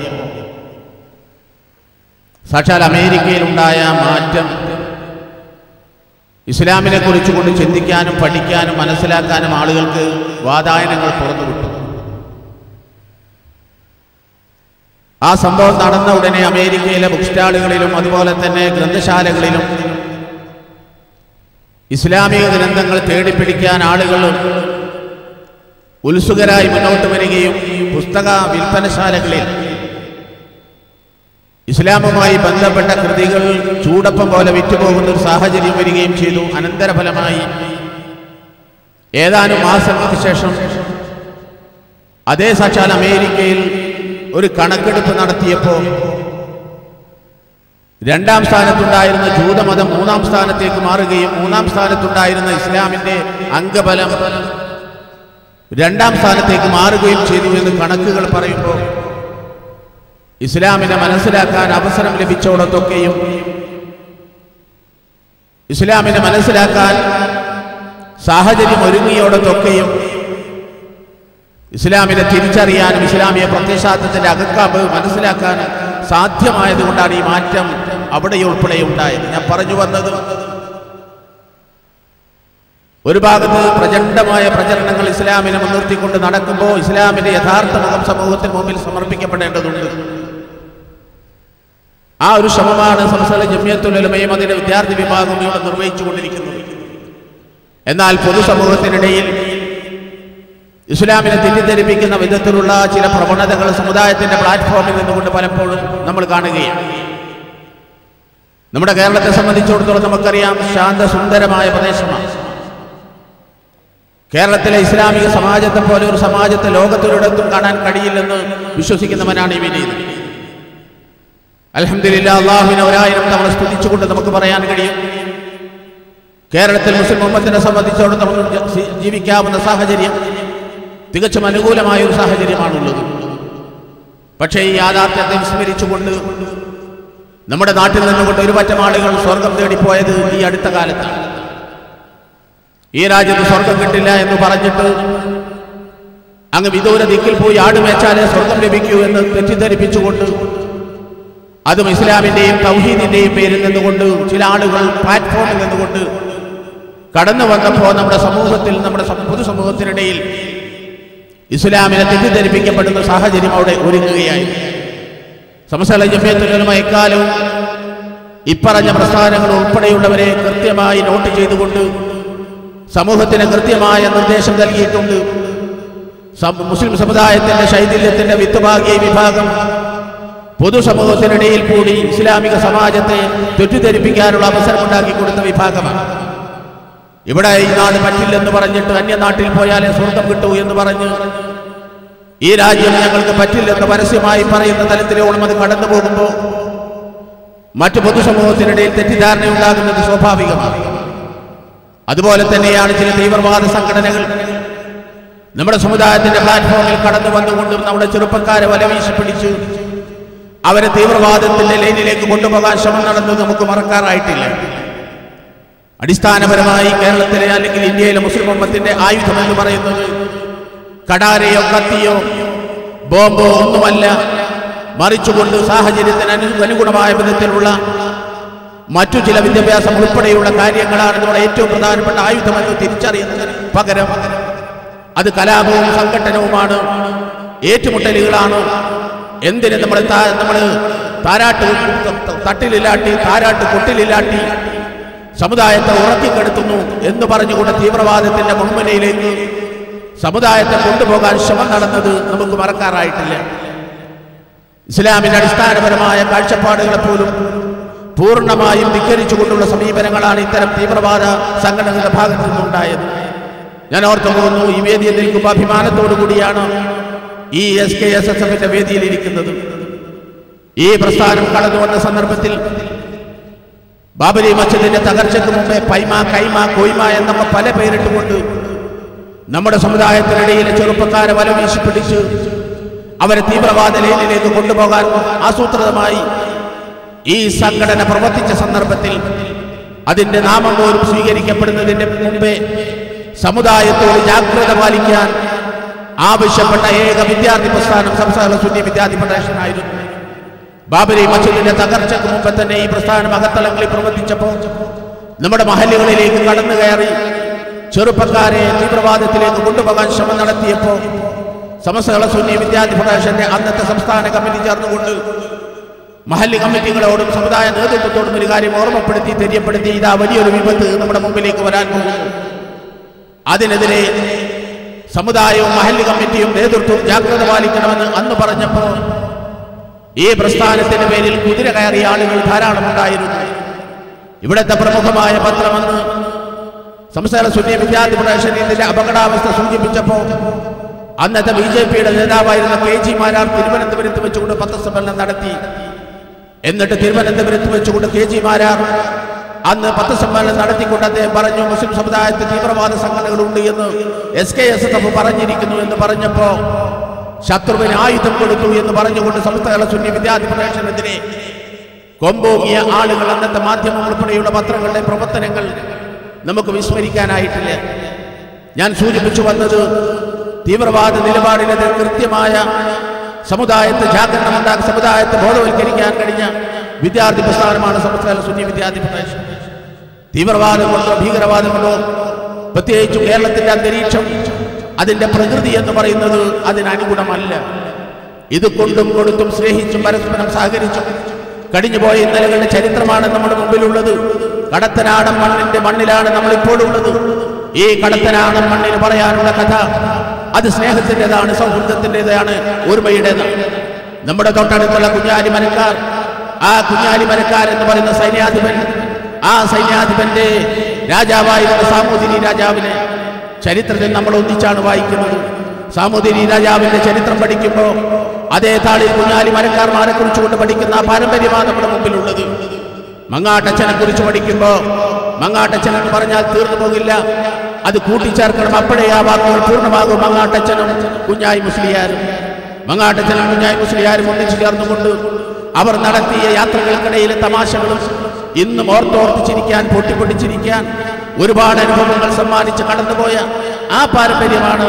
സാക്ഷാൽ അമേരിക്കയിലുണ്ടായ മാറ്റം ഇസ്ലാമിനെ കുറിച്ചുകൊണ്ട് ചിന്തിക്കാനും പഠിക്കാനും മനസ്സിലാക്കാനും ആളുകൾക്ക് വാതായനങ്ങൾ തുറന്നുവിട്ടു ആ സംഭവം നടന്ന ഉടനെ അമേരിക്കയിലെ ബുക്ക് സ്റ്റാളുകളിലും അതുപോലെ തന്നെ ഗ്രന്ഥശാലകളിലും ഇസ്ലാമിക ഗ്രന്ഥങ്ങൾ തേടിപ്പിടിക്കാൻ ആളുകൾ ഉത്സുകരായി മുന്നോട്ട് വരികയും പുസ്തക വിൽപ്പനശാലകളിൽ ഇസ്ലാമുമായി ബന്ധപ്പെട്ട കൃതികൾ ചൂടപ്പം പോലെ വിറ്റുപോകുന്ന ഒരു സാഹചര്യം വരികയും ചെയ്തു അനന്തരഫലമായി ഏതാനും മാസങ്ങൾക്ക് ശേഷം അതേ സാക്ഷാൽ അമേരിക്കയിൽ ഒരു കണക്കെടുപ്പ് നടത്തിയപ്പോൾ രണ്ടാം സ്ഥാനത്തുണ്ടായിരുന്ന ജൂതമതം മൂന്നാം സ്ഥാനത്തേക്ക് മാറുകയും മൂന്നാം സ്ഥാനത്തുണ്ടായിരുന്ന ഇസ്ലാമിന്റെ അംഗബലം രണ്ടാം സ്ഥാനത്തേക്ക് മാറുകയും ചെയ്തു എന്ന് കണക്കുകൾ പറയുമ്പോൾ ഇസ്ലാമിനെ മനസ്സിലാക്കാൻ അവസരം ലഭിച്ചോടത്തൊക്കെയും ഇസ്ലാമിനെ മനസ്സിലാക്കാൻ സാഹചര്യം ഒരുങ്ങിയോടത്തൊക്കെയും ഇസ്ലാമിനെ തിരിച്ചറിയാനും ഇസ്ലാമിയ പ്രത്യശാസ്ത്രത്തിന്റെ അകക്കാമ്പ് മനസ്സിലാക്കാനും സാധ്യമായതുകൊണ്ടാണ് ഈ മാറ്റം അവിടെ ഉൾപ്പെടെ ഉണ്ടായത് ഞാൻ പറഞ്ഞു വന്നത് ഒരു ഭാഗത്ത് പ്രചണ്ഡമായ പ്രചരണങ്ങൾ ഇസ്ലാമിനെ മുൻനിർത്തിക്കൊണ്ട് നടക്കുമ്പോൾ ഇസ്ലാമിന്റെ യഥാർത്ഥ മുഖം സമൂഹത്തിന് മുമ്പിൽ സമർപ്പിക്കപ്പെടേണ്ടതുണ്ട് ആ ഒരു ശ്രമമാണ് സംസ്ഥാന ജമ്യത്തുലമയും അതിന്റെ വിദ്യാർത്ഥി വിഭാഗം ഇവിടെ നിർവഹിച്ചുകൊണ്ടിരിക്കുന്നത് എന്നാൽ പൊതുസമൂഹത്തിനിടയിൽ ഇസ്ലാമിനെ തെറ്റിദ്ധരിപ്പിക്കുന്ന വിധത്തിലുള്ള ചില പ്രവണതകൾ സമുദായത്തിന്റെ പ്ലാറ്റ്ഫോമിൽ നിന്നുകൊണ്ട് പലപ്പോഴും നമ്മൾ കാണുകയാണ് നമ്മുടെ കേരളത്തെ സംബന്ധിച്ചിടത്തോളം നമുക്കറിയാം ശാന്തസുന്ദരമായ പ്രദേശമാണ് കേരളത്തിലെ ഇസ്ലാമിക സമാജത്തെ പോലെ ഒരു സമാജത്തെ ലോകത്തൊരിടത്തും കാണാൻ കഴിയില്ലെന്ന് വിശ്വസിക്കുന്നവനാണ് ഈ വിനീത് അലഹമില്ല അള്ളാഹുവിനെ ഒരായിരം തവണ സ്തുതിച്ചുകൊണ്ട് നമുക്ക് പറയാൻ കഴിയും കേരളത്തിൽ മുസ്ലിം ഉമ്മത്തിനെ സംബന്ധിച്ചിടത്തോളം ജ- ജീവിക്കാവുന്ന സാഹചര്യം തികച്ചും അനുകൂലമായ ഒരു സാഹചര്യമാണുള്ളത് പക്ഷേ ഈ യാഥാർത്ഥ്യത്തെ വിസ്മരിച്ചുകൊണ്ട് നമ്മുടെ നാട്ടിൽ നിന്നുകൊണ്ട് ഒരു പറ്റം ആളുകൾ സ്വർഗം തേടിപ്പോയത് ഈ അടുത്ത കാലത്താണ് ഈ രാജ്യത്ത് സ്വർഗം കിട്ടില്ല എന്ന് പറഞ്ഞിട്ട് അങ്ങ് വിദൂര ദിക്കിൽ പോയി ആടുമേച്ചാലേ സ്വർഗം ലഭിക്കൂ എന്ന് തെറ്റിദ്ധരിപ്പിച്ചുകൊണ്ട് അതും ഇസ്ലാമിന്റെയും തൗഹീദിന്റെയും പേരിൽ നിന്നുകൊണ്ട് ചില ആളുകൾ പ്ലാറ്റ്ഫോമിൽ നിന്നുകൊണ്ട് കടന്നു വന്നപ്പോൾ നമ്മുടെ സമൂഹത്തിൽ നമ്മുടെ സം- പൊതുസമൂഹത്തിനിടയിൽ ഇസ്ലാമിനെ തെറ്റിദ്ധരിപ്പിക്കപ്പെടുന്ന സാഹചര്യം അവിടെ ഒരുങ്ങുകയായി സമസ്തല ജമ്യത്തുലമ എക്കാലവും ഇപ്പറഞ്ഞ പ്രസ്ഥാനങ്ങൾ ഉൾപ്പെടെയുള്ളവരെ കൃത്യമായി നോട്ട് ചെയ്തുകൊണ്ട് സമൂഹത്തിന് കൃത്യമായ നിർദ്ദേശം നൽകിയിട്ടുണ്ട് സം- മുസ്ലിം സമുദായത്തിന്റെ ശൈഥില്യത്തിന്റെ വിത്തുഭാഗിയ വിഭാഗം പൊതുസമൂഹത്തിനിടയിൽ കൂടി ഇസ്ലാമിക സമാജത്തെ തെറ്റിദ്ധരിപ്പിക്കാനുള്ള അവസരമുണ്ടാക്കി കൊടുത്ത വിഭാഗമാണ് ഇവിടെ ഈ നാട് പറ്റില്ലെന്ന് പറഞ്ഞിട്ട് അന്യനാട്ടിൽ പോയാലേ സ്വർഗം കിട്ടൂ എന്ന് പറഞ്ഞ് ഈ രാജ്യം ഞങ്ങൾക്ക് പറ്റില്ലെന്ന് പരസ്യമായി പറയുന്ന തലത്തിലോളം അത് കടന്നു പോകുമ്പോൾ മറ്റു പൊതുസമൂഹത്തിനിടയിൽ തെറ്റിദ്ധാരണ ഉണ്ടാകുന്നത് സ്വാഭാവികമാണ് അതുപോലെ തന്നെയാണ് ചില തീവ്രവാദ സംഘടനകൾ നമ്മുടെ സമുദായത്തിന്റെ പ്ലാറ്റ്ഫോമിൽ കടന്നു വന്നുകൊണ്ടും നമ്മുടെ ചെറുപ്പക്കാരെ വലവീശി പിടിച്ച് അവരെ തീവ്രവാദത്തിന്റെ ലൈനിലേക്ക് കൊണ്ടുപോകാൻ ശ്രമം നടന്നത് നമുക്ക് മറക്കാറായിട്ടില്ല അടിസ്ഥാനപരമായി കേരളത്തിലെ അല്ലെങ്കിൽ ഇന്ത്യയിലെ മുസ്ലിം ഉമ്മത്തിന്റെ ആയുധം എന്ന് പറയുന്നത് കടാരയോ കത്തിയോ ബോംബോ ഒന്നുമല്ല മറിച്ചുകൊണ്ട് സാഹചര്യത്തിന് അനു അനുഗുണമായ വിധത്തിലുള്ള മറ്റു ചില വിദ്യാഭ്യാസം ഉൾപ്പെടെയുള്ള കാര്യങ്ങളാണ് നമ്മുടെ ഏറ്റവും പ്രധാനപ്പെട്ട ആയുധമെന്ന് തിരിച്ചറിയുന്നതിന് പകരം അത് കലാപവും സംഘട്ടനവുമാണ് ഏറ്റുമുട്ടലുകളാണ് എന്തിന് നമ്മൾ നമ്മൾ താരാട്ട് തട്ടിലില്ലാട്ടി താരാട്ട് കൊട്ടിലില്ലാട്ടി സമുദായത്തെ ഉറക്കിക്കെടുത്തുന്നു എന്ന് പറഞ്ഞുകൊണ്ട് തീവ്രവാദത്തിന്റെ മുൻമുനയിലേക്ക് സമുദായത്തെ കൊണ്ടുപോകാൻ ശ്രമം നടന്നത് നമുക്ക് മറക്കാറായിട്ടില്ല ഇസ്ലാമിന്റെ അടിസ്ഥാനപരമായ കാഴ്ചപ്പാടുകളെ പോലും പൂർണ്ണമായും ധിക്കരിച്ചുകൊണ്ടുള്ള സമീപനങ്ങളാണ് ഇത്തരം തീവ്രവാദ സംഘടനകളുടെ ഭാഗത്തു നിന്നുണ്ടായത് ഞാൻ ഓർത്തു പോകുന്നു ഈ വേദിയിൽ നിൽക്കുമ്പോൾ അഭിമാനത്തോടു കൂടിയാണ് ഈ എസ് കെ എസ് എസ് എഫിന്റെ വേദിയിൽ ഇരിക്കുന്നത് ഈ പ്രസ്ഥാനം കടന്നു വന്ന സന്ദർഭത്തിൽ ബാബരി മസ്ജിദിന്റെ തകർച്ചയ്ക്ക് മുമ്പേ പൈമ കൈമ കൊയ്മ എന്നൊക്കെ പല പേരിട്ടുകൊണ്ട് നമ്മുടെ സമുദായത്തിനിടയിലെ ചെറുപ്പക്കാരെ വല വീശി പിടിച്ച് അവരെ തീവ്രവാദ ലൈനിലേക്ക് കൊണ്ടുപോകാൻ ആസൂത്രിതമായി ഈ സംഘടന പ്രവർത്തിച്ച സന്ദർഭത്തിൽ അതിന്റെ നാമം പോലും സ്വീകരിക്കപ്പെടുന്നതിന്റെ മുമ്പേ സമുദായത്തോട് ജാഗ്രത പാലിക്കാൻ ആവശ്യപ്പെട്ട ഏക വിദ്യാർത്ഥി പ്രസ്ഥാനം സംസ്ഥാന സുന്നി വിദ്യാർത്ഥി ഫെഡറേഷൻ ആയിരുന്നു ബാബരി മസ്ജിദിന്റെ തകർച്ചയ്ക്ക് മുമ്പ് തന്നെ ഈ പ്രസ്ഥാനം അകത്തളങ്ങളിൽ പ്രവർത്തിച്ചപ്പോൾ നമ്മുടെ മഹല്ലുകളിലേക്ക് കടന്നു കയറി ചെറുപ്പക്കാരെ തീവ്രവാദത്തിലേക്ക് കൊണ്ടുപോകാൻ ശ്രമം നടത്തിയപ്പോൾ സമസ്തകള സുന്നി വിദ്യാർത്ഥി ഫെഡറേഷന്റെ അന്നത്തെ സംസ്ഥാന കമ്മിറ്റി ചേർന്നുകൊണ്ട് മഹല്ല് കമ്മിറ്റികളോടും സമുദായ നേതൃത്വത്തോടും ഒരു കാര്യം ഓർമ്മപ്പെടുത്തി തെര്യപ്പെടുത്തി ഇതാ വലിയൊരു വിപത്ത് നമ്മുടെ മുമ്പിലേക്ക് വരാൻ പോകുന്നു അതിനെതിരെ സമുദായവും മഹല്ല് കമ്മിറ്റിയും നേതൃത്വവും ജാഗ്രത പാലിക്കണമെന്ന് അന്ന് പറഞ്ഞപ്പോൾ ഈ പ്രസ്ഥാനത്തിന്റെ പേരിൽ കുതിര കയറിയ ആളുകൾ ധാരാളം ഉണ്ടായിരുന്നു ഇവിടുത്തെ പ്രമുഖമായ പത്രമെന്ന് സംസ്ഥാന സുന്നി വിദ്യാർത്ഥി ഫെഡറേഷൻ ഇതിന്റെ അപകടാവസ്ഥ സൂചിപ്പിച്ചപ്പോൾ അന്നത്തെ ബി ജെ പിയുടെ നേതാവായിരുന്ന കെ ജി മാരാർ തിരുവനന്തപുരത്ത് വെച്ചുകൊണ്ട് പത്രസമ്മേളനം നടത്തി എന്നിട്ട് തിരുവനന്തപുരത്ത് വെച്ചുകൊണ്ട് കെ ജി മാരാർ അന്ന് പത്രസമ്മേളനം നടത്തിക്കൊണ്ട് അദ്ദേഹം പറഞ്ഞു മുസ്ലിം സമുദായത്തിൽ തീവ്രവാദ സംഘടനകളുണ്ട് എന്ന് എസ് കെ എസ് എഫ് പറഞ്ഞിരിക്കുന്നു എന്ന് പറഞ്ഞപ്പോ ശത്രുവിന് ആയുധം കൊടുത്തു എന്ന് പറഞ്ഞുകൊണ്ട് സംസ്ഥാന സുന്നി വിദ്യാർത്ഥി ഫെഡറേഷനെതിരെ കൊമ്പോങ്ങിയ ആളുകൾ അന്നത്തെ മാധ്യമം ഉൾപ്പെടെയുള്ള പത്രങ്ങളുടെ പ്രവർത്തനങ്ങൾ നമുക്ക് വിസ്മരിക്കാനായിട്ടില്ല ഞാൻ സൂചിപ്പിച്ചു വന്നത് തീവ്രവാദ നിലപാടിനെതിരെ കൃത്യമായ സമുദായത്തെ ജാഗരണമുണ്ടാക്കി സമുദായത്തെ ബോധവൽക്കരിക്കാൻ കഴിഞ്ഞ വിദ്യാർത്ഥി പ്രസ്ഥാനമാണ് സംസ്ഥാന സുന്നി വിദ്യാർത്ഥി ഫെഡറേഷൻ തീവ്രവാദം കൊണ്ടോ ഭീകരവാദം കൊണ്ടോ പ്രത്യേകിച്ചും കേരളത്തിന്റെ അന്തരീക്ഷം അതിന്റെ പ്രകൃതി എന്ന് പറയുന്നത് അതിനനുഗുണമല്ല ഇത് കൊണ്ടും കൊടുത്തും സ്നേഹിച്ചും പരസ്പരം സഹകരിച്ചും കഴിഞ്ഞുപോയ ഇന്നലകളുടെ ചരിത്രമാണ് നമ്മുടെ മുമ്പിലുള്ളത് കടത്തനാടൻ മണ്ണിന്റെ മണ്ണിലാണ് നമ്മൾ ഇപ്പോഴുള്ളത് ഈ കടത്തനാടൻ മണ്ണിന് പറയാനുള്ള കഥ അത് സ്നേഹത്തിൻ്റെതാണ് സൗഹൃദത്തിൻ്റെതാണ് ഓർമ്മയുടേതാണ് നമ്മുടെ തൊട്ടടുത്തുള്ള കുഞ്ഞാലി മരക്കാർ ആ കുഞ്ഞാലി മരക്കാർ എന്ന് പറയുന്ന സൈന്യാധിപൻ ആ സൈന്യാധിപന്റെ രാജാവായിരുന്ന സാമൂതിരി രാജാവിനെ ചരിത്രത്തിൽ നമ്മൾ ഒന്നിച്ചാണ് വായിക്കുന്നത് സാമൂതിരി രാജാവിന്റെ ചരിത്രം പഠിക്കുമ്പോൾ അതേ താളിൽ കുഞ്ഞാലി മരക്കാർമാരെ കുറിച്ചുകൊണ്ട് പഠിക്കുന്ന ആ പാരമ്പര്യമാണ് നമ്മുടെ മുമ്പിലുള്ളത് മങ്ങാട്ടച്ഛനെ കുറിച്ച് പഠിക്കുമ്പോൾ മങ്ങാട്ടച്ഛൻ എന്ന് പറഞ്ഞാൽ തീർന്നു പോകില്ല അത് കൂട്ടിച്ചേർക്കണം അപ്പോഴേ ആ വാക്കുകൾ പൂർണ്ണമാകും മങ്ങാട്ടച്ഛനും കുഞ്ഞായി മുസ്ലിയാരും മങ്ങാട്ടച്ഛനും കുഞ്ഞായി മുസ്ലിയാരും ഒന്നിച്ചു ചേർന്നുകൊണ്ട് അവർ നടത്തിയ യാത്രകൾക്കിടയിലെ തമാശകളും ഇന്നും ഓർത്തോർത്ത് ചിരിക്കാൻ പൊട്ടിപ്പൊട്ടിച്ചിരിക്കാൻ ഒരുപാട് അനുഭവങ്ങൾ സമ്മാനിച്ച് കടന്നുപോയ ആ പാരമ്പര്യമാണ്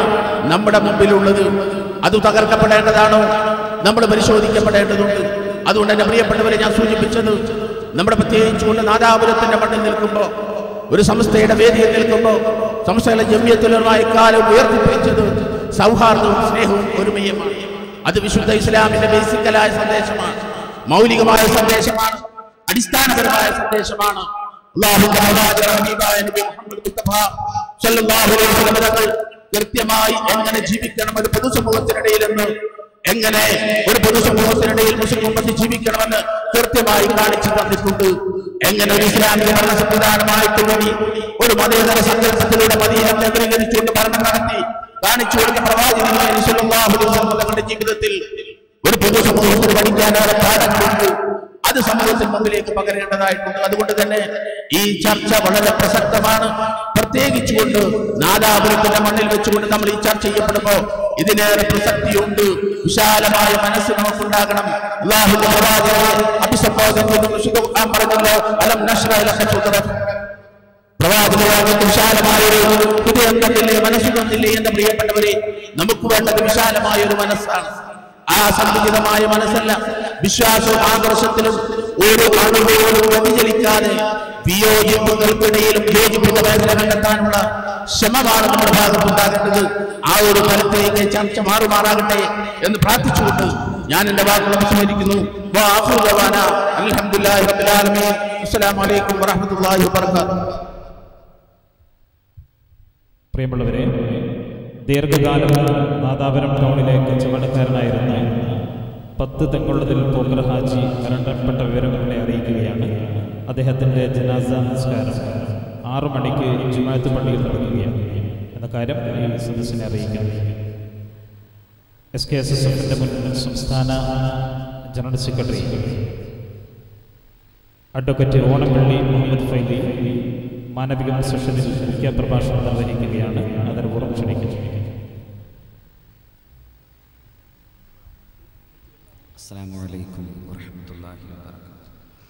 നമ്മുടെ മുമ്പിലുള്ളത് അത് തകർക്കപ്പെടേണ്ടതാണോ നമ്മൾ പരിശോധിക്കപ്പെടേണ്ടതുണ്ട് അതുകൊണ്ട് എന്റെ പ്രിയപ്പെട്ടവരെ ഞാൻ സൂചിപ്പിച്ചത് നമ്മുടെ പ്രത്യേകിച്ചുകൊണ്ട് നാദാപുരത്തിന്റെ മണ്ണിൽ നിൽക്കുമ്പോൾ ഒരു സംസ്ഥയുടെ വേദിയിൽ നിൽക്കുമ്പോൾ സംസ്ഥയുടെ ജമ്യത്തുലമായ കാലം ഉയർത്തിപ്പിടിച്ചത് സൗഹാർദ്ദവും സ്നേഹവും ഒരുമയുമാണ് അത് വിശുദ്ധ ഇസ്ലാമിന്റെ ബേസിക്കലായ സന്ദേശമാണ് മൗലികമായ സന്ദേശമാണ് അടിസ്ഥാനപരമായ സന്ദേശമാണ് അല്ലാഹുവിന്റെ പ്രവാചകൻ ഹബീബായ നബി മുഹമ്മദ് മുസ്തഫ സല്ലല്ലാഹു അലൈഹി വസല്ലം തങ്ങൾ കൃത്യമായി എങ്ങനെ ജീവിക്കണം ഒരു പൊതുസമൂഹത്തിനിടയിലെന്ന് എങ്ങനെ ഒരു പൊതുസമൂഹത്തിനിടയിൽ മുസ്ലിം ഉമ്മത്ത് ജീവിക്കണമെന്ന് കൃത്യമായി കാണിച്ചു തന്നിട്ടുണ്ട് എങ്ങനെ ഒരു ഇസ്ലാമിക ഭരണ സംവിധാനമായിട്ട് കൂടി ഒരു മതേതര സങ്കല്പത്തിലൂടെ മദീനം കേന്ദ്രീകരിച്ചുകൊണ്ട് ഭരണം നടത്തി കാണിച്ചു കൊടുത്ത പ്രവാചകൻ സല്ലല്ലാഹു അലൈഹി വസല്ലം തങ്ങളുടെ ജീവിതത്തിൽ ഒരു പൊതുസമൂഹത്തിന് പഠിക്കാനാണ് പാഠങ്ങളുണ്ട് അത് സമൂഹത്തിന് മുമ്പിലേക്ക് പകരേണ്ടതായിട്ടുണ്ട് അതുകൊണ്ട് തന്നെ ഈ ചർച്ച വളരെ പ്രസക്തമാണ് പ്രത്യേകിച്ചുകൊണ്ട് നാദാപുരത്തിന്റെ മണ്ണിൽ വെച്ചുകൊണ്ട് നമ്മൾ ഈ ചർച്ച ചെയ്യപ്പെടുമ്പോൾ ഇതിനേറെ പ്രസക്തിയുണ്ട് വിശാലമായ മനസ്സ് നമുക്കുണ്ടാകണം അല്ലാഹുവിന്റെ പ്രവാചകനെ അഭിസംബോധന ചെയ്ത് വിശുദ്ധ ഖുർആൻ പറഞ്ഞല്ലോ അലം നശ്റഹ ലക സദ്റക പ്രവാചകർക്ക് വിശാലമായ ഒരു ഹൃദയം തന്നില്ലേ മനസ്സ് തന്നില്ലേ എന്ന പ്രിയപ്പെട്ടവരെ നമുക്ക് വേണ്ടത് വിശാലമായ ഒരു മനസ്സാണ് ആ സന്തുലിതമായ മനസ്സല്ല വിശ്വാസവും ആദർശത്തിലും ഒരു അണുപോലും വ്യതിചലിക്കാതെ വിയോജിപ്പുകൾക്കിടയിലും യോജിപ്പിന്റെ മേഖല കണ്ടെത്താനുള്ള ശ്രമമാണ് നമ്മുടെ ഭാഗത്തുണ്ടാകേണ്ടത് ആ ഒരു തലത്തിലേക്ക് ചർച്ച മാറുമാറാകട്ടെ എന്ന് പ്രാർത്ഥിച്ചുകൊണ്ട് ഞാൻ എന്റെ വാക്കുകൾ വിസ്മരിക്കുന്നു അലഹമുല്ലാഹി റബ്ബിൽ അസ്സലാമു അലൈക്കും വറഹ്മത്തുള്ളാഹി വബറകാതുഹു പ്രിയമുള്ളവരെ ദീർഘകാലം നാദാപുരം ടൗണിലെ കച്ചവടക്കാരനായിരുന്ന പത്ത് തെങ്ങുള്ളതിൽ പോക്കർ ഹാജി മരണപ്പെട്ട വിവരങ്ങളെ അറിയിക്കുകയാണ് അദ്ദേഹത്തിൻ്റെ ജനാസ നമസ്കാരം ആറു മണിക്ക് ജുമാഅത്ത് പള്ളിയിൽ നടക്കുകയാണ് എന്ന കാര്യം ഈ സദസ്സിനെ അറിയിക്കുന്നു എസ് കെ എസ് എസ് എഫിൻ്റെ മുൻ സംസ്ഥാന general secretary advocate Onampilly Muhammad Faizy മാനവിക സെഷനിൽ മുഖ്യ പ്രഭാഷണം നിർവഹിക്കുകയാണ് ആദരപൂർവ്വം ക്ഷണിക്കുന്നു السلام عليكم ورحمة الله وبركاته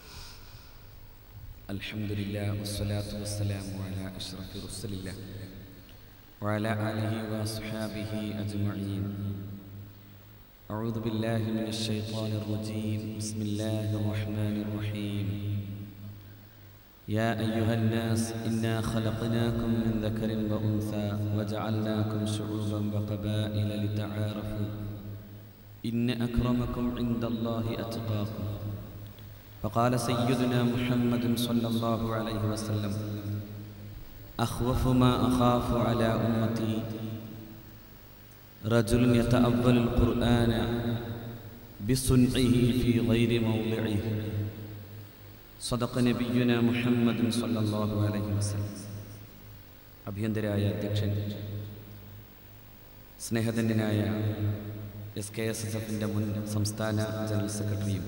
الحمد لله والصلاة والسلام على أشرف رسل الله وعلى آله وأصحابه أجمعين أعوذ بالله من الشيطان الرجيم بسم الله الرحمن الرحيم يا أيها الناس إنا خلقناكم من ذكر وأنثى وجعلناكم شعوبا وقبائل لتعارفوا إن أكرمكم عند الله أتقاكم فقال سيدنا محمد صلى الله عليه وسلم أخوف ما أخاف على أمتي رجل يتأول القرآن بصنعه في غير موضعه صدق نبينا محمد صلى الله عليه وسلم അഭ്യന്തരായ അധ്യക്ഷൻ സ്നേഹധന്യനായ എസ് കെ എസ് എസ് എഫിൻ്റെ മുൻ സംസ്ഥാന ജനറൽ സെക്രട്ടറിയും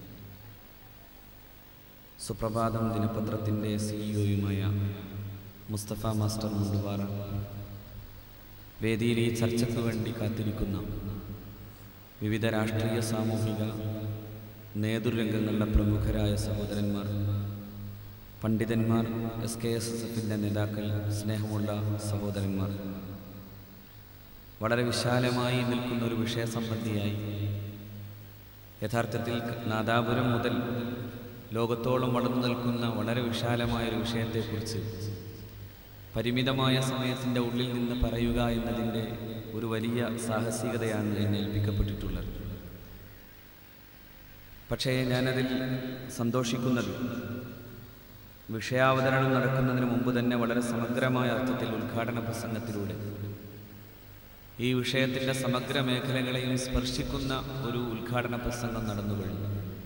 സുപ്രഭാതം ദിനപത്രത്തിൻ്റെ സിഇഒയുമായ മുസ്തഫ മാസ്റ്റർ മുണ്ടുപാറ വേദിയിൽ ഈ ചർച്ചയ്ക്ക് വേണ്ടി കാത്തിരിക്കുന്ന വിവിധ രാഷ്ട്രീയ സാമൂഹിക നേതൃരംഗങ്ങളിലെ പ്രമുഖരായ സഹോദരന്മാർ പണ്ഡിതന്മാർ എസ് കെ എസ് എസ് എഫിൻ്റെ നേതാക്കൾ സ്നേഹമുള്ള സഹോദരന്മാർ വളരെ വിശാലമായി നിൽക്കുന്ന ഒരു വിഷയസംബന്ധിയായി യഥാർത്ഥത്തിൽ നാദാപുരം മുതൽ ലോകത്തോളം വളർന്നു നിൽക്കുന്ന വളരെ വിശാലമായ ഒരു വിഷയത്തെക്കുറിച്ച് പരിമിതമായ സമയത്തിൻ്റെ ഉള്ളിൽ നിന്ന് പറയുക എന്നതിൻ്റെ ഒരു വലിയ സാഹസികതയാണ് എന്നെ ഏൽപ്പിക്കപ്പെട്ടിട്ടുള്ളത് പക്ഷേ ഞാനതിൽ സന്തോഷിക്കുന്നത് വിഷയാവതരണം നടക്കുന്നതിന് മുമ്പ് തന്നെ വളരെ സമഗ്രമായ അർത്ഥത്തിൽ ഉദ്ഘാടന പ്രസംഗത്തിലൂടെ ഈ വിഷയത്തിൻ്റെ സമഗ്ര മേഖലകളെയും സ്പർശിക്കുന്ന ഒരു ഉദ്ഘാടന പ്രസംഗം നടന്നു കഴിഞ്ഞു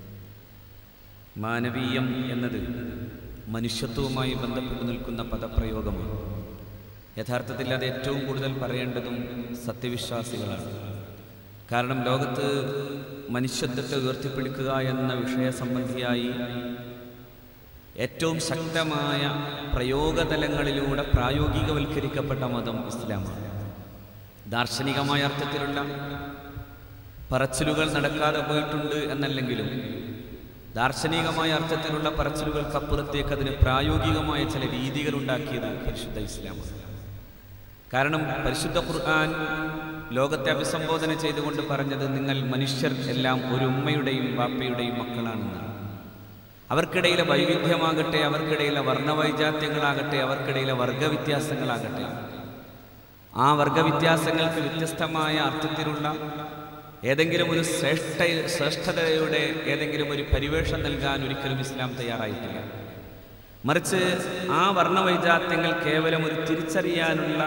മാനവീയം എന്നത് മനുഷ്യത്വവുമായി ബന്ധപ്പെട്ട് നിൽക്കുന്ന പദപ്രയോഗമാണ് യഥാർത്ഥത്തിൽ അത് ഏറ്റവും കൂടുതൽ പറയേണ്ടതും സത്യവിശ്വാസികളാണ് കാരണം ലോകത്ത് മനുഷ്യത്വത്തെ ഉയർത്തിപ്പിടിക്കുക എന്ന വിഷയ സംബന്ധിയായി ഏറ്റവും ശക്തമായ പ്രയോഗതലങ്ങളിലൂടെ പ്രായോഗികവൽക്കരിക്കപ്പെട്ട മതം ഇസ്ലാമാണ് ദാർശനികമായ അർത്ഥത്തിലുള്ള പറച്ചിലുകൾ നടക്കാതെ പോയിട്ടുണ്ട് എന്നല്ലെങ്കിലും ദാർശനികമായ അർത്ഥത്തിലുള്ള പറച്ചിലുകൾക്കപ്പുറത്തേക്ക് അതിന് പ്രായോഗികമായ ചില രീതികൾ ഉണ്ടാക്കിയത് പരിശുദ്ധ ഇസ്ലാമാണ് കാരണം പരിശുദ്ധ ഖുർആൻ ലോകത്തെ അഭിസംബോധന ചെയ്തുകൊണ്ട് പറഞ്ഞത് നിങ്ങൾ മനുഷ്യർ എല്ലാം ഒരു ഉമ്മയുടെയും ബാപ്പയുടെയും മക്കളാണെന്നാണ് അവർക്കിടയിലെ വൈവിധ്യമാകട്ടെ അവർക്കിടയിലെ വർണ്ണവൈജാത്യങ്ങളാകട്ടെ അവർക്കിടയിലെ വർഗവ്യത്യാസങ്ങളാകട്ടെ ആ വർഗവ്യത്യാസങ്ങൾക്ക് വ്യത്യസ്തമായ അർത്ഥത്തിലുള്ള ഏതെങ്കിലും ഒരു ശ്രേഷ്ഠ ശ്രേഷ്ഠതയുടെ ഏതെങ്കിലും ഒരു പരിവേഷം നൽകാൻ ഒരിക്കലും ഇസ്ലാം തയ്യാറായിട്ടില്ല മറിച്ച് ആ വർണ്ണവൈജാത്യങ്ങൾ കേവലം ഒരു തിരിച്ചറിയാനുള്ള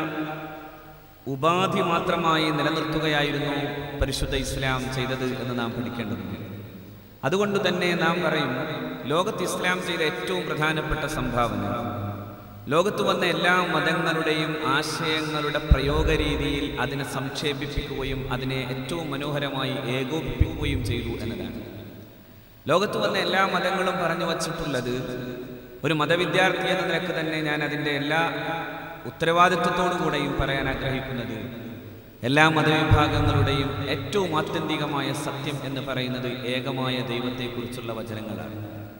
ഉപാധി മാത്രമായി നിലനിർത്തുകയായിരുന്നു പരിശുദ്ധ ഇസ്ലാം ചെയ്തത് എന്ന് നാം പഠിക്കേണ്ടതുണ്ട് അതുകൊണ്ട് തന്നെ നാം പറയും ലോകത്ത് ഇസ്ലാം ചെയ്ത ഏറ്റവും പ്രധാനപ്പെട്ട സംഭാവന ലോകത്ത് വന്ന എല്ലാ മതങ്ങളുടെയും ആശയങ്ങളുടെ പ്രയോഗ രീതിയിൽ അതിനെ സംക്ഷേപിപ്പിക്കുകയും അതിനെ ഏറ്റവും മനോഹരമായി ഏകോപിപ്പിക്കുകയും ചെയ്തു എന്നതാണ് ലോകത്ത് വന്ന എല്ലാ മതങ്ങളും പറഞ്ഞു വച്ചിട്ടുള്ളത് ഒരു മതവിദ്യാർത്ഥി എന്ന നിലക്ക് തന്നെ ഞാൻ അതിൻ്റെ എല്ലാ ഉത്തരവാദിത്വത്തോടുകൂടെയും പറയാൻ ആഗ്രഹിക്കുന്നത് എല്ലാ മതവിഭാഗങ്ങളുടെയും ഏറ്റവും ആത്യന്തികമായ സത്യം എന്ന് പറയുന്നത് ഏകമായ ദൈവത്തെക്കുറിച്ചുള്ള വചനങ്ങളാണ്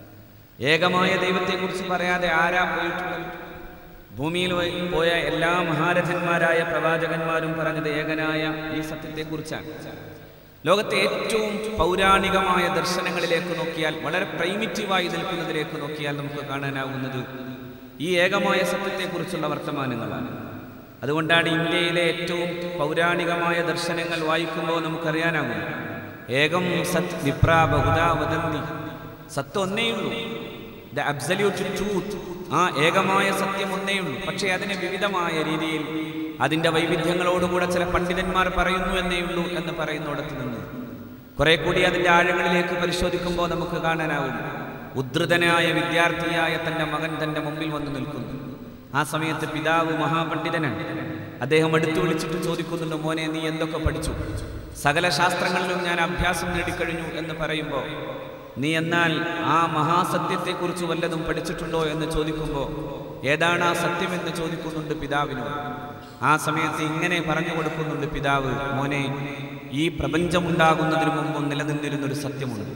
ഏകമായ ദൈവത്തെക്കുറിച്ച് പറയാതെ ആരാ പോയിട്ടുള്ളത് ഭൂമിയിൽ പോയി- പോയ എല്ലാ മഹാരഥന്മാരായ പ്രവാചകന്മാരും പറഞ്ഞത് ഏകനായ ഈ സത്യത്തെക്കുറിച്ചാണ് ലോകത്തെ ഏറ്റവും പൗരാണികമായ ദർശനങ്ങളിലേക്ക് നോക്കിയാൽ വളരെ പ്രൈമിറ്റീവായി നിൽക്കുന്നതിലേക്ക് നോക്കിയാൽ നമുക്ക് കാണാനാവുന്നത് ഈ ഏകമായ സത്യത്തെക്കുറിച്ചുള്ള വർത്തമാനങ്ങളാണ് അതുകൊണ്ടാണ് ഇന്ത്യയിലെ ഏറ്റവും പൗരാണികമായ ദർശനങ്ങൾ വായിക്കുമ്പോൾ നമുക്കറിയാനാകും ഏകം സത് വിപ്രാ ബഹുദാ വദന്തി സത്ത് ഒന്നേയുള്ളൂ ദ അബ്സല്യൂട്ട് ട്രൂത്ത് ആ ഏകമായ സത്യം ഒന്നേയുള്ളൂ പക്ഷേ അതിനെ വിവിധമായ രീതിയിൽ അതിൻ്റെ വൈവിധ്യങ്ങളോടുകൂടെ ചില പണ്ഡിതന്മാർ പറയുന്നു എന്നേയുള്ളൂ എന്ന് പറയുന്നിടത്ത് നിന്ന് കുറെ കൂടി അതിൻ്റെ ആഴങ്ങളിലേക്ക് പരിശോധിക്കുമ്പോൾ നമുക്ക് കാണാനാവും ഉദ്ധൃതനായ വിദ്യാർത്ഥിയായ തൻ്റെ മകൻ തൻ്റെ മുമ്പിൽ വന്ന് നിൽക്കുന്നു ആ സമയത്ത് പിതാവ് മഹാപണ്ഡിതനാണ് അദ്ദേഹം അടുത്തു വിളിച്ചിട്ട് ചോദിക്കുന്നുണ്ട് മോനെ നീ എന്തൊക്കെ പഠിച്ചു സകല ശാസ്ത്രങ്ങളിലും ഞാൻ അഭ്യാസം നേടിക്കഴിഞ്ഞു എന്ന് പറയുമ്പോൾ നീ എന്നാൽ ആ മഹാസത്യത്തെക്കുറിച്ച് വല്ലതും പഠിച്ചിട്ടുണ്ടോ എന്ന് ചോദിക്കുമ്പോൾ ഏതാണ് ആ സത്യമെന്ന് ചോദിക്കുന്നുണ്ട് പിതാവിനോട് ആ സമയത്ത് ഇങ്ങനെ പറഞ്ഞു കൊടുക്കുന്നുണ്ട് പിതാവ് മോനെ ഈ പ്രപഞ്ചമുണ്ടാകുന്നതിന് മുമ്പ് നിലനിന്നിരുന്നൊരു സത്യമുണ്ട്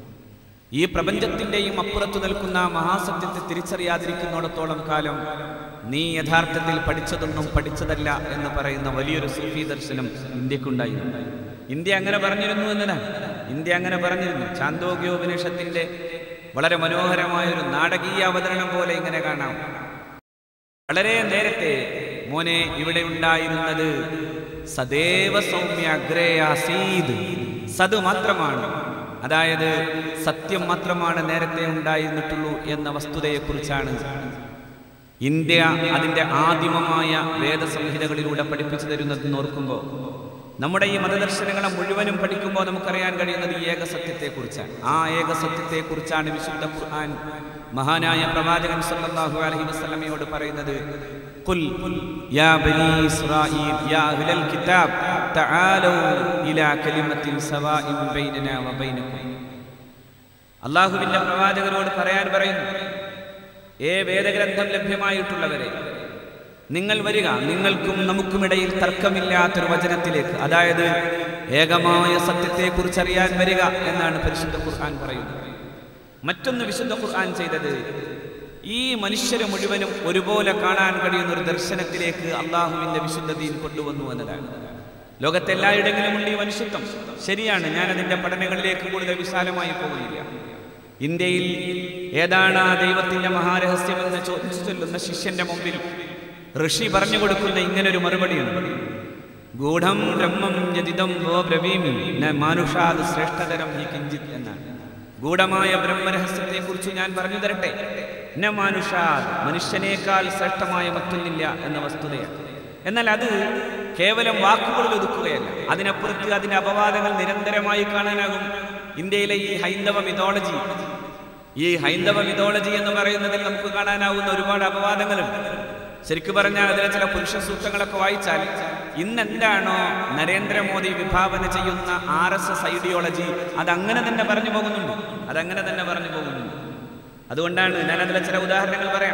ഈ പ്രപഞ്ചത്തിൻ്റെയും അപ്പുറത്ത് നിൽക്കുന്ന ആ മഹാസത്യത്തെ തിരിച്ചറിയാതിരിക്കുന്നിടത്തോളം കാലം നീ യഥാർത്ഥത്തിൽ പഠിച്ചതൊന്നും പഠിച്ചതല്ല എന്ന് പറയുന്ന വലിയൊരു സൂഫി ദർശനം ഇന്ത്യക്കുണ്ടായിരുന്നു ഇന്ത്യ അങ്ങനെ പറഞ്ഞിരുന്നു എന്നതാണ് ഇന്ത്യ അങ്ങനെ പറഞ്ഞിരുന്നു ചാന്തോഗ്യോപനിഷത്തിന്റെ വളരെ മനോഹരമായ ഒരു നാടകീയ അവതരണം പോലെ ഇങ്ങനെ കാണാം വളരെ നേരത്തെ മോനെ ഇവിടെ ഉണ്ടായിരുന്നത് സദേവ സൗമ്യ അഗ്രേ ആസീദ് സത് മാത്രമാണ് അതായത് സത്യം മാത്രമാണ് നേരത്തെ ഉണ്ടായിരുന്നിട്ടുള്ളൂ എന്ന വസ്തുതയെക്കുറിച്ചാണ് ഇന്ത്യ അതിൻ്റെ ആദിമമായ വേദസംഹിതകളിലൂടെ പഠിപ്പിച്ചു തരുന്നതെന്ന് ഓർക്കുമ്പോൾ നമ്മുടെ ഈ മതദർശനങ്ങളെ മുഴുവനും പഠിക്കുമ്പോൾ നമുക്കറിയാൻ കഴിയുന്നത് ഈ ഏകസത്യത്തെക്കുറിച്ചാണ് ആ ഏകസത്യത്തെക്കുറിച്ചാണ് വിശുദ്ധ ഖുർആൻ മഹാനായ പ്രവാചകൻ സല്ലല്ലാഹു അലൈഹി വസല്ലമയോട് പറയുന്നത് ഖുൽ യാ ബനി ഇസ്രായീൽ യാ അഹ്ലൽ കിതാബ് തആലൂ ഇലാ കലിമത്തിൻ സവാഇൻ ബൈനനാ വബൈനക്കും അള്ളാഹുവിന്റെ പ്രവാചകരോട് പറയാൻ പറയുന്നു ഏ വേദഗ്രന്ഥം ലഭ്യമായിട്ടുള്ളവരെ നിങ്ങൾ വരിക നിങ്ങൾക്കും നമുക്കുമിടയിൽ തർക്കമില്ലാത്തൊരു വചനത്തിലേക്ക് അതായത് ഏകമായ സത്യത്തെക്കുറിച്ച് അറിയാൻ വരിക എന്നാണ് പരിശുദ്ധ ഖുർആൻ പറയുന്നത് മറ്റൊന്ന് വിശുദ്ധ ഖുർആൻ ചെയ്തത് ഈ മനുഷ്യരെ മുഴുവനും ഒരുപോലെ കാണാൻ കഴിയുന്ന ഒരു ദർശനത്തിലേക്ക് അള്ളാഹുവിന്റെ വിശുദ്ധതയിൽ കൊണ്ടുവന്നു എന്നതാണ് ലോകത്തെല്ലായിടങ്ങളിലുമുണ്ട് ഈ മനുഷ്യത്വം ശരിയാണ് ഞാൻ അതിന്റെ പഠനങ്ങളിലേക്ക് കൂടുതൽ വിശാലമായി പോകുന്നില്ല ഇന്ത്യയിൽ ഏതാണ് ആ ദൈവത്തിന്റെ മഹാരഹസ്യമെന്ന് ചോദിച്ചു ചൊല്ലുന്ന ശിഷ്യന്റെ മുമ്പിൽ ഋഷി പറഞ്ഞു കൊടുക്കുന്ന ഇങ്ങനൊരു മറുപടിയുണ്ട് ഗൂഢം ബ്രഹ്മം ജതിതം വോ ബ്രവീമി ന മാനുഷാത് ശ്രേഷ്ഠതരം ഹി കിഞ്ചിത് എന്നാണ് ഗൂഢമായ ബ്രഹ്മരഹസ്യത്തെക്കുറിച്ച് ഞാൻ പറഞ്ഞു തരട്ടെ ന മാനുഷാത് മനുഷ്യനേക്കാൾ ശ്രേഷ്ഠമായ മറ്റൊന്നില്ല എന്ന വസ്തുതയാണ് എന്നാൽ അത് കേവലം വാക്കുകളിൽ ഒതുക്കുകയല്ല അതിനപ്പുറത്ത് അതിന്റെ അപവാദങ്ങൾ നിരന്തരമായി കാണാനാകും ഇന്ത്യയിലെ ഈ ഹൈന്ദവ മിതോളജി ഈ ഹൈന്ദവ മിതോളജി എന്ന് പറയുന്നതിൽ നമുക്ക് കാണാനാവുന്ന ഒരുപാട് അപവാദങ്ങളുണ്ട് ശരിക്കു പറഞ്ഞാൽ അതിലെ ചില പുരുഷ സൂക്തങ്ങളൊക്കെ വായിച്ചാൽ ഇന്ന് എന്താണോ നരേന്ദ്രമോദി വിഭാവന ചെയ്യുന്ന ആർ എസ് എസ് ഐഡിയോളജി അതങ്ങനെ തന്നെ പറഞ്ഞു പോകുന്നുണ്ട് അതങ്ങനെ തന്നെ പറഞ്ഞു പോകുന്നുണ്ട് അതുകൊണ്ടാണ് ഞാൻ അതിലെ ചില ഉദാഹരണങ്ങൾ പറയാം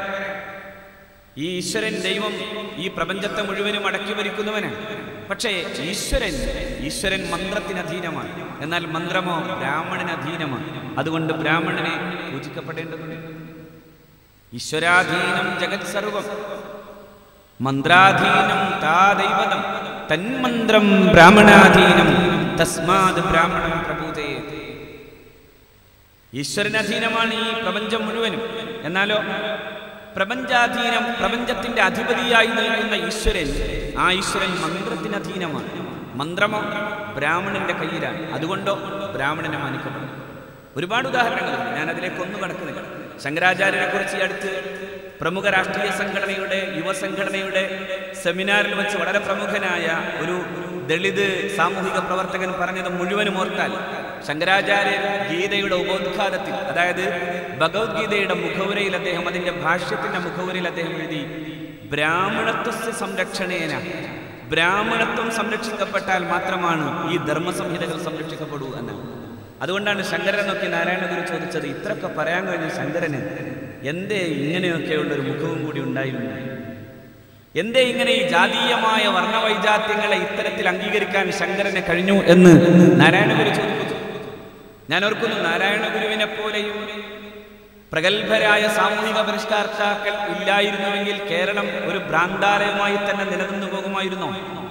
ഈ ഈശ്വരൻ ദൈവം ഈ പ്രപഞ്ചത്തെ മുഴുവനും അടക്കി ഭരിക്കുന്നവനാണ് പക്ഷേ ഈശ്വരൻ ഈശ്വരൻ മന്ത്രത്തിന് അധീനമാണ് എന്നാൽ മന്ത്രമോ ബ്രാഹ്മണന് അധീനമാണ് അതുകൊണ്ട് ബ്രാഹ്മണനെ പൂജിക്കപ്പെടേണ്ടതുണ്ട് ഈശ്വരാധീനം ജഗത് സർവം മന്ത്രാധീനം താ ദൈവതം തന്മന്ത്രം ബ്രാഹ്മണാധീനം തസ്മാത് ബ്രാഹ്മണം പ്രഭൂതയേത് ഈശ്വരനധീനമാണ് ഈ പ്രപഞ്ചം മുഴുവനും എന്നാലോ പ്രപഞ്ചാധീനം പ്രപഞ്ചത്തിന്റെ അധിപതിയായി നിൽക്കുന്ന ഈശ്വരൻ ആ ഈശ്വരൻ മന്ത്രത്തിന് അധീനമാണ് മന്ത്രമോ ബ്രാഹ്മണന്റെ കയ്യിലാണ് അതുകൊണ്ടോ ബ്രാഹ്മണനെ മാനിക്കപ്പെടും ഒരുപാട് ഉദാഹരണങ്ങളുണ്ട് ഞാൻ അതിലേക്ക് ഒന്നും കടക്കുന്നില്ല ശങ്കരാചാര്യനെ കുറിച്ച് ഈ അടുത്ത് പ്രമുഖ രാഷ്ട്രീയ സംഘടനയുടെ യുവസംഘടനയുടെ സെമിനാറിൽ വെച്ച് വളരെ പ്രമുഖനായ ഒരു ദളിത് സാമൂഹിക പ്രവർത്തകൻ പറഞ്ഞത് മുഴുവനും ഓർത്താൽ ശങ്കരാചാര്യർ ഗീതയുടെ ഉപോദ്ഘാതത്തിൽ അതായത് ഭഗവത്ഗീതയുടെ മുഖവുരയിൽ അദ്ദേഹം അതിന്റെ ഭാഷ്യത്തിന്റെ മുഖവുരയിൽ അദ്ദേഹം എഴുതി ബ്രാഹ്മണത്വ സംരക്ഷണേന ബ്രാഹ്മണത്വം സംരക്ഷിക്കപ്പെട്ടാൽ മാത്രമാണ് ഈ ധർമ്മസംഹിതകൾ സംരക്ഷിക്കപ്പെടൂ എന്നാണ് അതുകൊണ്ടാണ് ശങ്കരനെ നോക്കി നാരായണഗുരു ചോദിച്ചത് ഇത്രയൊക്കെ പറയാൻ കഴിഞ്ഞ ശങ്കരന് എന്തേ ഇങ്ങനെയൊക്കെയുള്ള ഒരു മുഖവും കൂടി ഉണ്ടായിരുന്നു എന്തേ ഇങ്ങനെ ഈ ജാതീയമായ വർണ്ണവൈജാത്യങ്ങളെ ഇത്തരത്തിൽ അംഗീകരിക്കാൻ ശങ്കരന് കഴിഞ്ഞു എന്ന് നാരായണഗുരു ചോദിച്ചു ഞാൻ ഓർക്കുന്നു നാരായണഗുരുവിനെ പോലെയും പ്രഗത്ഭരായ സാമൂഹിക പരിഷ്കർത്താക്കൾ ഇല്ലായിരുന്നുവെങ്കിൽ കേരളം ഒരു ഭ്രാന്താലയമായി തന്നെ നിലനിന്നു പോകുമായിരുന്നോ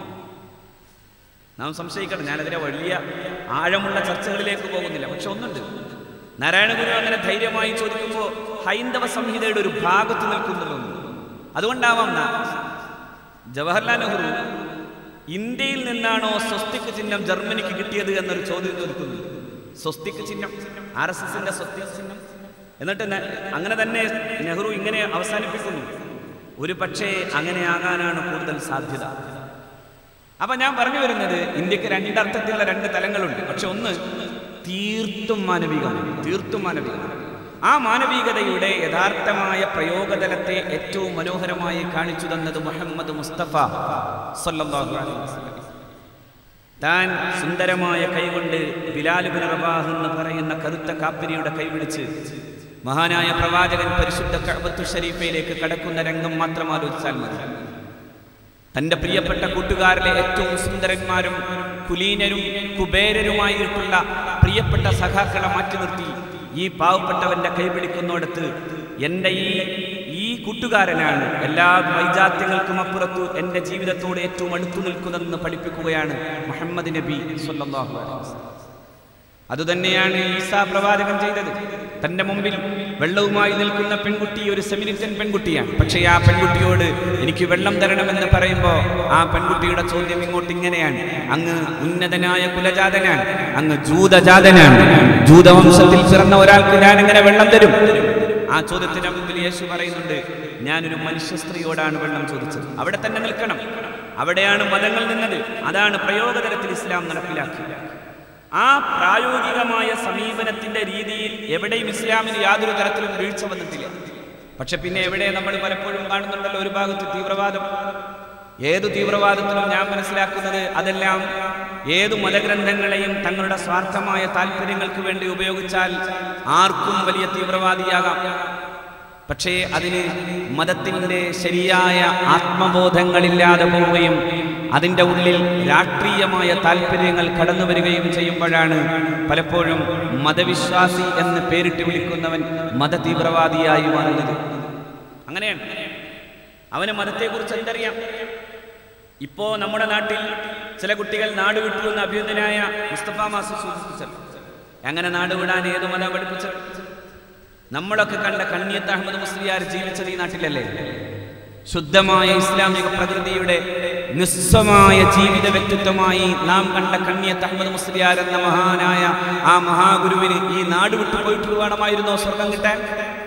നാം സംശയിക്കണം ഞാനതിനെ വലിയ ആഴമുള്ള ചർച്ചകളിലേക്ക് പോകുന്നില്ല പക്ഷെ ഒന്നുണ്ട് നാരായണഗുരു അങ്ങനെ ധൈര്യമായി ചോദിക്കുമ്പോൾ ഹൈന്ദവ സംഹിതയുടെ ഒരു ഭാഗത്ത് നിൽക്കുന്നുള്ളൂ അതുകൊണ്ടാവാം നാ- ജവഹർലാൽ നെഹ്റു ഇന്ത്യയിൽ നിന്നാണോ സ്വസ്തിക് ചിഹ്നം ജർമ്മനിക്ക് കിട്ടിയത് എന്നൊരു ചോദ്യം ചോദിക്കുന്നു സ്വസ്തിക് ചിഹ്നം ആർ എസ് എസിന്റെ സ്വസ്തിക് ചിഹ്നം എന്നിട്ട് ന- അങ്ങനെ തന്നെ നെഹ്റു ഇങ്ങനെ അവസാനിപ്പിക്കുന്നു ഒരു പക്ഷേ അങ്ങനെ ആകാനാണ് കൂടുതൽ സാധ്യത അപ്പൊ ഞാൻ പറഞ്ഞു വരുന്നത് ഇന്ത്യക്ക് രണ്ടർത്ഥത്തിലുള്ള രണ്ട് തലങ്ങളുണ്ട് പക്ഷെ ഒന്ന് തീർത്തും മാനവികമാണ് തീർത്തും മാനവികമാണ് ആ മാനവികതയുടെ യഥാർത്ഥമായ പ്രയോഗതലത്തെ ഏറ്റവും മനോഹരമായി കാണിച്ചു തന്നത് മുഹമ്മദ് മുസ്തഫ സല്ലല്ലാഹു അലൈഹി വസല്ലം താൻ സുന്ദരമായ കൈകൊണ്ട് ബിലാൽ ബിൻ റബാഹ് എന്ന് പറയുന്ന കറുത്ത കാപ്പിരിയുടെ കൈപിടിച്ച് മഹാനായ പ്രവാചകൻ പരിശുദ്ധ കഅബത്തു ഷരീഫയിലേക്ക് കടക്കുന്ന രംഗം മാത്രം ആലോചിച്ചാൽ മതി തന്റെ പ്രിയപ്പെട്ട കൂട്ടുകാരിലെ ഏറ്റവും സുന്ദരന്മാരും കുലീനരും കുബേരരുമായിട്ടുള്ള പ്രിയപ്പെട്ട സഖാക്കളെ മാറ്റി നിർത്തി ഈ പാവപ്പെട്ടവന്റെ കൈപിടിക്കുന്നിടത്ത് എൻ്റെ ഈ ഈ കൂട്ടുകാരനാണ് എല്ലാ വൈജാത്യങ്ങൾക്കും അപ്പുറത്തു എൻ്റെ ജീവിതത്തോട് ഏറ്റവും അടുത്തു നിൽക്കുന്നതെന്ന് പഠിപ്പിക്കുകയാണ് മുഹമ്മദ് നബി സല്ലല്ലാഹു അലൈഹി വസല്ലം അതുതന്നെയാണ് ഈസാ പ്രവാചകൻ ചെയ്തത് തന്റെ മുമ്പിൽ വെള്ളവുമായി നിൽക്കുന്ന പെൺകുട്ടി ഒരു സെമിനിറ്റൻ പെൺകുട്ടിയാണ് പക്ഷേ ആ പെൺകുട്ടിയോട് എനിക്ക് വെള്ളം തരണമെന്ന് പറയുമ്പോൾ ആ പെൺകുട്ടിയുടെ ചോദ്യം ഇങ്ങോട്ട് ഇങ്ങനെയാണ് അങ്ങ് ഉന്നതനായ കുലജാതനാണ് അങ്ങ് ജൂതജാതനാണ് ജൂതവംശത്തിൽ പിറന്ന ഒരാൾക്ക് ഞാൻ എങ്ങനെ വെള്ളം തരും ആ ചോദ്യത്തിന് മുമ്പിൽ യേശു പറയുന്നുണ്ട് ഞാനൊരു മനുഷ്യ സ്ത്രീയോടാണ് വെള്ളം ചോദിച്ചത് അവിടെ തന്നെ നിൽക്കണം അവിടെയാണ് മതങ്ങൾ നിന്നത് അതാണ് പ്രയോഗതലത്തിൽ ഇസ്ലാം നടപ്പിലാക്കിയത് ആ പ്രായോഗികമായ സമീപനത്തിന്റെ രീതിയിൽ എവിടെയും ഇസ്ലാമിന് യാതൊരു തരത്തിലും വീഴ്ച വന്നിട്ടില്ല പക്ഷെ പിന്നെ എവിടെ നമ്മൾ പലപ്പോഴും കാണുന്നുണ്ടല്ലോ ഒരു ഭാഗത്ത് തീവ്രവാദം ഏതു തീവ്രവാദത്തിലും ഞാൻ മനസ്സിലാക്കുന്നത് അതെല്ലാം ഏതു മതഗ്രന്ഥങ്ങളെയും തങ്ങളുടെ സ്വാർത്ഥമായ താല്പര്യങ്ങൾക്ക് വേണ്ടി ഉപയോഗിച്ചാൽ ആർക്കും വലിയ തീവ്രവാദിയാകാം പക്ഷേ അതിന് മതത്തിൻ്റെ ശരിയായ ആത്മബോധങ്ങളില്ലാതെ പോവുകയും അതിൻ്റെ ഉള്ളിൽ രാഷ്ട്രീയമായ താല്പര്യങ്ങൾ കടന്നു വരികയും ചെയ്യുമ്പോഴാണ് പലപ്പോഴും മതവിശ്വാസി എന്ന് പേരിട്ട് വിളിക്കുന്നവൻ മതതീവ്രവാദിയായി മാറുന്നത് അങ്ങനെയാണ് അവന് മതത്തെക്കുറിച്ച് എന്തറിയാം ഇപ്പോ നമ്മുടെ നാട്ടിൽ ചില കുട്ടികൾ നാട് വിട്ടു എന്ന് അഭ്യുന്നനായ മുസ്തഫ മാസ് സൂചിപ്പിച്ചല്ലോ അങ്ങനെ നാട് വിടാൻ ഏത് മതം പഠിപ്പിച്ചത് നമ്മളൊക്കെ കണ്ട കണ്ണിയത്ത് അഹമ്മദ് മുസ്ലിയാർ ജീവിച്ചത് ഈ നാട്ടിലല്ലേ ശുദ്ധമായ ഇസ്ലാമിക പ്രകൃതിയുടെ നിസ്വമായ ജീവിത വ്യക്തിത്വമായി നാം കണ്ട കണ്ണിയത്ത് അഹമ്മദ് മുസ്ലിയാർ എന്ന മഹാനായ ആ മഹാഗുരുവിന് ഈ നാട് വിട്ടു പോയിട്ട് വേണമായിരുന്നോ സ്വർഗം കിട്ടാൻ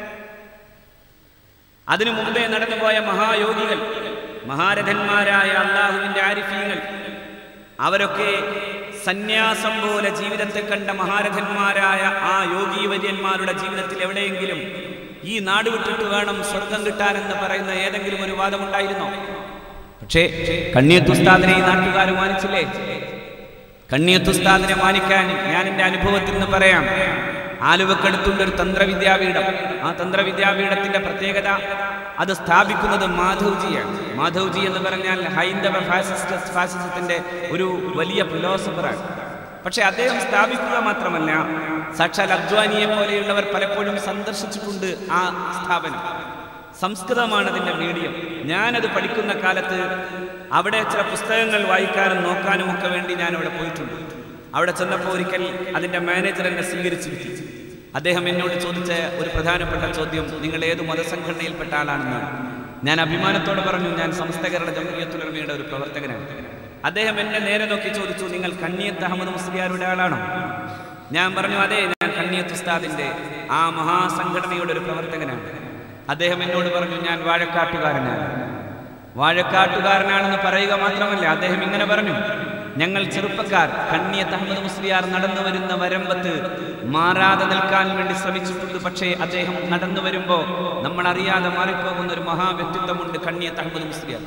അതിനു മുമ്പേ നടന്നുപോയ മഹായോഗികൾ മഹാരഥന്മാരായ അള്ളാഹുവിന്റെ ആരിഫീങ്ങൾ അവരൊക്കെ സന്യാസം പോലെ ജീവിതത്തെ കണ്ട മഹാരഥന്മാരായ ആ യോഗീവര്യന്മാരുടെ ജീവിതത്തിൽ എവിടെയെങ്കിലും ഈ നാട് വിട്ടിട്ട് വേണം സ്വർഗം കിട്ടാനെന്ന് പറയുന്ന ഏതെങ്കിലും ഒരു വാദമുണ്ടായിരുന്നോ പക്ഷേ കണ്ണിയത്തുസ്താദിനെ ഈ നാട്ടുകാർ മാനിച്ചില്ലേ കണ്ണിയത്തുസ്താദിനെ മാനിക്കാൻ ഞാൻ എൻ്റെ അനുഭവത്തിൽ നിന്ന് പറയാം ആലുവക്കടുത്തുള്ള ഒരു തന്ത്രവിദ്യാപീഠം ആ തന്ത്രവിദ്യാപീഠത്തിന്റെ പ്രത്യേകത അത് സ്ഥാപിക്കുന്നത് മാധവ്ജിയാണ് മാധവ്ജി എന്ന് പറഞ്ഞാൽ ഹൈന്ദവ ഫാസിസ്റ്റ് ഫാസിസത്തിന്റെ ഒരു വലിയ ഫിലോസഫറാണ് പക്ഷെ അദ്ദേഹം സ്ഥാപിക്കുക മാത്രമല്ല സാക്ഷാൽ അദ്വാനിയെ പോലെയുള്ളവർ പലപ്പോഴും സന്ദർശിച്ചിട്ടുണ്ട് ആ സ്ഥാപനം സംസ്കൃതമാണ് അതിൻ്റെ മീഡിയം ഞാനത് പഠിക്കുന്ന കാലത്ത് അവിടെ ചില പുസ്തകങ്ങൾ വായിക്കാനും നോക്കാനും ഒക്കെ വേണ്ടി ഞാൻ അവിടെ പോയിട്ടുണ്ട് അവിടെ ചെന്നപ്പോൾ ഒരിക്കൽ അതിൻ്റെ മാനേജർ എന്നെ സ്വീകരിച്ചിരുത്തി അദ്ദേഹം എന്നോട് ചോദിച്ച ഒരു പ്രധാനപ്പെട്ട ചോദ്യം നിങ്ങൾ ഏത് മതസംഘടനയിൽപ്പെട്ട ആളാണെന്നാണ് ഞാൻ അഭിമാനത്തോടെ പറഞ്ഞു ഞാൻ സമസ്ത കേരള ജമീയത്തുലർമയുടെ ഒരു പ്രവർത്തകനാണ് അദ്ദേഹം എന്നെ നേരെ നോക്കി ചോദിച്ചു നിങ്ങൾ കണ്ണിയത്ത് അഹമ്മദ് മുസ്ലിയാരുടെ ആളാണോ ഞാൻ പറഞ്ഞു അതെ ഞാൻ കണ്ണിയത്ത് ഉസ്താദിന്റെ ആ മഹാസംഘടനയുടെ ഒരു പ്രവർത്തകനാണ് അദ്ദേഹം എന്നോട് പറഞ്ഞു ഞാൻ വാഴക്കാട്ടുകാരനാണ് വാഴക്കാട്ടുകാരനാണെന്ന് പറയുക മാത്രമല്ല അദ്ദേഹം ഇങ്ങനെ പറഞ്ഞു ഞങ്ങൾ ചെറുപ്പക്കാർ കണ്ണിയത്ത് അഹമ്മദ് മുസ്ലിയാർ നടന്നു വരുന്ന വരമ്പത്ത് മാറാതെ നിൽക്കാൻ വേണ്ടി ശ്രമിച്ചിട്ടുണ്ട് പക്ഷേ അദ്ദേഹം നടന്നു വരുമ്പോൾ നമ്മൾ അറിയാതെ മാറിപ്പോകുന്ന ഒരു മഹാവ്യക്തിത്വമുണ്ട് കണ്ണിയത്ത് അഹമ്മദ് മുസ്ലിയാർ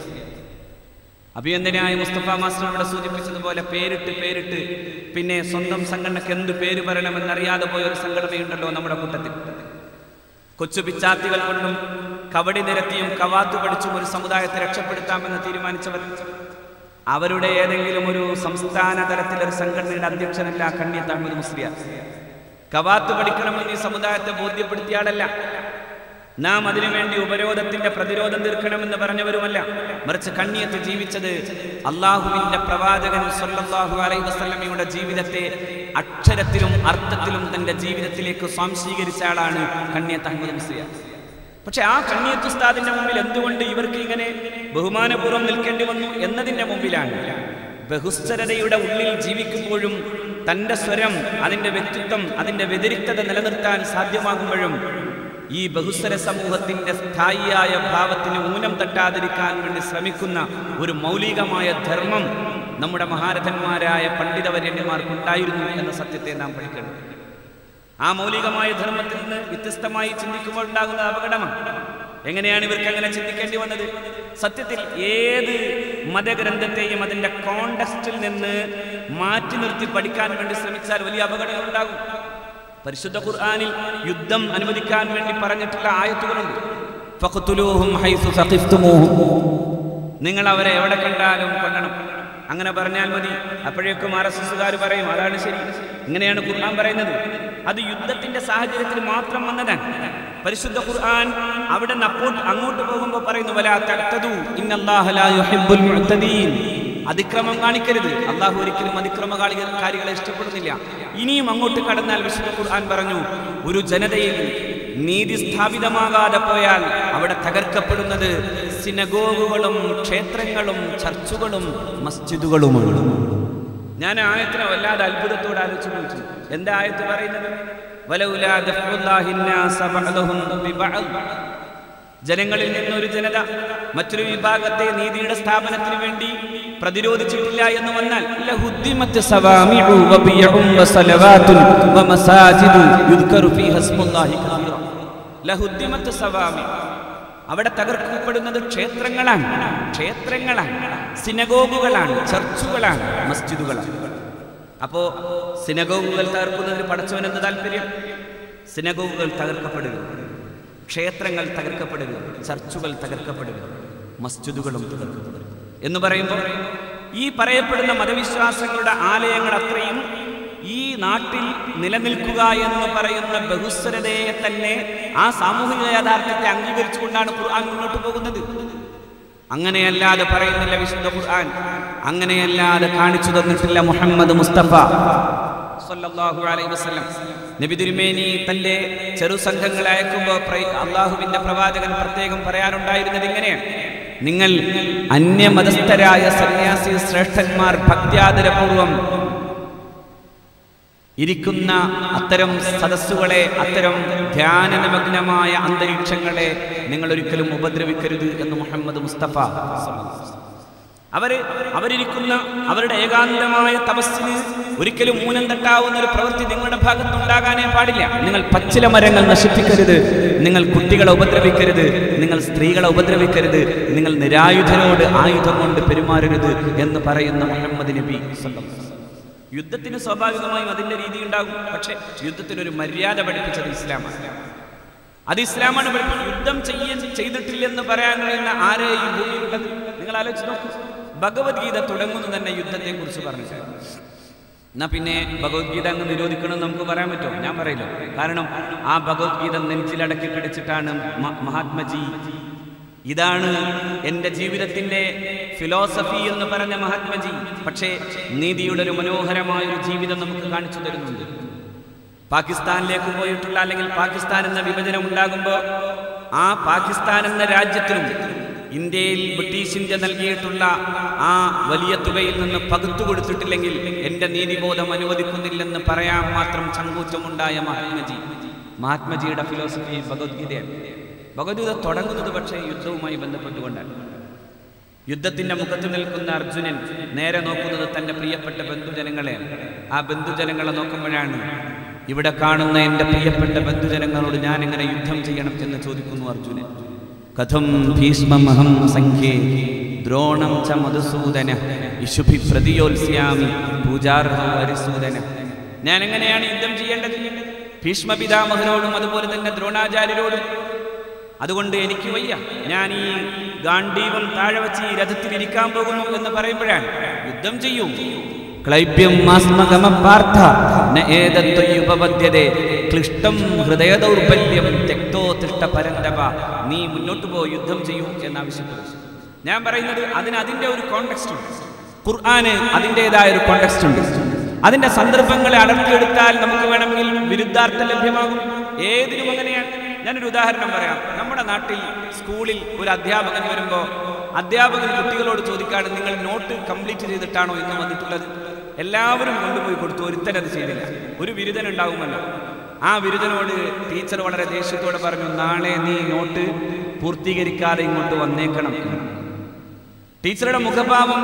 അഭിയന്തനായ മുസ്തഫ മാസ്റ്റർ ഇവിടെ സൂചിപ്പിച്ചതുപോലെ പേരിട്ട് പേരിട്ട് പിന്നെ സ്വന്തം സംഘടനക്ക് എന്ത് പേര് പറയണമെന്നറിയാതെ പോയ ഒരു സംഘടനയുണ്ടല്ലോ നമ്മുടെ കൂട്ടത്തിൽ കൊച്ചു പിച്ചാത്തികൾ കൊണ്ടും കബഡി നിരത്തിയും കവാത്ത് പഠിച്ചും ഒരു സമുദായത്തെ രക്ഷപ്പെടുത്താമെന്ന് തീരുമാനിച്ചവർ അവരുടെ ഏതെങ്കിലും ഒരു സംസ്ഥാന തലത്തിലെ ഒരു സംഘടനയുടെ അധ്യക്ഷനല്ല കണ്ണിയത്ത് അഹമ്മദ് മുസ്ലിയാർ കവാത്ത് പഠിക്കണമെന്ന് ഈ സമുദായത്തെ ബോധ്യപ്പെടുത്തിയ ആളല്ല നാം അതിനുവേണ്ടി ഉപരോധത്തിന്റെ പ്രതിരോധം തീർക്കണമെന്ന് പറഞ്ഞവരുമല്ല മറിച്ച് കണ്ണിയത്ത് ജീവിച്ചത് അള്ളാഹുവിന്റെ പ്രവാചകൻ സല്ലല്ലാഹു അലൈഹി വസല്ലമയുടെ ജീവിതത്തെ അക്ഷരത്തിലും അർത്ഥത്തിലും തന്റെ ജീവിതത്തിലേക്ക് സ്വാംശീകരിച്ച ആളാണ് കണ്ണിയത്ത് അഹമ്മദ് മുസ്ലിയാർ പക്ഷെ ആ കണ്ണിയത്ത് ഉസ്താദിന്റെ മുമ്പിൽ എന്തുകൊണ്ട് ഇവർക്ക് ഇങ്ങനെ ബഹുമാനപൂർവ്വം നിൽക്കേണ്ടി വന്നു എന്നതിന്റെ മുമ്പിലാണ് ബഹുസ്വരതയുടെ ഉള്ളിൽ ജീവിക്കുമ്പോഴും തന്റെ സ്വരം അതിന്റെ വ്യക്തിത്വം അതിന്റെ വ്യതിരിക്തത നിലനിർത്താൻ സാധ്യമാകുമ്പോഴും ഈ ബഹുസ്വര സമൂഹത്തിന്റെ സ്ഥായിയായ ഭാവത്തിന് ഊനം തട്ടാതിരിക്കാൻ വേണ്ടി ശ്രമിക്കുന്ന ഒരു മൗലികമായ ധർമ്മം നമ്മുടെ മഹാരഥന്മാരായ പണ്ഡിതവര്യന്മാർക്കുണ്ടായിരുന്നു എന്ന സത്യത്തെ നാം പഠിക്കണം ആ മൗലികമായ ധർമ്മത്തിൽ നിന്ന് വ്യത്യസ്തമായി ചിന്തിക്കുമ്പോൾ ഉണ്ടാകുന്ന അപകടമാണ് എങ്ങനെയാണ് ഇവർക്ക് അങ്ങനെ ചിന്തിക്കേണ്ടി വന്നത് സത്യത്തിൽ ഏത് മതഗ്രന്ഥത്തെയും അതിന്റെ കോണ്ടക്സ്റ്റിൽ നിന്ന് മാറ്റി നിർത്തി പഠിക്കാൻ വേണ്ടി ശ്രമിച്ചാൽ വലിയ അപകടങ്ങൾ ഉണ്ടാകും പരിശുദ്ധ ഖുർആനിൽ യുദ്ധം അനുവദിക്കാൻ വേണ്ടി പറഞ്ഞിട്ടുള്ള ആയത്തുകളുണ്ട് ഫഖ്തുലൂഹും ഹൈസു സഖിഫ്തുമൂഹും നിങ്ങൾ അവരെ എവിടെ കണ്ടാലും കൊല്ലണം അങ്ങനെ പറഞ്ഞാൽ മതി അപ്പോഴേക്കും ആർ എസ് എസുകാർ പറയും അതാണ് ശരി ഇങ്ങനെയാണ് ഖുർആൻ പറയുന്നത് അത് യുദ്ധത്തിന്റെ സാഹചര്യത്തിൽ മാത്രം വന്നതാണ് പരിശുദ്ധ ഖുർആൻ അവിടെ നിന്ന് അപ്പോൾ അങ്ങോട്ട് പോകുമ്പോൾ പറയുന്നു വലാ തഅ്തദു ഇന്നല്ലാഹ ലാ യുഹിബ്ബുൽ മുഅ്തദീൻ അതിക്രമം കാണിക്കരുത് അള്ളാഹു ഒരിക്കലും അതിക്രമകാരികളെ ഇഷ്ടപ്പെടുന്നില്ല ഇനിയും അങ്ങോട്ട് കടന്നാൽ വിശുദ്ധ ഖുർആൻ പറഞ്ഞു ഒരു ജനതയിൽ നീതി സ്ഥാപിതമാകാതെ പോയാൽ അവിടെ തകർക്കപ്പെടുന്നത് സിനഗോഗുകളും ക്ഷേത്രങ്ങളും ചർച്ചുകളും മസ്ജിദുകളുമാണ് ഞാൻ ആയത്തിനെ വല്ലാതെ അത്ഭുതത്തോടെ ആലോചിച്ചു പോയിട്ടു എന്താ ആയത്ത് പറയുന്നത് വലൗലാ ദഫ്ഉല്ലാഹി الناس بعضهم ببعض ജനങ്ങളിൽ നിന്നൊരു ജനത മറ്റൊരു വിഭാഗത്തെ നീതിയുടെ സ്ഥാപനത്തിന് വേണ്ടി പ്രതിരോധിച്ചിട്ടില്ല എന്ന് വന്നാൽ ലഹുദ്ദിമത്ത് സവാമിഉ വബിയഉം വസലവാത്തുൻ വമസാജിദു യുദ്കറു ഫീഹ ഇസ്മുല്ലാഹി കസീറ ലഹുദ്ദിമത്ത് സവാമി അവിടെ തകർക്കപ്പെടുന്നത് ക്ഷേത്രങ്ങളാണ് ക്ഷേത്രങ്ങളാണ് സിനഗോഗുകളാണ് ചർച്ചുകളാണ് മസ്ജിദുകളാണ് അപ്പോ സിനഗോഗുകൾ തകർക്കുന്നതിന് പടച്ചവൻ എന്ത് താല്പര്യം സിനഗോഗുകൾ തകർക്കപ്പെടുക ക്ഷേത്രങ്ങൾ തകർക്കപ്പെടുക ചർച്ചുകൾ തകർക്കപ്പെടുക മസ്ജിദുകളും തകർക്കപ്പെടുക എന്ന് പറയുമ്പോൾ ഈ പറയപ്പെടുന്ന മതവിശ്വാസങ്ങളുടെ ആലയങ്ങൾ അത്രയും ഈ നാട്ടിൽ നിലനിൽക്കുക എന്ന് പറയുന്ന ബഹുസ്വരതയെ തന്നെ ആ സാമൂഹിക യാഥാർത്ഥ്യത്തെ അംഗീകരിച്ചുകൊണ്ടാണ് ഖുർആൻ മുന്നോട്ട് പോകുന്നത് അങ്ങനെയല്ലാതെ പറയുന്നില്ല വിശുദ്ധ ഖുർആൻ അങ്ങനെയല്ലാതെ കാണിച്ചു തന്നിട്ടില്ല മുഹമ്മദ് മുസ്തഫ സല്ലല്ലാഹു അലൈഹി വസല്ലം നബി തിരുമേനി തന്റെ ചെറു സംഘങ്ങളെ അയക്കുമ്പോൾ പ്ര- അള്ളാഹുവിന്റെ പ്രവാചകൻ പ്രത്യേകം പറയാനുണ്ടായിരുന്നത് ഇങ്ങനെയാണ് നിങ്ങൾ അന്യമതസ്ഥരായ സന്യാസി ശ്രേഷ്ഠന്മാർ ഭക്ത്യാദരപൂർവം ഇരിക്കുന്ന അത്തരം സദസ്സുകളെ അത്തരം ധ്യാനനിമഗ്നമായ അന്തരീക്ഷങ്ങളെ നിങ്ങൾ ഒരിക്കലും ഉപദ്രവിക്കരുത് എന്ന് മുഹമ്മദ് മുസ്തഫ അവര് അവരിയ്ക്കുന്ന അവരുടെ ഏകാന്തമായ തപസ്സിന് ഒരിക്കലും മൂലം തട്ടാവുന്ന ഒരു പ്രവൃത്തി നിങ്ങളുടെ ഭാഗത്തുണ്ടാകാനേ പാടില്ല നിങ്ങൾ പച്ചില മരങ്ങൾ നശിപ്പിക്കരുത് നിങ്ങൾ കുട്ടികളെ ഉപദ്രവിക്കരുത് നിങ്ങൾ സ്ത്രീകളെ ഉപദ്രവിക്കരുത് നിങ്ങൾ നിരായുധരോട് ആയുധം കൊണ്ട് പെരുമാറരുത് എന്ന് പറയുന്ന മുഹമ്മദ് നബി സല്ലല്ലാഹു അലൈഹി വസല്ലം. യുദ്ധത്തിന് സ്വാഭാവികമായും അതിന്റെ രീതി ഉണ്ടാകും പക്ഷെ യുദ്ധത്തിനൊരു മര്യാദ പഠിപ്പിച്ചത് ഇസ്ലാമാണ് അത് ഇസ്ലാമാണ് പഠിപ്പിച്ചത് യുദ്ധം ചെയ്യാൻ ചെയ്തിട്ടില്ലെന്ന് പറയാൻ കഴിയുന്ന ആരെ ഈ ഭൂമിയിലുള്ളത് നിങ്ങൾ ആലോചിച്ച് നോക്കൂ ഭഗവത്ഗീത തുടങ്ങുന്നു തന്നെ യുദ്ധത്തെ കുറിച്ച് പറഞ്ഞിട്ടാണ് എന്നാ പിന്നെ ഭഗവത്ഗീത അങ്ങ് നിരോധിക്കണമെന്ന് നമുക്ക് പറയാൻ പറ്റുമോ ഞാൻ പറയില്ല കാരണം ആ ഭഗവത്ഗീത നെഞ്ചിലടക്കി പിടിച്ചിട്ടാണ് മ- മഹാത്മജി ഇതാണ് എൻ്റെ ജീവിതത്തിൻ്റെ ഫിലോസഫി എന്ന് പറഞ്ഞ മഹാത്മജി പക്ഷേ നീതിയുടെ ഒരു മനോഹരമായ ഒരു ജീവിതം നമുക്ക് കാണിച്ചു തരുന്നുണ്ട് പാകിസ്ഥാനിലേക്ക് പോയിട്ടുള്ള അല്ലെങ്കിൽ പാകിസ്ഥാൻ എന്ന വിഭജനം ഉണ്ടാകുമ്പോൾ ആ പാകിസ്ഥാൻ എന്ന രാജ്യത്തിനും ഇന്ത്യയിൽ ബ്രിട്ടീഷ് ഇന്ത്യ നൽകിയിട്ടുള്ള ആ വലിയ തുകയിൽ നിന്ന് പകുത്തു കൊടുത്തിട്ടില്ലെങ്കിൽ എൻ്റെ നീതിബോധം അനുവദിക്കുന്നില്ലെന്ന് പറയാൻ മാത്രം ചങ്കൂറ്റമുണ്ടായ മഹാത്മജി മഹാത്മജിയുടെ ഫിലോസഫി ഭഗവത്ഗീതയാണ് ഭഗവത്ഗീത തുടങ്ങുന്നത് പക്ഷേ യുദ്ധവുമായി ബന്ധപ്പെട്ടുകൊണ്ടാണ് യുദ്ധത്തിന്റെ മുഖത്ത് നിൽക്കുന്ന അർജുനൻ നേരെ നോക്കുന്നത് തന്റെ പ്രിയപ്പെട്ട ബന്ധുജനങ്ങളെയാണ് ആ ബന്ധുജനങ്ങളെ നോക്കുമ്പോഴാണ് ഇവിടെ കാണുന്ന എൻ്റെ പ്രിയപ്പെട്ട ബന്ധുജനങ്ങളോട് ഞാൻ എങ്ങനെ യുദ്ധം ചെയ്യണം എന്ന് ചോദിക്കുന്നു അർജുനൻ കഥം ഭീഷ്മമഹം സംഖ്യേ ദ്രോണം ച മധുസൂദന ഇശുഭി പ്രതിയോത്സ്യാമി പൂജാർഹ ഹരിസൂദന ഞാൻ എങ്ങനെയാണ് യുദ്ധം ചെയ്യേണ്ടത് ഭീഷ്മ പിതാമഹനോടും അതുപോലെ തന്നെ ദ്രോണാചാര്യരോടും അതുകൊണ്ട് എനിക്ക് വയ്യ ഞാൻ ഈ ഗാന്ധീവം താഴെ വെച്ച് ഈ രഥത്തിൽ ഇരിക്കാൻ പോകുന്നു എന്ന് പറയുമ്പോഴാണ് യുദ്ധം ചെയ്യൂ ക്ലൈബ്യം മാസ്മഗമ പാർത്ഥ ന ഏതത്വയുപപദ്യതേ ക്ലിഷ്ടം ഹൃദയ ദൗർബല്യം തെക്തോ തിഷ്ട പരന്തവ നീ മുന്നോട്ട് പോ യുദ്ധം ചെയ്യൂ എന്നാവശ്യപ്പെട്ടു ഞാൻ പറയുന്നത് അതിന് അതിൻ്റെ ഒരു കോണ്ടെക്സ്റ്റ് ഉണ്ട് ഖുർആന് അതിൻ്റെതായ ഒരു കോണ്ടെക്സ്റ്റ് ഉണ്ട് അതിന്റെ സന്ദർഭങ്ങളെ അടർത്തിയെടുത്താൽ നമുക്ക് വേണമെങ്കിൽ വിരുദ്ധാർത്ഥം ലഭ്യമാകും ഏതിനും അങ്ങനെയാണ് ഞാനൊരു ഉദാഹരണം പറയാം നമ്മുടെ നാട്ടിൽ സ്കൂളിൽ ഒരു അധ്യാപകൻ വരുമ്പോൾ അധ്യാപകൻ കുട്ടികളോട് ചോദിക്കാണ് നിങ്ങൾ നോട്ട് കംപ്ലീറ്റ് ചെയ്തിട്ടാണോ ഇന്ന് വന്നിട്ടുള്ളത് എല്ലാവരും കൊണ്ടുപോയി കൊടുത്തു ഒരുത്തൻ അത് ചെയ്തില്ല ഒരു ബിരുദൻ ഉണ്ടാവുമല്ലോ ആ ബിരുദനോട് ടീച്ചർ വളരെ ദേഷ്യത്തോടെ പറഞ്ഞു നാളെ നീ നോട്ട് പൂർത്തീകരിക്കാതെ ഇങ്ങോട്ട് വന്നേക്കണം എന്ന്." ടീച്ചറുടെ മുഖഭാവം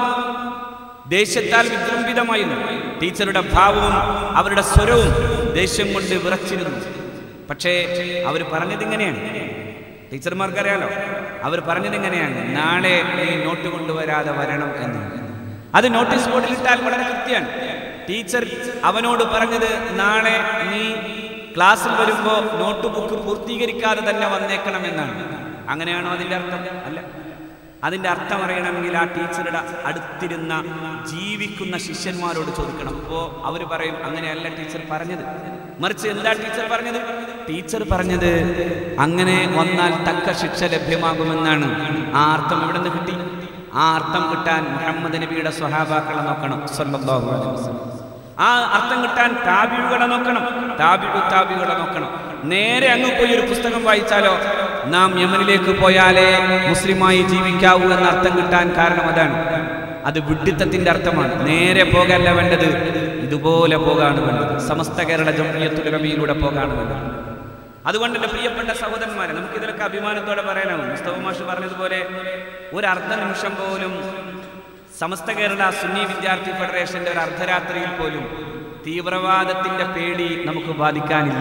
ദേഷ്യത്താൽ വിജൃംഭിതമായിരുന്നു ടീച്ചറുടെ ഭാവവും അവരുടെ സ്വരവും ദേഷ്യം കൊണ്ട് വിറച്ചിരുന്നു പക്ഷേ അവർ പറഞ്ഞത് ഇങ്ങനെയാണ് ടീച്ചർമാർക്കറിയാലോ അവർ പറഞ്ഞത് ഇങ്ങനെയാണ് നാളെ നീ നോട്ട് കൊണ്ടുവരാതെ വരണം എന്ന് അത് നോട്ടീസ് ബോർഡിൽ ഇട്ടാൽ വളരെ കൃത്യമാണ് ടീച്ചർ അവനോട് പറഞ്ഞത് നാളെ നീ ക്ലാസ്സിൽ വരുമ്പോൾ നോട്ട് ബുക്ക് പൂർത്തീകരിക്കാതെ തന്നെ വന്നേക്കണം എന്നാണ് അങ്ങനെയാണോ അതിൻ്റെ അർത്ഥം അല്ല അതിൻ്റെ അർത്ഥം അറിയണമെങ്കിൽ ആ ടീച്ചറുടെ അടുത്തിരുന്ന ജീവിക്കുന്ന ശിഷ്യന്മാരോട് ചോദിക്കണം അപ്പോൾ അവർ പറയും അങ്ങനെയല്ല ടീച്ചർ പറഞ്ഞത് മറിച്ച് എന്താ ടീച്ചർ പറഞ്ഞത് ടീച്ചർ പറഞ്ഞത് അങ്ങനെ വന്നാൽ തക്ക ശിക്ഷ ലഭ്യമാകുമെന്നാണ് ആ അർത്ഥം എവിടെ നിന്ന് കിട്ടി ആ അർത്ഥം കിട്ടാൻ മുഹമ്മദ് നബിയുടെ സ്വഹാബാക്കളെ നോക്കണം സല്ലല്ലാഹു അലൈഹി വസല്ലം ആ അർത്ഥം കിട്ടാൻ താബിഴുകളെ നോക്കണം താബിഴു താബികളെ നോക്കണം നേരെ അങ്ങ് പോയി ഒരു പുസ്തകം വായിച്ചാലോ നാം യമനിലേക്ക് പോയാലേ മുസ്ലിമായി ജീവിക്കാവൂ എന്ന അർത്ഥം കിട്ടാൻ കാരണം അതാണ് അത് വിഡ്ഢിത്തത്തിന്റെ അർത്ഥമാണ് നേരെ പോകല്ല വേണ്ടത് ഇതുപോലെ പോകാണ് വേണ്ടത് സമസ്ത കേരള ജംഇയ്യത്തുലമയിലൂടെ പോകാണ് വേണ്ടത് അതുകൊണ്ട് എൻ്റെ പ്രിയപ്പെട്ട സഹോദരന്മാരെ നമുക്ക് ഇതിലൊക്കെ അഭിമാനത്തോടെ പറയാനാവും മുസ്തഫ മാഷ് പറഞ്ഞതുപോലെ ഒരു അർദ്ധ നിമിഷം പോലും സമസ്ത കേരള സുന്നി വിദ്യാർത്ഥി ഫെഡറേഷന്റെ ഒരു അർദ്ധരാത്രിയിൽ പോലും തീവ്രവാദത്തിന്റെ പേടി നമുക്ക് ബാധിക്കാനില്ല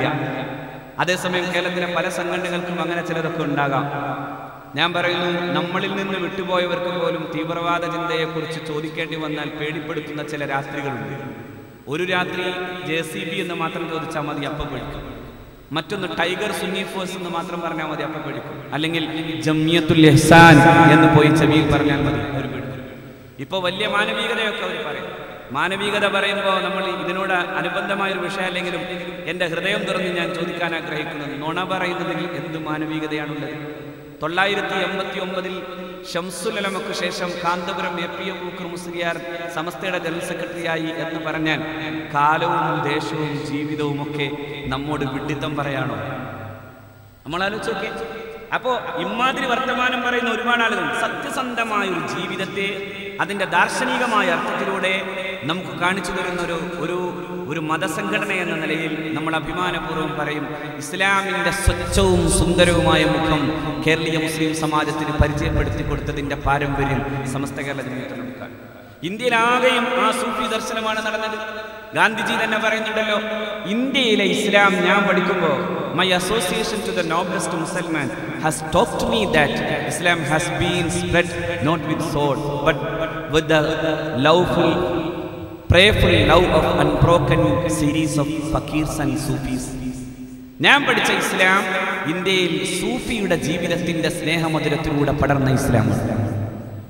അതേസമയം കേരളത്തിലെ പല സംഘടനകൾക്കും അങ്ങനെ ചിലതൊക്കെ ഉണ്ടാകാം ഞാൻ പറയുന്നു നമ്മളിൽ നിന്ന് വിട്ടുപോയവർക്ക് പോലും തീവ്രവാദ ചിന്തയെക്കുറിച്ച് ചോദിക്കേണ്ടി വന്നാൽ പേടിപ്പെടുത്തുന്ന ചില രാത്രികളുണ്ട് ഒരു രാത്രി ജെ സി ബി എന്ന് മാത്രം ചോദിച്ചാൽ മതി അപ്പം പേടിക്കും മറ്റൊന്ന് ടൈഗർ സുന്നി ഫോഴ്സ് എന്ന് മാത്രം പറഞ്ഞാൽ മതി അപ്പം പേടിക്കും അല്ലെങ്കിൽ ജമിയത്തുൽ ഇഹ്സാൻ എന്ന് പോയി ചെവിയിൽ പറഞ്ഞാൽ മതി അവർ പേടിക്കും ഇപ്പോൾ വലിയ മാനവികതയൊക്കെ അവർ പറയും മാനവികത പറയുമ്പോൾ നമ്മൾ ഇതിനോട് അനുബന്ധമായ ഒരു വിഷയം അല്ലെങ്കിലും എൻ്റെ ഹൃദയം തുറന്ന് ഞാൻ ചോദിക്കാൻ ആഗ്രഹിക്കുന്നത് നുണ പറയുന്നതിൽ എന്ത് മാനവികതയാണുള്ളത് തൊള്ളായിരത്തി എൺപത്തി ഒമ്പതിൽ ഷംസുലമക്ക് ശേഷം Kanthapuram A P M Aboobacker Musliyar സമസ്തയുടെ ജനറൽ സെക്രട്ടറിയായി എന്ന് പറഞ്ഞാൽ കാലവും ദേശവും ജീവിതവും ഒക്കെ നമ്മോട് വിഡിത്തം പറയാണോ നമ്മൾ ആലോചിച്ച് നോക്കിയേ അപ്പോ ഇമാതിരി വർത്തമാനം പറയുന്ന ഒരുപാട് ആളുകൾ സത്യസന്ധമായ ഒരു ജീവിതത്തെ അതിന്റെ ദാർശനികമായ അർത്ഥത്തിലൂടെ നമുക്ക് കാണിച്ചു തരുന്ന ഒരു ഒരു ഒരു മതസംഘടന എന്ന നിലയിൽ നമ്മൾ അഭിമാനപൂർവ്വം പറയും ഇസ്ലാമിന്റെ സ്വച്ഛവും സുന്ദരവുമായ മുഖം കേരളീയ മുസ്ലിം സമാജത്തിന് പരിചയപ്പെടുത്തി കൊടുത്തതിന്റെ പാരമ്പര്യം സമസ്ത കേരള ജനത്തിൽ നമുക്കാണ് ഇന്ത്യയിലാകെയും ആ സൂഫി ദർശനമാണ് നടന്നത് ഗാന്ധിജി തന്നെ പറയുന്നുണ്ടല്ലോ ഇന്ത്യയിലെ ഇസ്ലാം ഞാൻ പഠിക്കുമ്പോൾ my association to the noblest Musalman has taught to me that Islam has been spread not with sword but with the loveful prayerful love of unbroken series of fakirs and Sufis ഞാൻ പഠിച്ച ഇസ്ലാം ഇന്ത്യയിൽ സൂഫിയുടെ ജീവിതത്തിന്റെ സ്നേഹമധുരത്തിലൂടെ പടർന്ന ഇസ്ലാമാണ്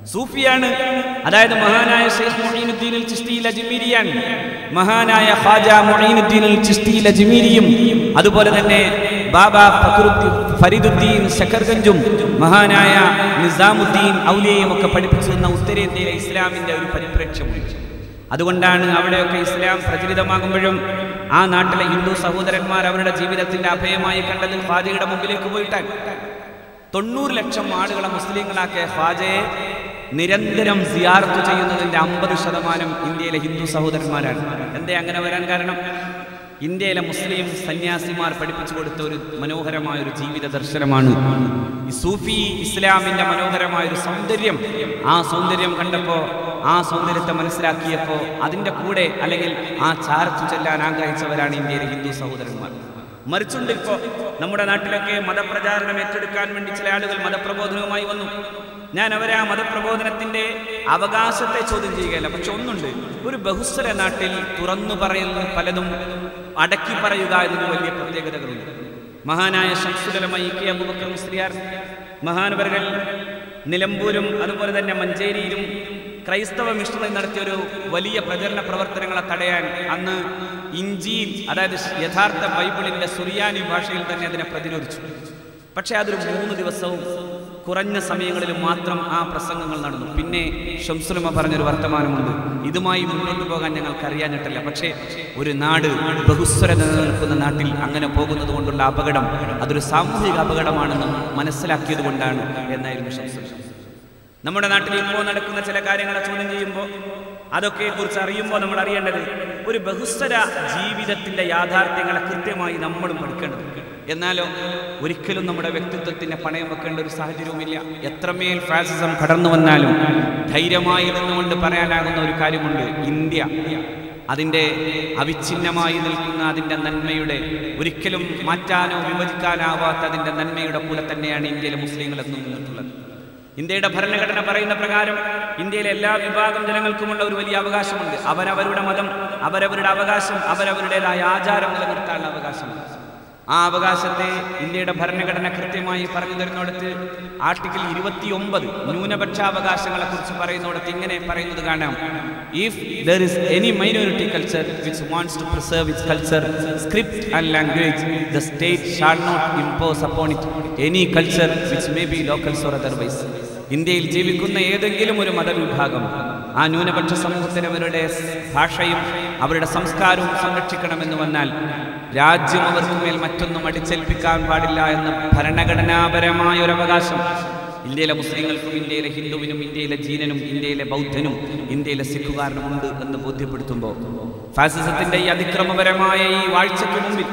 സൂഫിയാണ് അതായത് മഹാനായ ഷെയ്ഖ് മുഈനുദ്ദീൻ അൽ ചിശ്തി അജ്മീരിയാണ് മഹാനായ ഖാജ മുഈനുദ്ദീൻ അൽ ചിശ്തി അജ്മീരിയും അതുപോലെ തന്നെ ബാബ ഫഖറുദ്ദീൻ ഫരീദുദ്ദീൻ ശക്കർഗഞ്ചും മഹാനായ നിസാമുദ്ദീൻ ഔലിയയും ഒക്കെ പഠിപ്പിച്ചു തന്ന ഉത്തരേന്ത്യയിലെ ഇസ്ലാമിന്റെ ഒരു പരിപ്രേക്ഷ്യമുണ്ട് അതുകൊണ്ടാണ് അവിടെയൊക്കെ ഇസ്ലാം പ്രചരിതമാകുമ്പോഴും ആ നാട്ടിലെ ഹിന്ദു സഹോദരന്മാർ അവരുടെ ജീവിതത്തിന്റെ അഭയമായി കണ്ടത് ഖാജയുടെ മുമ്പിലേക്ക് പോയിട്ടാണ് തൊണ്ണൂറ് ലക്ഷം ആളുകളെ മുസ്ലിങ്ങളാക്കിയ ഖാജയെ നിരന്തരം സിയാർത്ത് ചെയ്യുന്നതിന്റെ അമ്പത് ശതമാനം ഇന്ത്യയിലെ ഹിന്ദു സഹോദരന്മാരാണ് എന്തേ അങ്ങനെ വരാൻ കാരണം ഇന്ത്യയിലെ മുസ്ലിം സന്യാസിമാർ പഠിപ്പിച്ചു കൊടുത്ത ഒരു മനോഹരമായ ഒരു ജീവിത ദർശനമാണ് ഈ സൂഫി ഇസ്ലാമിന്റെ മനോഹരമായ ഒരു സൗന്ദര്യം ആ സൗന്ദര്യം കണ്ടപ്പോൾ ആ സൗന്ദര്യത്തെ മനസ്സിലാക്കിയപ്പോൾ അതിന്റെ കൂടെ അല്ലെങ്കിൽ ആ ചാർച്ചു ചെല്ലാൻ ആഗ്രഹിച്ചവരാണ് ഇന്ത്യയിലെ ഹിന്ദു സഹോദരന്മാർ മറിച്ചുണ്ട് ഇപ്പോ നമ്മുടെ നാട്ടിലൊക്കെ മതപ്രചാരണം ഏറ്റെടുക്കാൻ വേണ്ടി ചില ആളുകൾ മതപ്രബോധനവുമായി വന്നു ഞാൻ അവരെ ആ മതപ്രബോധനത്തിന്റെ അവകാശത്തെ ചോദ്യം ചെയ്യുകയല്ല പക്ഷെ ഒന്നുണ്ട് ഒരു ബഹുസ്വര നാട്ടിൽ തുറന്നു പറയുന്ന പലതും അടക്കി പറയുക എന്നതിന് വലിയ പ്രത്യേകതകളുണ്ട് മഹാനായ ഷംസുലമ കെ അബുബക്കർ മുസ്ലിയാർ മഹാനവറുകൾ നിലമ്പൂരും അതുപോലെ തന്നെ മഞ്ചേരിയിലും ക്രൈസ്തവ മിഷണറി നടത്തിയ ഒരു വലിയ പ്രചരണ പ്രവർത്തനങ്ങളെ തടയാൻ അന്ന് ഇഞ്ചിയിൽ അതായത് യഥാർത്ഥ ബൈബിളിന്റെ സുറിയാനി ഭാഷയിൽ തന്നെ അതിനെ പ്രതിരോധിച്ചു പക്ഷേ അതൊരു മൂന്ന് ദിവസവും കുറഞ്ഞ സമയങ്ങളിൽ മാത്രം ആ പ്രസംഗങ്ങൾ നടന്നു പിന്നെ ഷംസുലമ പറഞ്ഞൊരു വർത്തമാനമുണ്ട് ഇതുമായി മുന്നോട്ട് പോകാൻ ഞങ്ങൾക്ക് അറിയാഞ്ഞിട്ടില്ല പക്ഷേ ഒരു നാട് ബഹുസ്വര നിലനിൽക്കുന്ന നാട്ടിൽ അങ്ങനെ പോകുന്നത് കൊണ്ടുള്ള അപകടം അതൊരു സാമൂഹിക അപകടമാണെന്ന് മനസ്സിലാക്കിയത് കൊണ്ടാണ് എന്നായിരുന്നു ഷംസുലമ നമ്മുടെ നാട്ടിൽ ഇപ്പോൾ നടക്കുന്ന ചില കാര്യങ്ങളെ ചോദ്യം ചെയ്യുമ്പോൾ അതൊക്കെ കുറിച്ച് അറിയുമ്പോൾ നമ്മൾ അറിയേണ്ടത് ഒരു ബഹുസ്വര ജീവിതത്തിന്റെ യാഥാർത്ഥ്യങ്ങളെ കൃത്യമായി നമ്മളും പഠിക്കേണ്ടതുണ്ട് എന്നാലോ ഒരിക്കലും നമ്മുടെ വ്യക്തിത്വത്തിന്റെ പണയം വെക്കേണ്ട ഒരു സാഹചര്യവുമില്ല എത്രമേൽ ഫാസിസം കടന്നു വന്നാലും ധൈര്യമായി നിന്നുകൊണ്ട് പറയാനാകുന്ന ഒരു കാര്യമുണ്ട് ഇന്ത്യ അതിൻ്റെ അവിഛിന്നമായി നിൽക്കുന്ന അതിൻ്റെ നന്മയുടെ ഒരിക്കലും മാറ്റാനോ വിഭജിക്കാനാവാത്ത അതിൻ്റെ നന്മയുടെ കൂടെ തന്നെയാണ് ഇന്ത്യയിലെ മുസ്ലിങ്ങൾ എന്നും നിന്നിട്ടുള്ളത് ഇന്ത്യയുടെ ഭരണഘടന പറയുന്ന പ്രകാരം ഇന്ത്യയിലെ എല്ലാ വിഭാഗം ജനങ്ങൾക്കുമുള്ള ഒരു വലിയ അവകാശമുണ്ട് അവരവരുടെ മതം അവരവരുടെ അവകാശം അവരവരുടേതായ ആചാരം നിലനിർത്താനുള്ള അവകാശമുണ്ട് ആ അവകാശത്തെ ഇന്ത്യയുടെ ഭരണഘടന കൃത്യമായി പറഞ്ഞു തരുന്നിടത്ത് ആർട്ടിക്കിൾ ഇരുപത്തി ഒമ്പത് ന്യൂനപക്ഷാവകാശങ്ങളെ കുറിച്ച് പറയുന്നിടത്ത് ഇങ്ങനെ പറയുന്നത് കാണാം if there is any minority culture which wants to preserve its culture script and language the state shall not impose upon it any culture which may be locals or otherwise ഇന്ത്യയിൽ ജീവിക്കുന്ന ഏതെങ്കിലും ഒരു മതവിഭാഗം ആ ന്യൂനപക്ഷ സമൂഹത്തിന് അവരുടെ ഭാഷയും അവരുടെ സംസ്കാരവും സംരക്ഷിക്കണമെന്ന് വന്നാൽ രാജ്യം അവർക്ക് മേൽ മറ്റൊന്നും അടിച്ചേൽപ്പിക്കാൻ പാടില്ല എന്ന ഭരണഘടനാപരമായ ഒരു അവകാശം ഇന്ത്യയിലെ മുസ്ലിങ്ങൾക്കും ഇന്ത്യയിലെ ഹിന്ദുവിനും ഇന്ത്യയിലെ ജീനനും ഇന്ത്യയിലെ ബൗദ്ധനും ഇന്ത്യയിലെ സിഖുകാരനും ഉണ്ട് എന്ന് ബോധ്യപ്പെടുത്തുമ്പോൾ ഫാസിസത്തിന്റെ ഈ അതിക്രമപരമായ ഈ വാഴ്ചയ്ക്ക് മുമ്പിൽ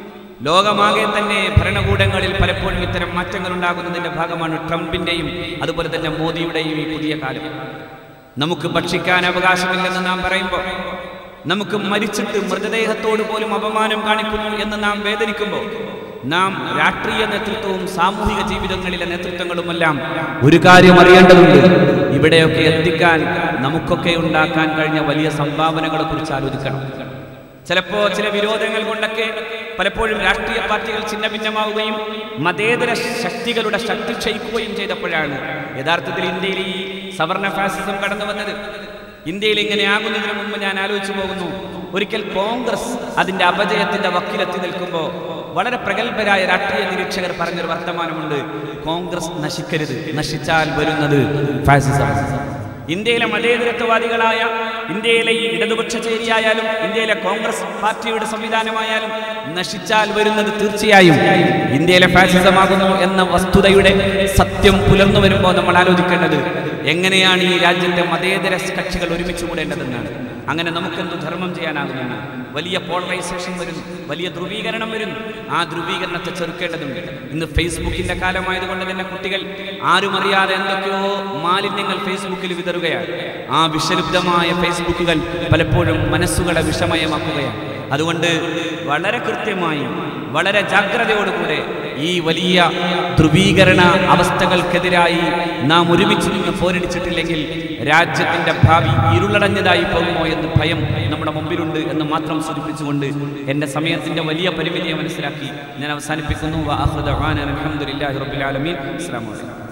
ലോകമാകെ തന്നെ ഭരണകൂടങ്ങളിൽ പലപ്പോഴും ഇത്തരം മാറ്റങ്ങൾ ഉണ്ടാകുന്നതിന്റെ ഭാഗമാണ് ട്രംപിന്റെയും അതുപോലെ തന്നെ മോദിയുടെയും ഈ പുതിയ കാലം നമുക്ക് ഭക്ഷിക്കാൻ അവകാശമില്ലെന്ന് നാം പറയുമ്പോൾ നമുക്ക് മരിച്ചിട്ട് മൃതദേഹത്തോട് പോലും അപമാനം കാണിക്കുന്നു എന്ന് നാം വേദനിക്കുമ്പോൾ നാം രാഷ്ട്രീയ നേതൃത്വവും സാമൂഹിക ജീവിതങ്ങളിലെ നേതൃത്വങ്ങളുമെല്ലാം ഒരു കാര്യം അറിയേണ്ടതുണ്ട് ഇവിടെയൊക്കെ എത്തിക്കാൻ നമുക്കൊക്കെ ഉണ്ടാക്കാൻ കഴിഞ്ഞ വലിയ സംഭാവനകളെ കുറിച്ച് ആലോചിക്കണം ചിലപ്പോ ചില വിരോധങ്ങൾ കൊണ്ടൊക്കെ പലപ്പോഴും രാഷ്ട്രീയ പാർട്ടികൾ ഛിന്ന ഭിന്നമാവുകയും മതേതര ശക്തികളുടെ ശക്തി ക്ഷയിക്കുകയും ചെയ്തപ്പോഴാണ് യഥാർത്ഥത്തിൽ ഇന്ത്യയിൽ ഈ സവർണ ഫാസിസം കടന്നു വന്നത് ഇന്ത്യയിൽ ഇങ്ങനെ ആകുന്നതിന് മുമ്പ് ഞാൻ ആലോചിച്ചു പോകുന്നു ഒരിക്കൽ കോൺഗ്രസ് അതിന്റെ അപജയത്തിന്റെ വക്കിലെത്തി നിൽക്കുമ്പോൾ വളരെ പ്രഗത്ഭരായ രാഷ്ട്രീയ നിരീക്ഷകർ പറഞ്ഞൊരു വർത്തമാനമുണ്ട് കോൺഗ്രസ് നശിക്കരുത് നശിച്ചാൽ വരുന്നത് ഫാസിസം ഇന്ത്യയിലെ മതേതരത്വവാദികളായ ഇന്ത്യയിലെ ഈ ഇടതുപക്ഷ ചേരിയായാലും ഇന്ത്യയിലെ കോൺഗ്രസ് പാർട്ടിയുടെ സംവിധാനമായാലും നശിച്ചാൽ വരുന്നത് തീർച്ചയായും ഇന്ത്യയിലെ ഫാസിസമാകുന്നു എന്ന വസ്തുതയുടെ സത്യം പുലർന്നു വരുമ്പോൾ നമ്മൾ ആലോചിക്കേണ്ടത് എങ്ങനെയാണ് ഈ രാജ്യത്തെ മതേതര കക്ഷികൾ ഒരുമിച്ച് കൂടേണ്ടതെന്നാണ് അങ്ങനെ നമുക്കെന്ത് ധർമ്മം ചെയ്യാനാകുമെന്ന് വലിയ പോളറൈസേഷൻ വരുന്നു വലിയ ധ്രുവീകരണം വരുന്നു ആ ധ്രുവീകരണത്തെ ചെറുക്കേണ്ടതുണ്ട് ഇന്ന് ഫേസ്ബുക്കിന്റെ കാലമായതുകൊണ്ട് തന്നെ കുട്ടികൾ ആരും അറിയാതെ എന്തൊക്കെയോ മാലിന്യങ്ങൾ ഫേസ്ബുക്കിൽ വിതറുകയാണ് ആ വിഷലിപ്തമായ ഫേസ്ബുക്കുകൾ പലപ്പോഴും മനസ്സുകളെ വിഷമയമാക്കുകയാണ് അതുകൊണ്ട് വളരെ കൃത്യമായി വളരെ ജാഗ്രതയോടുകൂടെ ഈ വലിയ ധ്രുവീകരണ അവസ്ഥകൾക്കെതിരായി നാം ഒരുമിച്ച് നിന്ന് പോരടിച്ചിട്ടില്ലെങ്കിൽ രാജ്യത്തിന്റെ ഭാവി ഇരുളടഞ്ഞതായി പോകുമോ എന്ന് ഭയം നമ്മുടെ മുമ്പിലുണ്ട് എന്ന് മാത്രം സൂചിപ്പിച്ചുകൊണ്ട് എൻ്റെ സമയത്തിന്റെ വലിയ പരിമിതിയെ മനസ്സിലാക്കി ഞാൻ അവസാനിപ്പിക്കുന്നു വാഹൃദ അലഹമുല്ലാ റബുലാലമീൻ അസ്സാം വലൈക്കും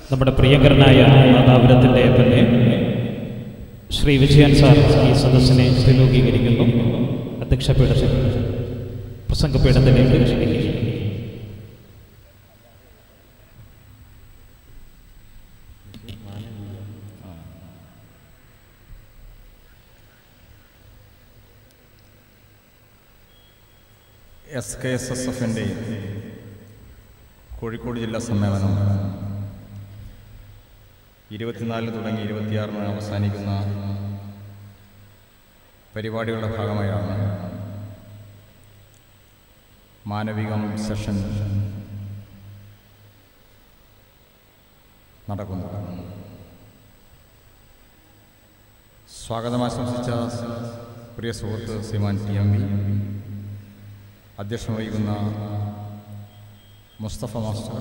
നമ്മുടെ പ്രിയങ്കരനായ നാദാപുരത്തിൻ്റെ M L A Shri Vijayan sir ഈ സദസ്സിനെ അഭിമുഖീകരിക്കുന്നു അധ്യക്ഷപീഠത്തിൽ പ്രസംഗപീഠത്തിലേക്ക് ക്ഷണിക്കുന്നു എസ് കെ എസ് എസ് എഫിൻ്റെ കോഴിക്കോട് ജില്ലാ സമ്മേളനം ഇരുപത്തിനാലിന് തുടങ്ങി ഇരുപത്തിയാറിന് അവസാനിക്കുന്ന പരിപാടികളുടെ ഭാഗമായാണ് മാനവികം സെഷൻ നടക്കുന്നത് സ്വാഗതം ആശംസിച്ച പ്രിയ സുഹൃത്ത് ശ്രീമാൻ ടി എം വി അധ്യക്ഷം വഹിക്കുന്ന മുസ്തഫ മാസ്റ്റർ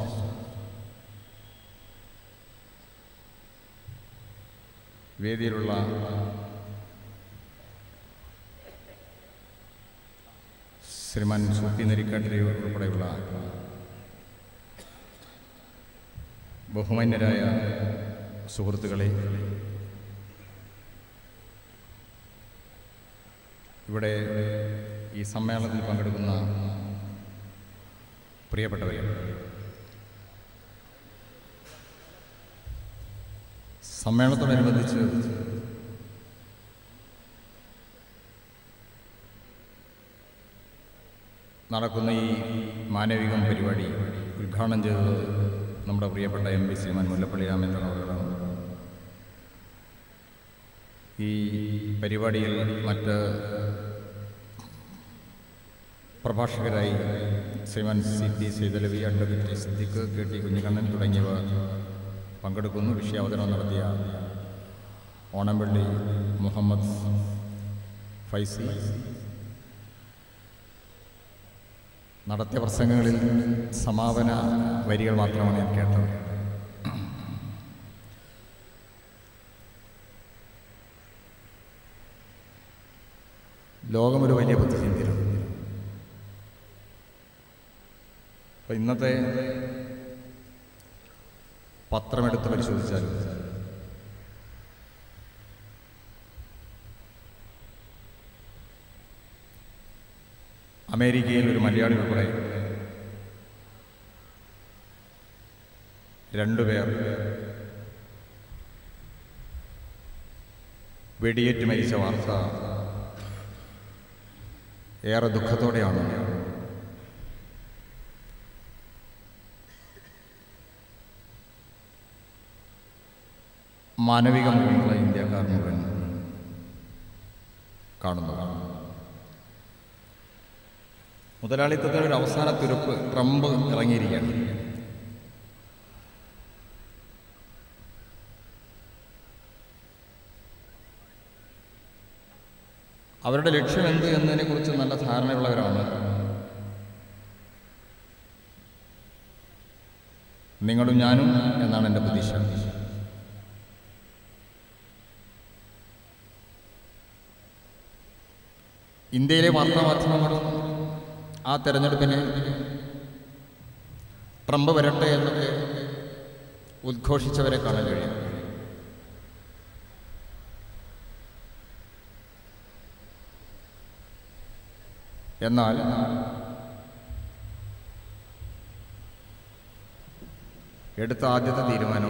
വേദിയിലുള്ള ശ്രീമാൻ സൂപ്പി നെരിക്കാട്ടിരി ഉൾപ്പെടെയുള്ള ബഹുമാന്യരായ സുഹൃത്തുക്കളെ ഇവിടെ ഈ സമ്മേളനത്തിൽ പങ്കെടുക്കുന്ന പ്രിയപ്പെട്ടവരെ സമ്മേളനത്തോടനുബന്ധിച്ച് നടക്കുന്ന ഈ മാനവികം പരിപാടി ഉദ്ഘാടനം ചെയ്തത് നമ്മുടെ പ്രിയപ്പെട്ട എം പി ശ്രീമാൻ മുല്ലപ്പള്ളി രാമേന്ദ്രൻ അവர்களാണ് ഈ പരിപാടിയിൽ മറ്റ് പ്രഭാഷകരായി Sriman C P Saithalavi advocate Siddique K T Kunhikannan തുടങ്ങിയവർ പങ്കെടുക്കുന്നു വിഷയാവതരണം നടത്തിയ ഓണംപള്ളി മുഹമ്മദ് ഫൈസി നടത്തിയ പ്രസംഗങ്ങളിൽ സമാപന വരികൾ മാത്രമാണ് ഞാൻ കേട്ടത് ലോകമൊരു വലിയ പ്രതിസന്ധിയിലാണ് അപ്പോൾ ഇന്നത്തെ പത്രമെടുത്ത് പരിശോധിച്ചാൽ അമേരിക്കയിൽ ഒരു മലയാളി ഉൾപ്പെടെ രണ്ടുപേർ വെടിയേറ്റ് മരിച്ച വാർത്ത ഏറെ ദുഃഖത്തോടെയാണ് മാനവികമുള്ള ഇന്ത്യക്കാർ മുഴുവൻ കാണുന്നതാണ് മുതലാളിത്തത്തിന് ഒരു അവസാന തുരുപ്പ് ട്രംപ് ഇറങ്ങിയിരിക്കുകയാണ് അവരുടെ ലക്ഷ്യം എന്ത് എന്നതിനെക്കുറിച്ച് നല്ല ധാരണയുള്ളവരാണ് നിങ്ങളും ഞാനും എന്നാണ് എൻ്റെ പ്രതീക്ഷ ഇന്ത്യയിലെ വാർത്താമാധ്യമങ്ങളും ആ തെരഞ്ഞെടുപ്പിന് ട്രംപ് വരട്ടെ എന്നൊക്കെ ഉദ്ഘോഷിച്ചവരെ കാണാൻ കഴിയും എന്നാൽ എടുത്ത ആദ്യത്തെ തീരുമാനം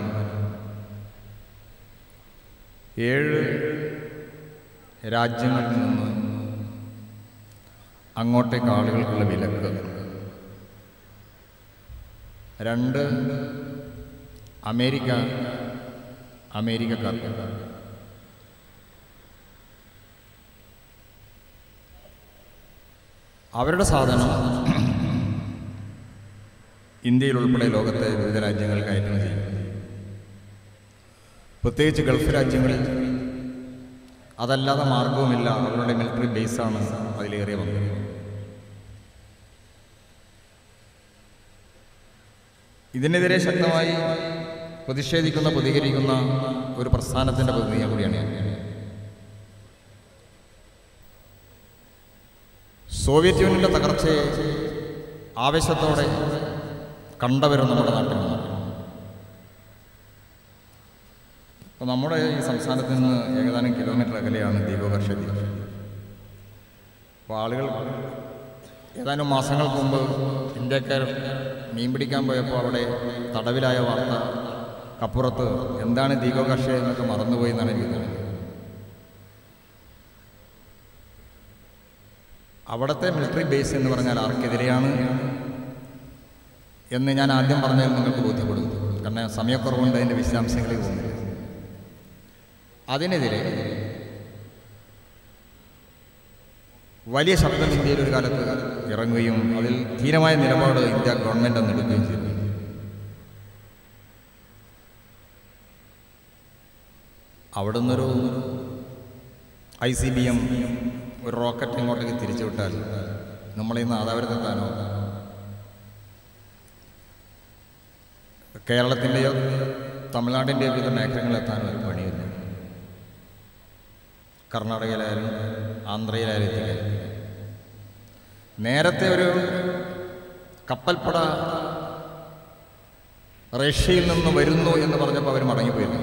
ഏഴ് രാജ്യങ്ങളിൽ നിന്ന് അങ്ങോട്ടേക്ക് ആളുകൾക്കുള്ള വിലക്ക് രണ്ട് അമേരിക്ക അമേരിക്കക്കാർക്ക് അവരുടെ സാധനം ഇന്ത്യയിൽ ഉൾപ്പെടെ ലോകത്തെ വിവിധ രാജ്യങ്ങൾ കയറ്റുമതി ചെയ്യും പ്രത്യേകിച്ച് ഗൾഫ് രാജ്യങ്ങളിൽ അതല്ലാതെ മാർഗവുമില്ല അവരുടെ മിലിറ്ററി ബേസാണ് അതിലേറിയ പങ്ക് ഇതിനെതിരെ ശക്തമായി പ്രതിഷേധിക്കുന്ന പ്രതികരിക്കുന്ന ഒരു പ്രസ്ഥാനത്തിൻ്റെ പ്രതിനിധി കൂടിയാണ് ഞാൻ സോവിയറ്റ് യൂണിയന്റെ തകർച്ചയെ ആവേശത്തോടെ കണ്ടവരും നമ്മുടെ നാട്ടിൽ അപ്പോൾ നമ്മുടെ ഈ സംസ്ഥാനത്ത് നിന്ന് ഏകദേശം കിലോമീറ്റർ അകലെയാണ് ദീപകർഷ ദ്വീപ് അപ്പോൾ ആളുകൾ ഏതാനും മാസങ്ങൾക്ക് മുമ്പ് ഇന്ത്യക്കാർ മീൻ പിടിക്കാൻ പോയപ്പോൾ അവിടെ തടവിലായ വാർത്ത അപ്പുറത്ത് എന്താണ് ദീപകർഷ എന്നൊക്കെ മറന്നുപോയി എന്നാണ് എനിക്ക് തോന്നുന്നത് അവിടുത്തെ മിലിറ്ററി ബേസ് എന്ന് പറഞ്ഞാൽ ആർക്കെതിരെയാണ് എന്ന് ഞാൻ ആദ്യം പറഞ്ഞാൽ നിങ്ങൾക്ക് ബോധ്യപ്പെടും കാരണം സമയക്കുറവുണ്ട് അതിൻ്റെ വിശദാംശങ്ങളിൽ പോകുന്നില്ല അതിനെതിരെ വലിയ ശബ്ദം ഇന്ത്യയിൽ ഒരു കാലത്ത് ഇറങ്ങുകയും അതിൽ ധീരമായ നിലപാട് ഇന്ത്യ ഗവൺമെൻറ് അന്ന് എടുക്കുകയും ചെയ്തു അവിടെ നിന്നൊരു ഐ സി ബി എം ഒരു റോക്കറ്റ് ഇങ്ങോട്ടേക്ക് തിരിച്ചു വിട്ടാൽ നമ്മളിന്ന് ആദാവരത്തെത്താനോ കേരളത്തിൻ്റെയോ തമിഴ്നാടിൻ്റെയോ വിവിധ മേഖലകളിലെത്താനോ ഒരു പണിയില്ല കർണാടകയിലായാലും ആന്ധ്രയിലായാലും എത്തിക്കാൻ നേരത്തെ ഒരു കപ്പൽപ്പട റഷ്യയിൽ നിന്ന് വരുന്നു എന്ന് പറഞ്ഞപ്പോൾ അവർ മടങ്ങിപ്പോയിരുന്നു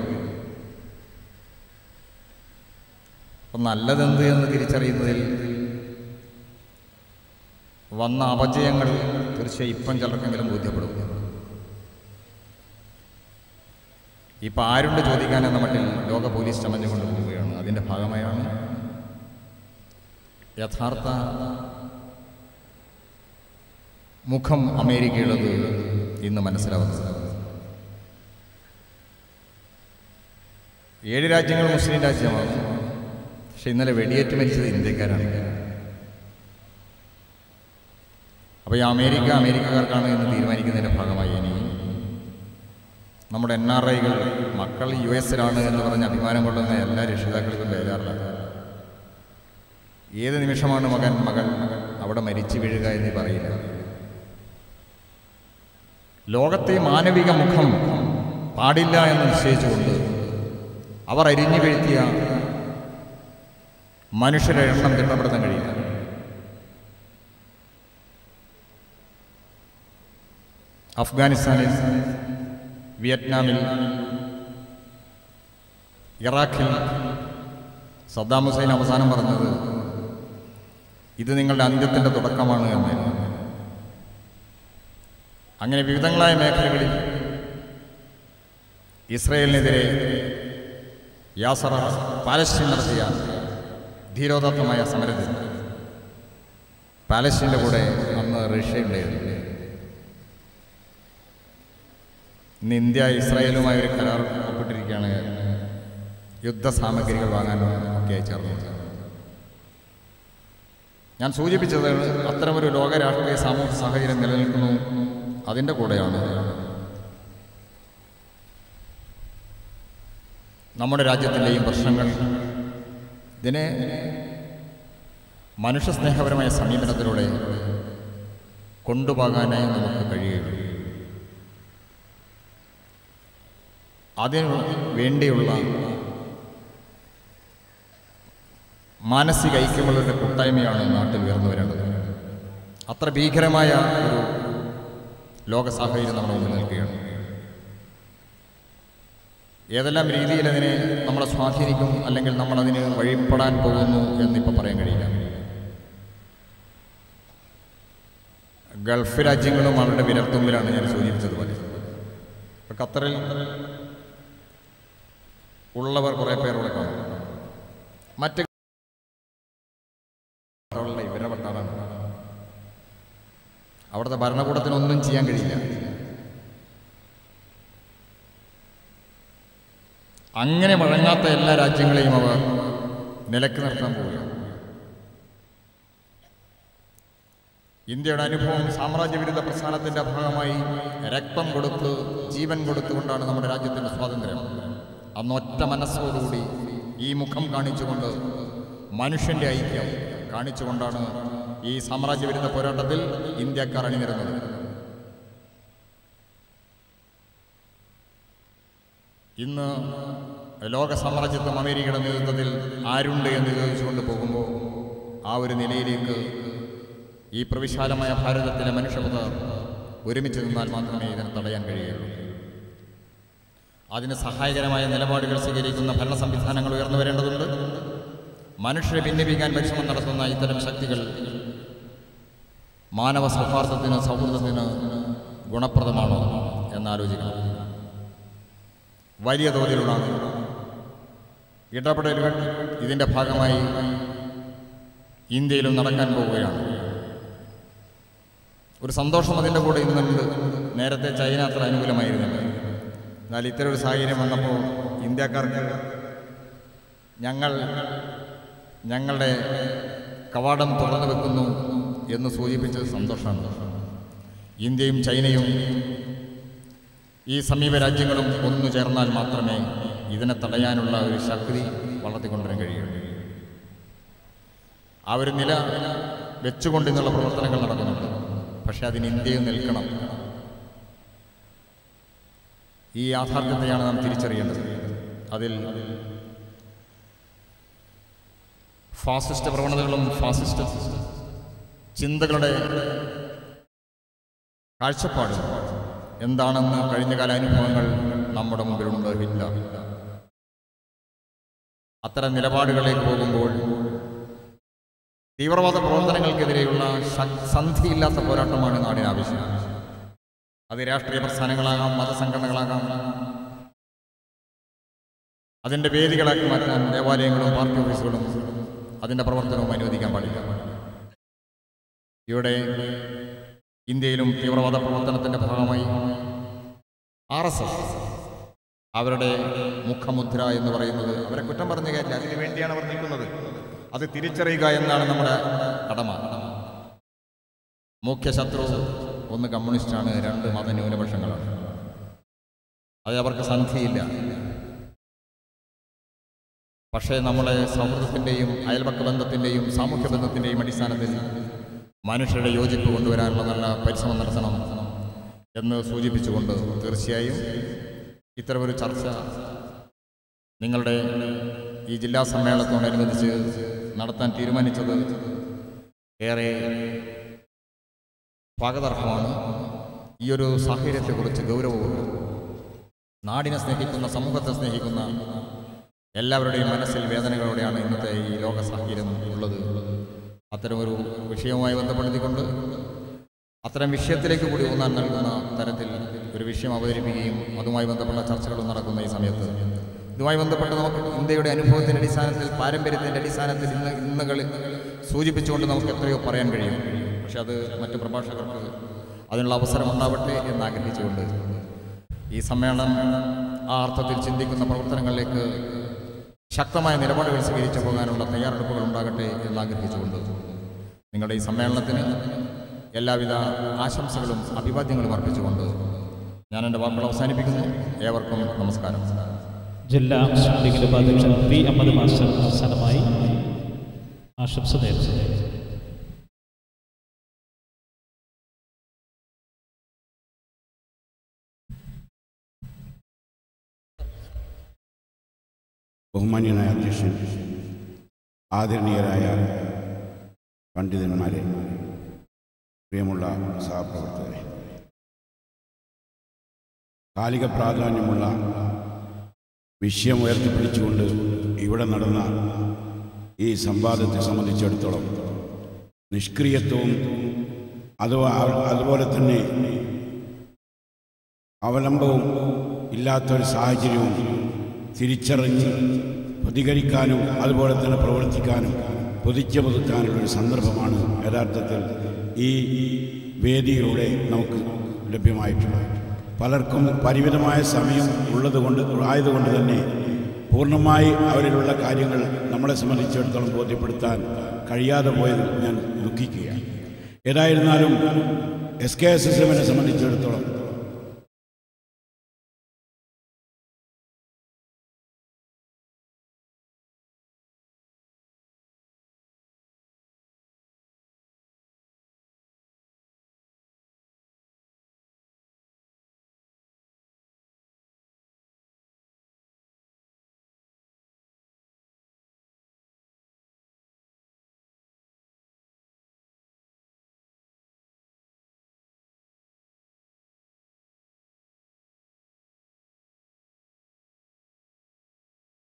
അപ്പം നല്ലതെന്ത് എന്ന് തിരിച്ചറിയുന്നതിൽ വന്ന അപജയങ്ങൾ തീർച്ചയായും ഇപ്പം ചിലർക്കെങ്കിലും ബോധ്യപ്പെടും ഇപ്പം ആരുണ്ട് ചോദിക്കാനെന്ന മട്ടിൽ ലോക പോലീസ് ചമഞ്ഞുകൊണ്ട് പോവുകയാണ് അതിൻ്റെ ഭാഗമായാണ് യഥാർത്ഥ മുഖം അമേരിക്കയുള്ളത് ഇന്ന് മനസ്സിലാവുന്നത് ഏഴ് രാജ്യങ്ങൾ മുസ്ലിം രാജ്യമാണ് പക്ഷെ ഇന്നലെ വെടിയേറ്റ് മരിച്ചത് ഇന്ത്യക്കാരാണ് അപ്പോൾ ഈ അമേരിക്ക അമേരിക്കക്കാർക്കാണ് എന്ന് തീരുമാനിക്കുന്നതിൻ്റെ ഭാഗമായി ഇനി നമ്മുടെ എൻ ആർ ഐകൾ മക്കൾ യു എസിലാണ് എന്ന് പറഞ്ഞ് അഭിമാനം കൊള്ളുന്ന എല്ലാ രക്ഷിതാക്കൾക്കും ബേജാറിലാണ് ഏത് നിമിഷമാണ് മകൻ മകൾ അവിടെ മരിച്ചു വീഴുക എന്ന് പറയില്ല ലോകത്തെ മാനവിക മുഖം പാടില്ല എന്ന് നിശ്ചയിച്ചുകൊണ്ട് അവർ അരിഞ്ഞു വീഴ്ത്തിയ മനുഷ്യരുടെ എണ്ണം തിട്ടപ്പെടുത്താൻ കഴിയില്ല അഫ്ഗാനിസ്ഥാനിൽ വിയറ്റ്നാമിൽ ഇറാഖിൽ സദ്ദാം ഹുസൈൻ അവസാനം പറഞ്ഞത് ഇത് നിങ്ങളുടെ അന്ത്യത്തിൻ്റെ തുടക്കമാണ് എന്നായിരുന്നു അങ്ങനെ വിവിധങ്ങളായ മേഖലകളിൽ ഇസ്രയേലിനെതിരെ യാസറ പാലസ്തീൻ നടത്തിയ ധീരോദാത്തമായ സമരത്തിൽ പാലസ്തീൻ്റെ കൂടെ അന്ന് റഷ്യ ഉണ്ടായിരുന്നു ഇന്ന് ഇന്ത്യ ഇസ്രായേലുമായി ഒരു കരാർ ഒപ്പിട്ടിരിക്കുകയാണ് യുദ്ധസാമഗ്രികൾ വാങ്ങാനും ഒക്കെയായി ചേർന്നത് ഞാൻ സൂചിപ്പിച്ചത് അത്തരമൊരു ലോക രാഷ്ട്രീയ സാമൂഹ്യ സാഹചര്യം നിലനിൽക്കുന്നു അതിൻ്റെ കൂടെയാണ് നമ്മുടെ രാജ്യത്തിൻ്റെയും പ്രശ്നങ്ങൾ ഇതിനെ മനുഷ്യസ്നേഹപരമായ സമീപനത്തിലൂടെ കൊണ്ടുപോകാനായി നമുക്ക് കഴിയുകയുള്ളൂ അതിനു വേണ്ടിയുള്ള മാനസിക ഐക്യമുള്ളവരുടെ കൂട്ടായ്മയാണ് നാട്ടിൽ ഉയർന്നു വരേണ്ടത് അത്ര ഭീകരമായ ഒരു ലോക സാഹചര്യം നമ്മുടെ മുന്നിൽ നിൽക്കുകയാണ് ഏതെല്ലാം രീതിയിൽ അതിനെ നമ്മളെ സ്വാധീനിക്കും അല്ലെങ്കിൽ നമ്മൾ അതിന് വഴിപ്പെടാൻ പോകുന്നു എന്നിപ്പോൾ പറയാൻ കഴിയില്ല ഗൾഫ് രാജ്യങ്ങളും അവരുടെ വിരൽത്തുമ്പിലാണ് ഞാൻ സൂചിപ്പിച്ചതുപോലെ ഇപ്പം ഖത്തറിൽ ഉള്ളവർ കുറേ പേർ ഇവിടെ കാണും മറ്റ് ഇവരെ പട്ടാളാണ് അവിടുത്തെ ഭരണകൂടത്തിനൊന്നും ചെയ്യാൻ കഴിയില്ല അങ്ങനെ വഴങ്ങാത്ത എല്ലാ രാജ്യങ്ങളെയും അവർ നിലക്ക് നിർത്താൻ പോവുകയാണ് ഇന്ത്യയുടെ അനുഭവം സാമ്രാജ്യവിരുദ്ധ പ്രസ്ഥാനത്തിന്റെ ഭാഗമായി രക്തം കൊടുത്ത് ജീവൻ കൊടുത്തുകൊണ്ടാണ് നമ്മുടെ രാജ്യത്തിന്റെ സ്വാതന്ത്ര്യം അന്ന് ഒറ്റ മനസ്സോടുകൂടി ഈ മുഖം കാണിച്ചുകൊണ്ട് മനുഷ്യന്റെ ഐക്യം കാണിച്ചുകൊണ്ടാണ് ഈ സാമ്രാജ്യവിരുദ്ധ പോരാട്ടത്തിൽ ഇന്ത്യക്കാർ അണിനിരുന്നത് ഇന്ന് ലോക സാമ്രാജ്യത്വം അമേരിക്കയുടെ നേതൃത്വത്തിൽ ആരുണ്ട് എന്ന് ചോദിച്ചുകൊണ്ട് പോകുമ്പോൾ ആ ഒരു നിലയിലേക്ക് ഈ പ്രവിശാലമായ ഭാരതത്തിലെ മനുഷ്യപത ഒരുമിച്ച് നിന്നാൽ മാത്രമേ ഇതിനെ തടയാൻ കഴിയുകയുള്ളൂ അതിന് സഹായകരമായ നിലപാടുകൾ സ്വീകരിക്കുന്ന ഭരണ സംവിധാനങ്ങൾ ഉയർന്നു വരേണ്ടതുണ്ട് മനുഷ്യരെ ഭിന്നിപ്പിക്കാൻ പരിശ്രമം നടത്തുന്ന ഇത്തരം ശക്തികൾ മാനവ സൗഹാർദ്ദത്തിന് സൗഹൃദത്തിന് ഗുണപ്രദമാണോ എന്നാലോചിക്കണം വലിയ തോതിലുള്ള ഇടപെടലുകൾ ഇതിൻ്റെ ഭാഗമായി ഇന്ത്യയിലും നടക്കാൻ പോവുകയാണ് ഒരു സന്തോഷം അതിൻ്റെ കൂടെ ഇന്നുണ്ട് നേരത്തെ ചൈന അത്ര അനുകൂലമായിരുന്നില്ല എന്നാൽ ഇത്തരം ഒരു സാഹചര്യം വന്നപ്പോൾ ഇന്ത്യക്കാർക്ക് ഞങ്ങൾ ഞങ്ങളുടെ കവാടം തുറന്നു വെക്കുന്നു എന്ന് സൂചിപ്പിച്ചത് സന്തോഷമാണ് ഇന്ത്യയും ചൈനയും ഈ സമീപ രാജ്യങ്ങളും ഒന്നു ചേർന്നാൽ മാത്രമേ ഇതിനെ തടയാനുള്ള ഒരു ശക്തി വളർത്തിക്കൊണ്ടുവരാൻ കഴിയുള്ളൂ ആ ഒരു നില വെച്ചുകൊണ്ട് ഇന്നുള്ള പ്രവർത്തനങ്ങൾ നടക്കുന്നുണ്ട് പക്ഷെ അതിന് ഇന്ത്യയും നിൽക്കണം ഈ യാഥാർത്ഥ്യത്തെയാണ് നാം തിരിച്ചറിയേണ്ടത് അതിൽ ഫാസിസ്റ്റ് പ്രവണതകളും ഫാസിസ്റ്റ് ചിന്തകളുടെ കാഴ്ചപ്പാട് എന്താണെന്ന് കഴിഞ്ഞ കാല അനുഭവങ്ങൾ നമ്മുടെ മുമ്പിലുണ്ട് ഇല്ല അത്തരം നിലപാടുകളിലേക്ക് പോകുമ്പോൾ തീവ്രവാദ പ്രവർത്തനങ്ങൾക്കെതിരെയുള്ള ശക്- സന്ധിയില്ലാത്ത പോരാട്ടമാണ് നാടിന് ആവശ്യം അത് രാഷ്ട്രീയ പ്രസ്ഥാനങ്ങളാകാം മതസംഘടനകളാകാം അതിൻ്റെ വേദികളാക്കി മാറ്റാൻ ദേവാലയങ്ങളും പാർട്ടി ഓഫീസുകളും അതിൻ്റെ പ്രവർത്തനവും അനുവദിക്കാൻ പാടില്ല ഇവിടെ ഇന്ത്യയിലും തീവ്രവാദ പ്രവർത്തനത്തിൻ്റെ ഭാഗമായി ആർ എസ് എസ് അവരുടെ മുഖമുദ്ര എന്ന് പറയുന്നത് അവരെ കുറ്റം പറഞ്ഞ കാര്യമില്ല അതിനു വേണ്ടിയാണ് അവർ നിൽക്കുന്നത് അത് തിരിച്ചറിയുക എന്നാണ് നമ്മുടെ കടമ മുഖ്യ ശത്രു ഒന്ന് കമ്മ്യൂണിസ്റ്റാണ് രണ്ട് മതന്യൂനപക്ഷങ്ങളാണ് അത് അവർക്ക് സന്ധിയില്ല പക്ഷേ നമ്മളെ സൗഹൃദത്തിൻ്റെയും അയൽപക്ക ബന്ധത്തിൻ്റെയും സാമൂഹ്യ ബന്ധത്തിൻ്റെയും അടിസ്ഥാനത്തിൽ മനുഷ്യരുടെ യോജിപ്പ് കൊണ്ടുവരാനുള്ള നല്ല പരിശ്രമം നടത്തണം എന്ന് സൂചിപ്പിച്ചുകൊണ്ട് തീർച്ചയായും ഇത്തരമൊരു ചർച്ച നിങ്ങളുടെ ഈ ജില്ലാ സമ്മേളനത്തോടനുബന്ധിച്ച് നടത്താൻ തീരുമാനിച്ചത് ഏറെ സ്വാഗതാർഹമാണ് ഈ ഒരു സാഹചര്യത്തെക്കുറിച്ച് ഗൗരവപൂർവ്വം നാടിനെ സ്നേഹിക്കുന്ന സമൂഹത്തെ സ്നേഹിക്കുന്ന എല്ലാവരുടെയും മനസ്സിൽ വേദനകളോടെയാണ് ഇന്നത്തെ ഈ ലോക സാഹചര്യം ഉള്ളത് അത്തരമൊരു വിഷയവുമായി ബന്ധപ്പെടുത്തിക്കൊണ്ട് അത്തരം വിഷയത്തിലേക്ക് കൂടി ഊന്നാൻ നൽകുന്ന തരത്തിൽ ഒരു വിഷയം അവതരിപ്പിക്കുകയും അതുമായി ബന്ധപ്പെട്ട ചർച്ചകളും നടക്കുന്ന ഈ സമയത്ത് ഇതുമായി ബന്ധപ്പെട്ട് നമുക്ക് ഇന്ത്യയുടെ അനുഭവത്തിൻ്റെ അടിസ്ഥാനത്തിൽ പാരമ്പര്യത്തിൻ്റെ അടിസ്ഥാനത്തിൽ ഇന്ന് ഇന്നുകളിൽ സൂചിപ്പിച്ചുകൊണ്ട് നമുക്ക് എത്രയോ പറയാൻ കഴിയും പക്ഷെ അത് മറ്റു പ്രഭാഷകർക്ക് അതിനുള്ള അവസരം ഉണ്ടാവട്ടെ എന്ന് ആഗ്രഹിച്ചുകൊണ്ട് ഈ സമ്മേളനം ആ അർത്ഥത്തിൽ ചിന്തിക്കുന്ന പ്രവർത്തനങ്ങളിലേക്ക് ശക്തമായ നിലപാടുകൾ സ്വീകരിച്ചു പോകാനുള്ള തയ്യാറെടുപ്പുകൾ ഉണ്ടാകട്ടെ എന്ന് ആഗ്രഹിച്ചുകൊണ്ട് നിങ്ങളുടെ ഈ സമ്മേളനത്തിന് എല്ലാവിധ ആശംസകളും അഭിവാദ്യങ്ങളും അർപ്പിച്ചുകൊണ്ട് ഞാൻ എൻ്റെ വാക്കുകൾ അവസാനിപ്പിക്കുന്നു ഏവർക്കും നമസ്കാരം ജില്ലാ മുസ്ലിം ലീഗിന്റെ ഉപാധ്യക്ഷൻ പി അഹമ്മദ് മാസ്റ്റർ അവസാനമായി ആശംസ നേരുന്നു ബഹുമാന്യനായ അധ്യക്ഷൻ ആദരണീയരായ പണ്ഡിതന്മാരെ പ്രിയമുള്ള സഹപ്രവർത്തകരെ കാലിക പ്രാധാന്യമുള്ള വിഷയം ഉയർത്തിപ്പിടിച്ചുകൊണ്ട് ഇവിടെ നടന്ന ഈ സംവാദത്തെ സംബന്ധിച്ചിടത്തോളം നിഷ്ക്രിയത്വവും അഥവാ അതുപോലെ തന്നെ അവലംബവും ഇല്ലാത്തൊരു സാഹചര്യവും തിരിച്ചറിഞ്ഞ് പ്രതികരിക്കാനും അതുപോലെ തന്നെ പ്രവർത്തിക്കാനും പൊതിച്ചു പുതുക്കാനുള്ള ഒരു സന്ദർഭമാണ് യഥാർത്ഥത്തിൽ ഈ വേദിയിലൂടെ നമുക്ക് ലഭ്യമായിട്ടുള്ളത് പലർക്കും പരിമിതമായ സമയം ഉള്ളതുകൊണ്ട് ആയതുകൊണ്ട് തന്നെ പൂർണ്ണമായി അവരിലുള്ള കാര്യങ്ങൾ നമ്മളെ സംബന്ധിച്ചിടത്തോളം ബോധ്യപ്പെടുത്താൻ കഴിയാതെ പോയതിൽ ഞാൻ ദുഃഖിക്കുകയാണ് ഏതായിരുന്നാലും എസ് കെ എസ് എസ് എമ്മിനെ സംബന്ധിച്ചിടത്തോളം